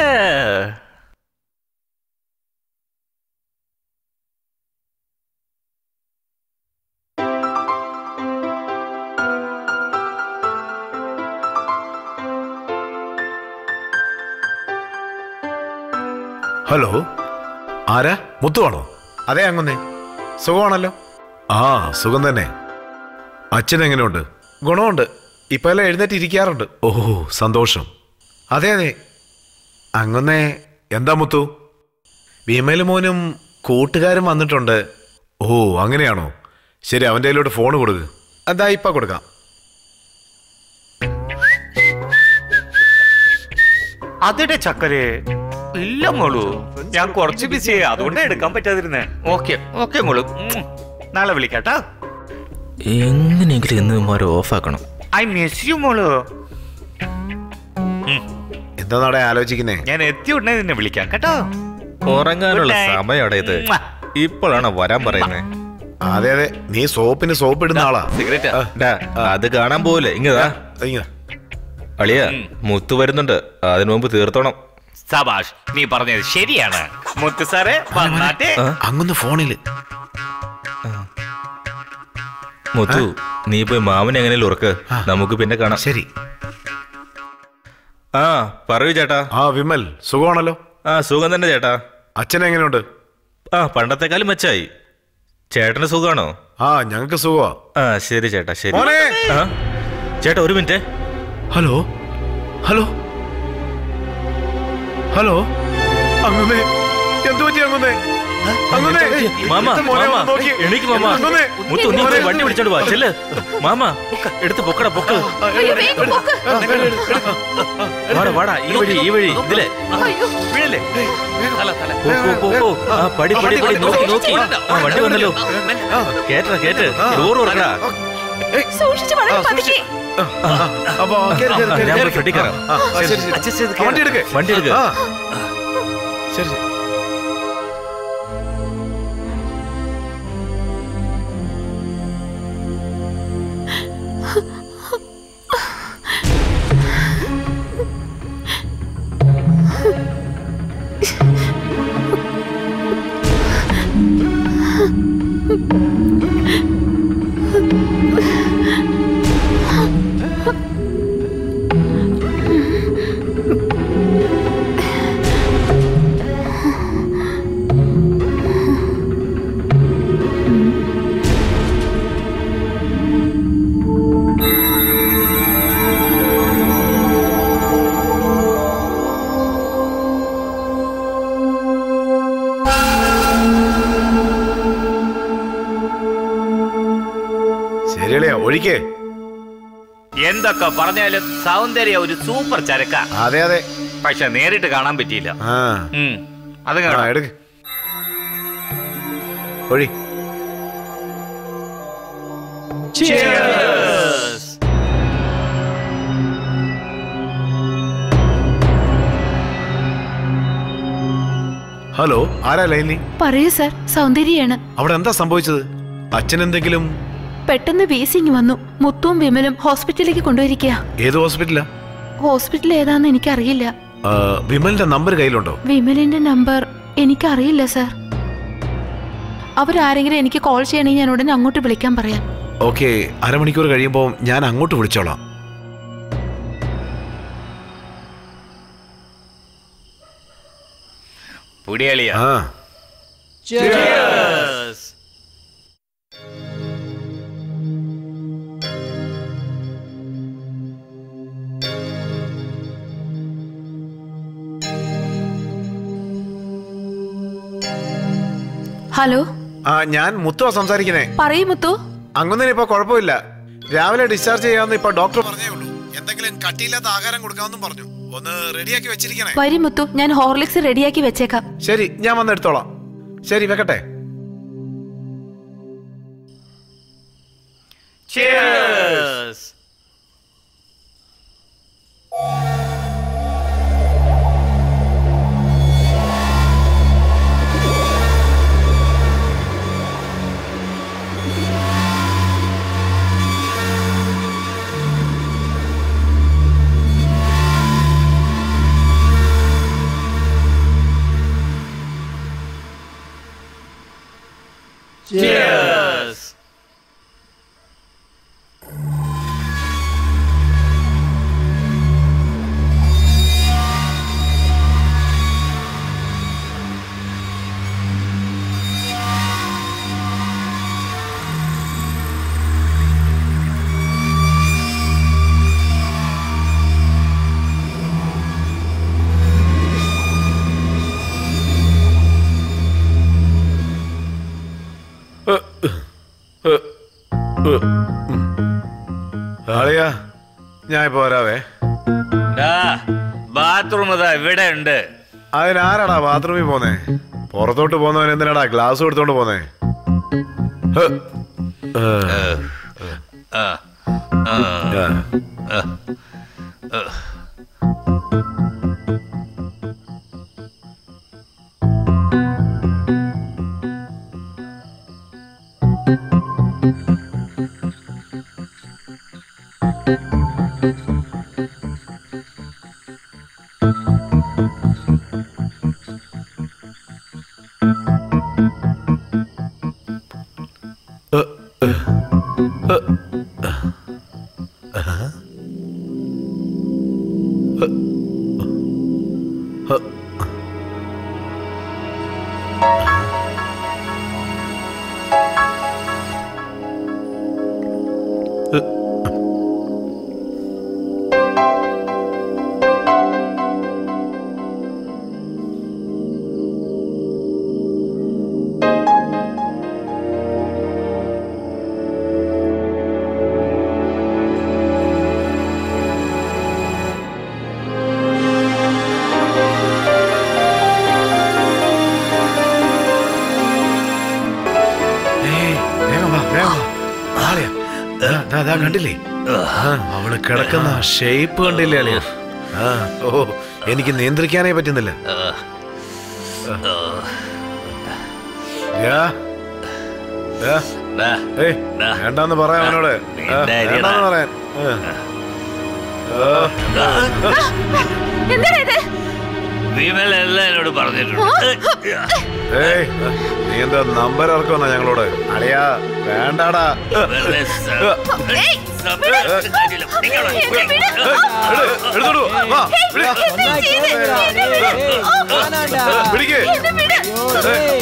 ഹലോ ആരാ മുത്തുവാണോ അതെ അങ്ങുന്നേ സുഖമാണല്ലോ ആ സുഖം തന്നെ അച്ഛൻ എങ്ങനെയുണ്ട് ഗുണമുണ്ട് ഇപ്പൊ എല്ലാം എഴുന്നേറ്റ് ഇരിക്കാറുണ്ട് ഓ സന്തോഷം അതെ അതെ അങ്ങുന്നേ എന്താ മുത്തു വിമല് മോനും കൂട്ടുകാരും വന്നിട്ടുണ്ട് ഓ അങ്ങനെയാണോ ശരി അവൻ്റെ കയ്യിലോട്ട് ഫോൺ കൊടുക്ക് അതാ ഇപ്പൊ കൊടുക്കാം അതിടെ ചക്കരെ ഇല്ല മോളു ഞാൻ കുറച്ച് ബിസിയായി അതുകൊണ്ടാ എടുക്കാൻ പറ്റാതിരുന്നേ ഓക്കെ ഓക്കെ മോളു ഉം. നാളെ വിളിക്കാട്ടാ എങ്ങനെയെങ്കിലും ഇന്ന് ഇവന്മാരെ ഓഫാക്കണം ഐ മിസ് യു മോളു എന്താ നാടെ ആലോചിക്കുന്നേ ഞാൻ എത്തി ഉടനെ നിന്നെ വിളിക്കാം കേട്ടോ ഉറങ്ങാനുള്ള Good night. സമയമാണ് ഇത് ഇപ്പോഴാണ് വരാൻ പറയുന്നത് അതെ അതെ നീ സോപ്പിന് സോപ്പ് ഇടുന്ന ആളാ സിഗരറ്റ് ഡാ, അത് കാണാൻ പോലെ ഇങ്ങതാ ഇങ്ങനെ. അളിയ മുത്തു വരുന്നുണ്ട് അതിനു മുമ്പ് തീർത്തോണം സബാഷ് നീ പറഞ്ഞത് ശരിയാണ് മുത്ത് സാറേ വന്നാട്ടെ ആ, അങ്ങൊന്ന് ഫോണില് മുത്തു നീ പോയി മാമൻ എങ്ങനെയും ഉറക്ക് ആ. നമുക്ക് പിന്നെ കാണാം ശരി ആ പറയൂ ചേട്ടാ ആ വിമൽ സുഖമാണല്ലോ ആ സുഖം തന്നെ ചേട്ടാ അച്ഛൻ എങ്ങനെയുണ്ട് ആ പണ്ടത്തെക്കാളും മെച്ചായി ചേട്ടന് സുഖമാണോ ആ ഞങ്ങൾക്ക് സുഖമാ ആ ശരി ചേട്ടാ ശരി മോനെ! ആ ചേട്ടാ ഒരു മിനിറ്റ് ഹലോ ഹലോ ഹലോ അങ്ങുന്നേ എന്തു പറ്റി അങ്ങുന്നേ അങ്ങുന്നേ, മാമ ഇത് മോനെ മാമ ഒന്ന് നോക്കിയേ. എണീക്ക് മാമ അങ്ങുന്നേ. മുത്തു നീ പോയി വണ്ടി വിളിച്ചോണ്ട് വാ ചെല്ല് മാമ എടുത്ത് പൊക്കട പൊക്ക് അയ്യോ, വേഗം പൊക്ക്. വാടാ വാടാ ഈ വഴി ഈ വഴി ഇതിലെ അയ്യോ. വീഴല്ലേ തല തല പോ, പോ, പോ, പോ. ആ പടി പടി പടി നോക്കി നോക്കി ആ വണ്ടി വന്നല്ലോ കേട്ട കേട്ട് ഡോർ തുറക്കടാ സൂക്ഷിച്ച് വളരെ പതുക്കെ അപ്പൊ കേറ്, കേറ്, കേറ്, ഞാൻ കേറ്. പോയി ഫ്രണ്ടിൽ കയറാം. ആ, ആ, ശരി, ശരി. അഡ്ജസ്റ്റ് ചെയ്ത് ആ, വണ്ടി എടുക്ക് വണ്ടി എടുക്ക് ആ. ശരി ശരി ശരിയളിയാ ഒഴിക്കേ എന്തൊക്കെ പറഞ്ഞാലും സൗന്ദര്യ ഒരു സൂപ്പർ ചരക്ക അതെ അതെ പക്ഷെ നേരിട്ട് കാണാൻ പറ്റിയില്ല ആ ഉം. അത് ആ, കാണാം എടുക്ക് ഒഴി Cheers. ഹലോ ആരാ ലൈനി പറയൂ സർ സൗന്ദര്യാണ് അവിടെ എന്താ സംഭവിച്ചത് അച്ഛൻ എന്തെങ്കിലും പെട്ടെന്ന് വീസിങ് വന്നു മുത്തുവും വിമലും ഹോസ്പിറ്റലിലേക്ക് കൊണ്ടുപോയിരിക്കുക ഏത് ഹോസ്പിറ്റലാ ഹോസ്പിറ്റൽ ഏതാന്ന് എനിക്കറിയില്ല ആ, വിമലിന്റെ നമ്പർ കയ്യിലുണ്ടോ വിമലിന്റെ നമ്പർ എനിക്കറിയില്ല സർ അവരാരെങ്കിലും എനിക്ക് കോൾ ചെയ്യണമെങ്കിൽ ഞാൻ ഉടനെ അങ്ങോട്ട് വിളിക്കാൻ പറയാം ഓക്കെ അരമണിക്കൂർ കഴിയുമ്പോൾ ഞാൻ അങ്ങോട്ട് വിളിച്ചോളാം പുടിയളിയ ആ Cheers. ഹലോ ആ ഞാൻ മുത്തുവാ സംസാരിക്കുന്നേ പറയൂ മുത്തു അങ്ങനെ ഇപ്പൊ കുഴപ്പമില്ല രാവിലെ ഡിസ്ചാർജ് ചെയ്യാമെന്ന് ഇപ്പൊ ഡോക്ടർ പറഞ്ഞേ ഉള്ളൂ എന്തെങ്കിലും കട്ടിയില്ലാത്ത ആഹാരം കൊടുക്കാമെന്നും പറഞ്ഞു ഒന്ന് റെഡിയാക്കി വെച്ചിരിക്കണേ വരി മുത്തു ഞാൻ ഹോർലിക്സ് റെഡിയാക്കി വെച്ചേക്കാം ശരി ഞാൻ വന്നെടുത്തോളാം ശരി വെക്കട്ടെ Cheers. Cheers. ആളിയാ ഞാൻ ഇപ്പൊ വരാവേ ബാത്റൂം ഇതാ ഇവിടെ ഉണ്ട് അതിനാരാടാ ബാത്റൂമിൽ പോന്നേ പുറത്തോട്ട് പോന്നവൻ എന്തിനാടാ ഗ്ലാസ് കൊടുത്തോണ്ട് പോന്നേ ഹ്. ഏ. ആ. ആ. ആ. ആ. ആ. കണ്ടില്ലേ ആ, അവള് കിടക്കുന്ന ഷേപ്പ് കണ്ടില്ലേ അളിയ ആ ഓ എനിക്ക് നിയന്ത്രിക്കാനേ പറ്റുന്നില്ല യാ. യാ. ഏയ്, വേണ്ടാന്ന് പറയാം അവനോട് ആ, വേണ്ടാന്ന് പറയാൻ ആ. എന്താ ഇത് വിമലെല്ലാം എന്നോട് പറഞ്ഞിട്ടുണ്ട് ഏയ് നീ എന്താ നമ്പർ ഇറക്കുമെന്നാ ഞങ്ങളോട് അളിയാ വേണ്ടാടാ വെറുതെ സ- ഏയ്, സമയത്ത് കാര്യമില്ല. നിങ്ങള് എടുത്തോളൂ വാ പിടി. എന്താ ചെയ്തേ? എന്നെ വിട്. ഓ, പിടിക്ക് എന്നെ വിട്. ഏയ്,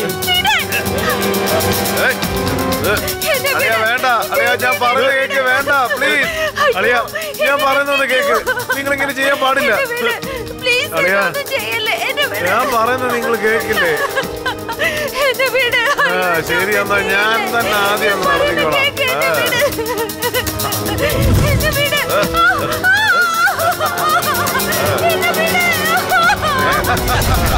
എന്നെ അളിയാ വിട്. വേണ്ട അളിയാ ഞാൻ പറയുന്നത് കേക്ക് വേണ്ട പ്ലീസ് അളിയാ ഞാൻ പറയുന്നത് കേക്ക് നിങ്ങൾ ഇങ്ങനെ ചെയ്യാൻ പാടില്ല എന്നെ വിട്. Please, അളിയാ. എന്നൊന്നും ചെയ്യല്ലേ. എന്നെ വിട്. ഞാൻ പറയുന്നത് നിങ്ങൾ കേക്കില്ലേ എന്നെ വിട്. ആ ശരി എന്നാ ഞാൻ തന്നെ ആദ്യം ഒന്ന് നടത്തിക്കോളാം കേക്ക്, എന്നെ ആ. വിട്. എന്നെ വിട്. എന്നെ വിട്.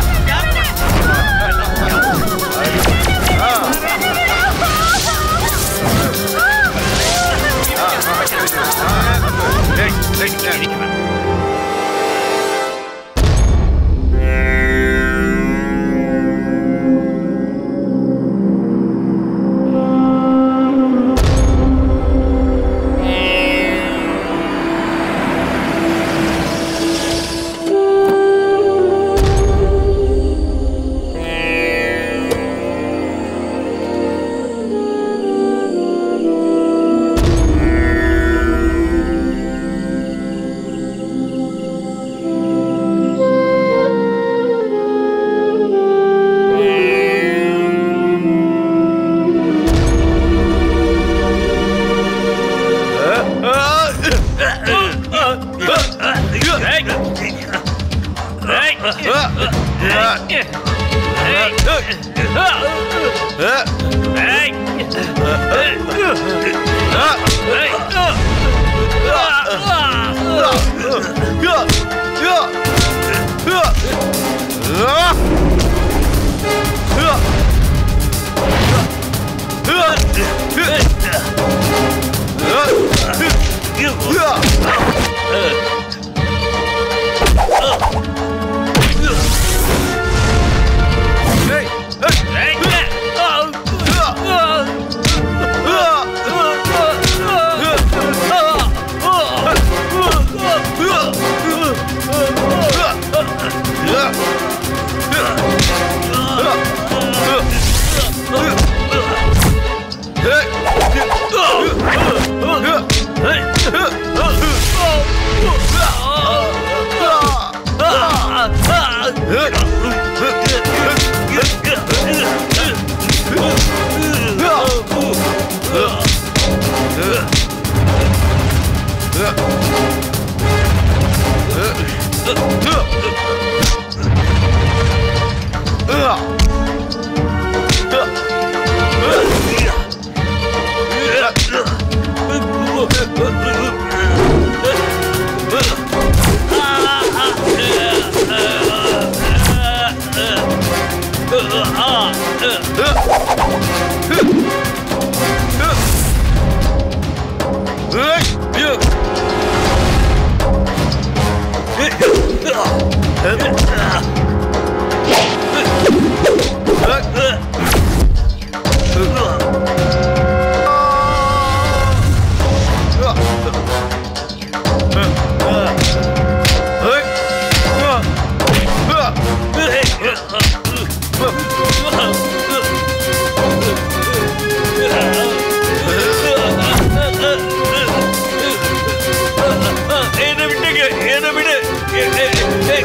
എന്നെ വിട്ടേക്ക് എന്നെ വിട് എ- എ- എ-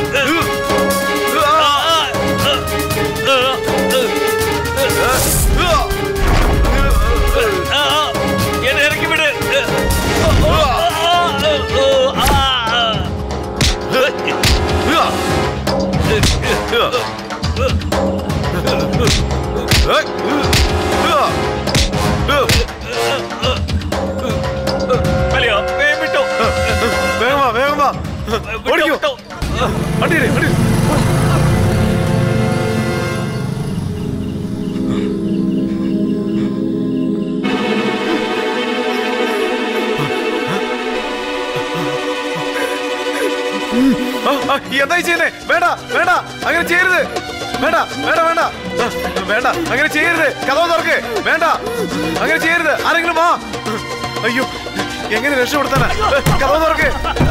ആ, എന്നെ ഇറക്കി വിട് അല്ലയോ വേഗം വിട്ടോ വേഗം വാ വേഗം വാ ഓടിക്കോ വിട്ടോ അടിയിടി അടി ആ, ആ, എന്തായി ചെയ്യുന്നേ വേണ്ട വേണ്ട അങ്ങനെ ചെയ്യരുത് വേണ്ട വേണ്ട വേണ്ട ആ, വേണ്ട അങ്ങനെ ചെയ്യരുത് കഥ തുറക്ക് വേണ്ട അങ്ങനെ ചെയ്യരുത് ആരെങ്കിലും വാ അയ്യോ എങ്ങനെ രക്ഷപ്പെടുത്താനാ കഥ തുറക്ക്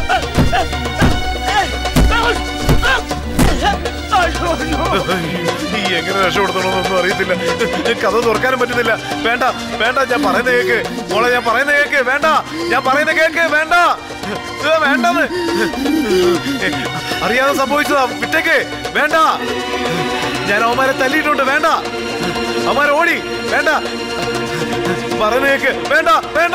ഈ എങ്ങനെ രക്ഷപ്പെടുത്തണമെന്നൊന്നും അറിയത്തില്ല കഥ തുറക്കാനും പറ്റുന്നില്ല വേണ്ട വേണ്ട ഞാൻ പറയുന്ന കേക്ക് മോളെ ഞാൻ പറയുന്ന കേക്ക് വേണ്ട ഞാൻ പറയുന്ന കേക്ക് വേണ്ട ഏ, വേണ്ടെന്ന് അറിയാതെ സംഭവിച്ചതാ വിട്ടേക്ക് വേണ്ട ഞാൻ അവന്മാരെ തല്ലിയിട്ടുണ്ട് വേണ്ട അവന്മാരെ ഓടി വേണ്ട പറയുന്ന കേക്ക് വേണ്ട വേണ്ട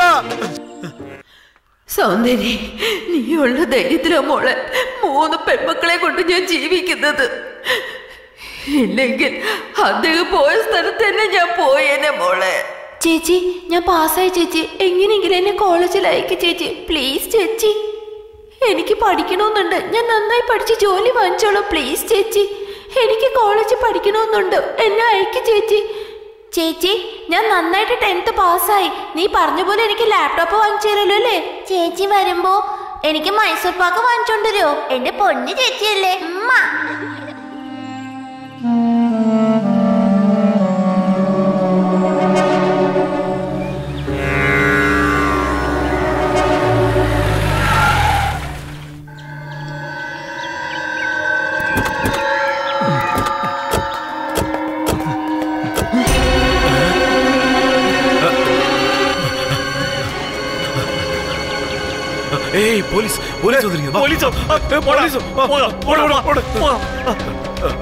സൗന്ദര്യ നീയുള്ള ധൈര്യത്തിലാ മോളെ മൂന്ന് പെൺമക്കളെ കൊണ്ട് ഞാൻ ജീവിക്കുന്നത് ഇല്ലെങ്കിൽ അദ്ദേഹം പോയ സ്ഥലത്ത് തന്നെ ഞാൻ പോയേനെ മോളെ ചേച്ചി ഞാൻ പാസ്സായി ചേച്ചി എങ്ങനെയെങ്കിലും എന്നെ കോളേജിൽ അയക്ക് ചേച്ചി പ്ലീസ് ചേച്ചി എനിക്ക് പഠിക്കണമെന്നുണ്ട് ഞാൻ നന്നായി പഠിച്ച് ജോലി വാങ്ങിച്ചോളാം പ്ലീസ് ചേച്ചി എനിക്ക് കോളേജിൽ പഠിക്കണമെന്നുണ്ട് എന്നെ അയക്ക് ചേച്ചി ചേച്ചി ഞാൻ നന്നായിട്ട് ടെൻത്ത് പാസ്സായി നീ പറഞ്ഞ പോലെ എനിക്ക് ലാപ്ടോപ്പ് വാങ്ങിച്ചു തരുമല്ലോ അല്ലേ ചേച്ചി വരുമ്പോ എനിക്ക് മൈസൂർ പാക്ക് വാങ്ങിച്ചോണ്ടരോ എന്റെ പൊന്നു ചേച്ചിയല്ലേ ഉമ്മ ഏയ് പോലീസ് പോലീസ് വന്നിരിക്കുന്നു. വാ. ഏ, പോലീസ് വാ. ഓട്, ഓട്, ഓട്.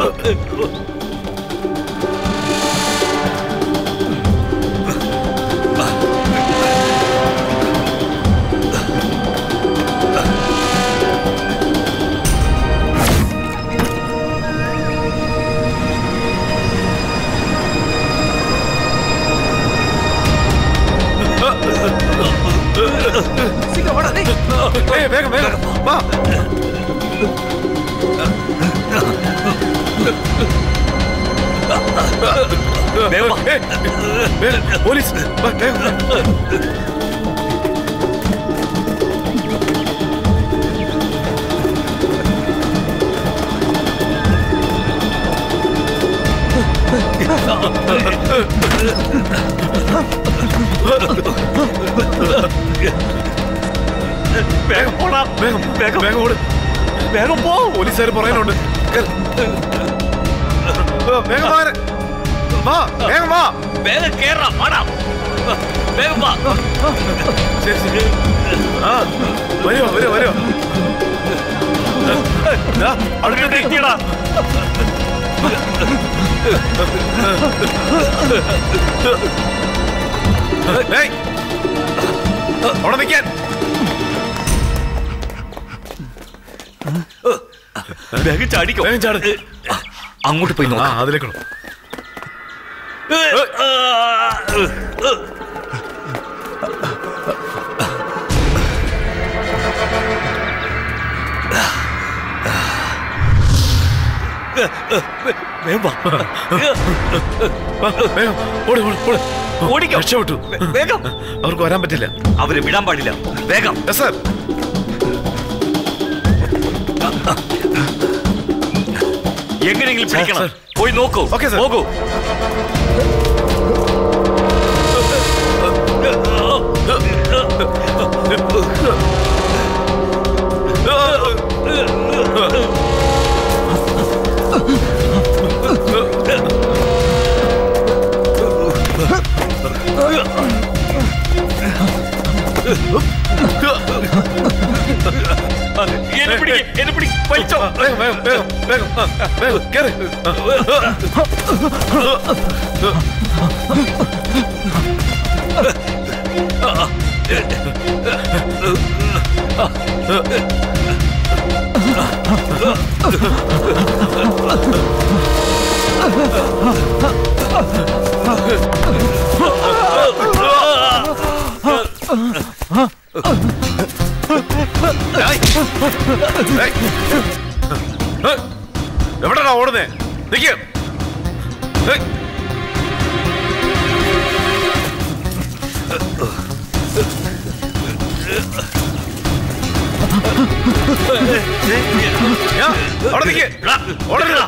ഏയ്, വേഗം വേഗം വാ വേഗം വാ. ഏയ്, വേഗം, പോലീസ് വാ, വേഗം. വേഗം പോടാ വേഗം വേഗം വേഗം ഓട് വേഗം പോ പോലീസുകാർ പറയാനുണ്ട് കേറ്. ആ, വേഗം വാ വാ വേഗം വാ വേഗം കേറാ വാടാ വേഗം വാ ശരി ശരി ആ വരുമോ വരുമോ വരുമോ ദാ, അവിടെ എത്തിയടാ ഏയ്, അവിടെ നിൽക്കാൻ വേഗം ചാടിക്കോ വേഗം ചാട് അങ്ങോട്ട് പോയി ആ നോക്കാം അതിലേക്കണോ വേഗം വാ ആ, വേഗം ഓട് ഓട് ഓട് ഓടിക്കോ. രക്ഷപ്പെട്ടു വേഗം അവർക്ക് വരാൻ പറ്റില്ല അവരെ വിടാൻ പാടില്ല വേഗം Yes, sir. എങ്ങനെയെങ്കിലും പിടിക്കണം sir. പോയി നോക്കൂ Okay, sir. നോക്കൂ എന്നെ പിടിക്ക് എന്നെ പിടി വലിച്ചോ വേഗം വേഗം വേഗം വേഗം ആ, വേഗം കേറ് ആ. ഏയ്. ഏയ്. ഏയ്. എവിടെടാ ഓടുന്നേ നിക്ക് ഏയ്. അവിടെ നിൽക്ക്. ഓടരുത്.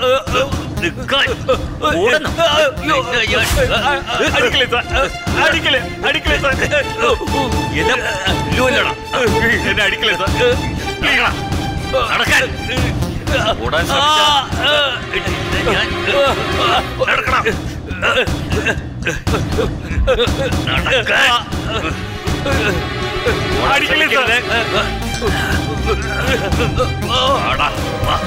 അടിക്കലേ സാർ അടിക്കലേ അടിക്കലേ സാർ എന്നെ അടിക്കലേ സാർ നടക്കാൻ ഓടാൻ ശ്രമിച്ചാ ഞാൻ നടക്കണം നടക്കാൻ അടിക്കലേ സാർ ആടാ വാ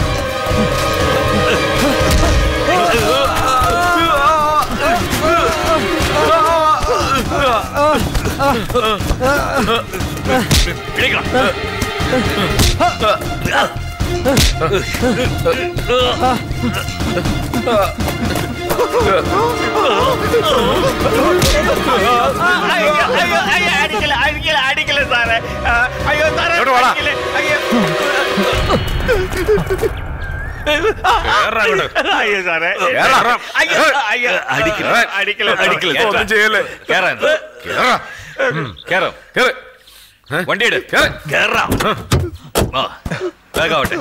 ഇങ്ങോട്ട് വാടാ. കേറാ അങ്ങോട്ട്. കേറാ. ഒന്നും ചെയ്യല്ലേ. കേറാൻ കേറാ. കേറാം കേറ്. വണ്ടിയെടു കേറ്. കേറാം ആ വേഗാവട്ടെ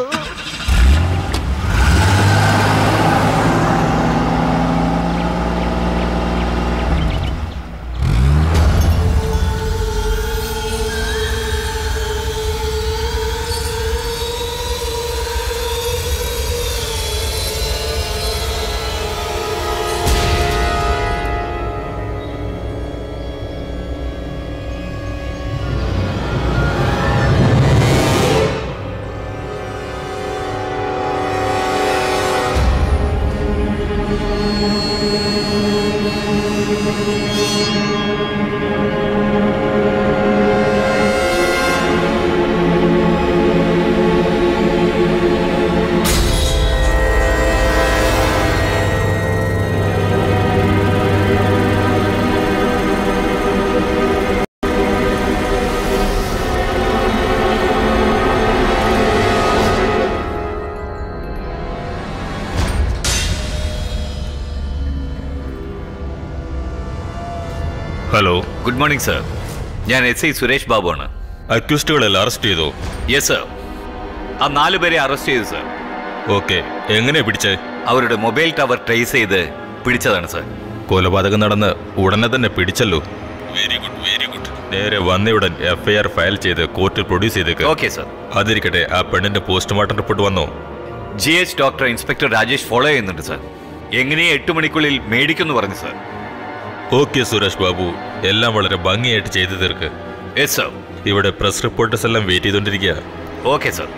ഹലോ ഗുഡ് മോർണിംഗ് സർ ഞാൻ എസ് ഐ സുരേഷ് ബാബു ആണ് അക്യൂസ്റ്റുകളെല്ലാം അറസ്റ്റ് ചെയ്തോ യെസ് സർ ആ നാലു പേരെ അറസ്റ്റ് ചെയ്തു സർ ഓക്കെ എങ്ങനെയാ പിടിച്ചേ അവരുടെ മൊബൈൽ ടവർ ട്രേസ് ചെയ്ത് പിടിച്ചതാണ് സർ കൊലപാതകം നടന്ന് ഉടനെ തന്നെ പിടിച്ചല്ലോ വെരി ഗുഡ് വെരി ഗുഡ് നേരെ വന്നയുടൻ എഫ്ഐആർ ഫയൽ ചെയ്ത് കോർട്ടിൽ പ്രൊഡ്യൂസ് ചെയ്തേക്ക് ഓക്കെ സർ അതിരിക്കട്ടെ ആ പെണ്ണിന്റെ പോസ്റ്റ്മോർട്ടം റിപ്പോർട്ട് വന്നോ G H doctor inspector Rajesh follow ചെയ്യുന്നുണ്ട് സർ എങ്ങനെയും എട്ട് മണിക്കുള്ളിൽ മേടിക്കുമെന്ന് പറഞ്ഞു സർ ഓക്കെ സുരേഷ് ബാബു എല്ലാം വളരെ ഭംഗിയായിട്ട് ചെയ്തു തീർക്ക് യെസ് സർ ഇവിടെ പ്രസ് റിപ്പോർട്ടേഴ്സ് എല്ലാം വെയിറ്റ് ചെയ്തുകൊണ്ടിരിക്കുക ഓക്കെ സർ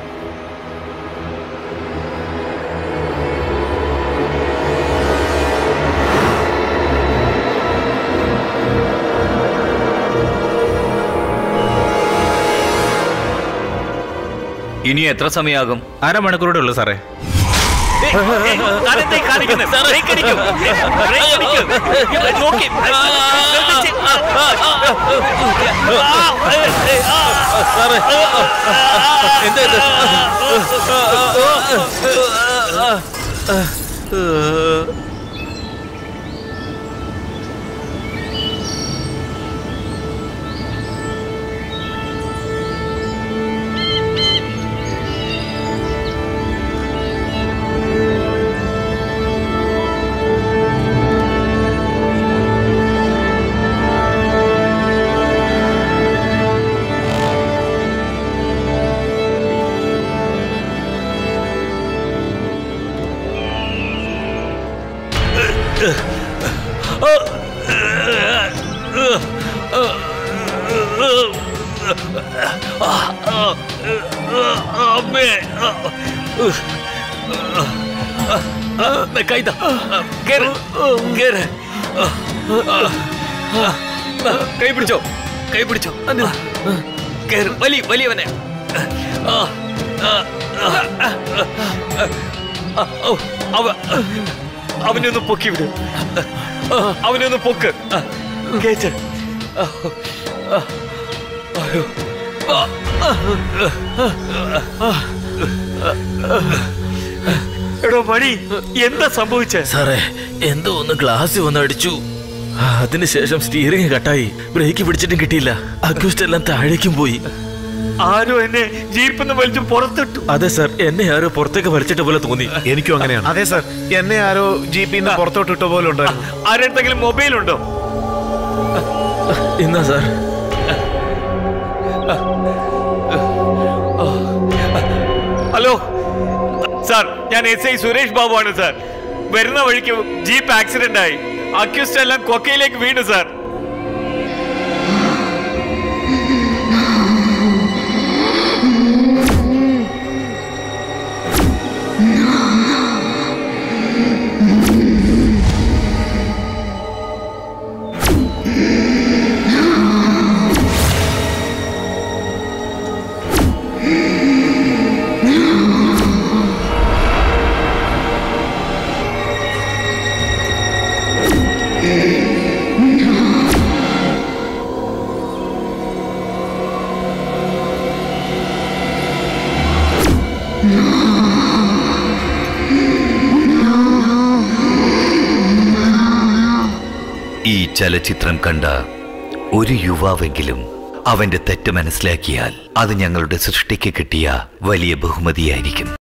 ഇനി എത്ര സമയമാകും അരമണിക്കൂറോടെ ഉള്ളു സാറേ കൈത കേറ് കേറ് കൈ പിടിച്ചോ കൈ പിടിച്ചോ കേറ് വലി വലിയവനെ ആ, ആ, ആ, ആ, ഓ, അവ അവനെ ഒന്ന് പൊക്കി വിട് അവനെ ഒന്ന് പൊക്ക് കേറ്റ് അയ്യോ എടോ മണി എന്താ സംഭവിച്ചേ സാറേ എന്തോ ഒന്ന് ഗ്ലാസ് വന്ന് അടിച്ചു ആ, അതിനുശേഷം സ്റ്റീറിംഗ് കട്ടായി ബ്രേക്ക് പിടിച്ചിട്ടും കിട്ടിയില്ല അക്യൂസ്റ്റ് എല്ലാം താഴേക്കും പോയി ആരോ എന്നെ ജീപ്പിൽ നിന്ന് വലിച്ചു പുറത്തിട്ടു അതെ സാർ എന്നെ ആരോ പുറത്തേക്ക് വലിച്ചിട്ട പോലെ തോന്നി എനിക്കും അങ്ങനെയാണ് അതെ സാർ എന്നെ ആരോ ജീപ്പിൽ നിന്ന് പുറത്തോട്ട് ഇട്ട പോലെ ഉണ്ടായിരുന്നു ആരെടുത്തെങ്കിലും മൊബൈൽ ഉണ്ടോ ഇന്നാ സാർ ഹലോ സാർ ഞാൻ എസ് ഐ സുരേഷ് ബാബു ആണ് സാർ വരുന്ന വഴിക്ക് ജീപ്പ് ആക്സിഡന്റ് ആയി അക്യൂസ്റ്റ് എല്ലാം കൊക്കയിലേക്ക് വീണു സാർ ഈ ചലച്ചിത്രം കണ്ട ഒരു യുവാവെങ്കിലും അവന്റെ തെറ്റ് മനസ്സിലാക്കിയാൽ അത് ഞങ്ങളുടെ സൃഷ്ടിക്ക് കിട്ടിയ വലിയ ബഹുമതിയായിരിക്കും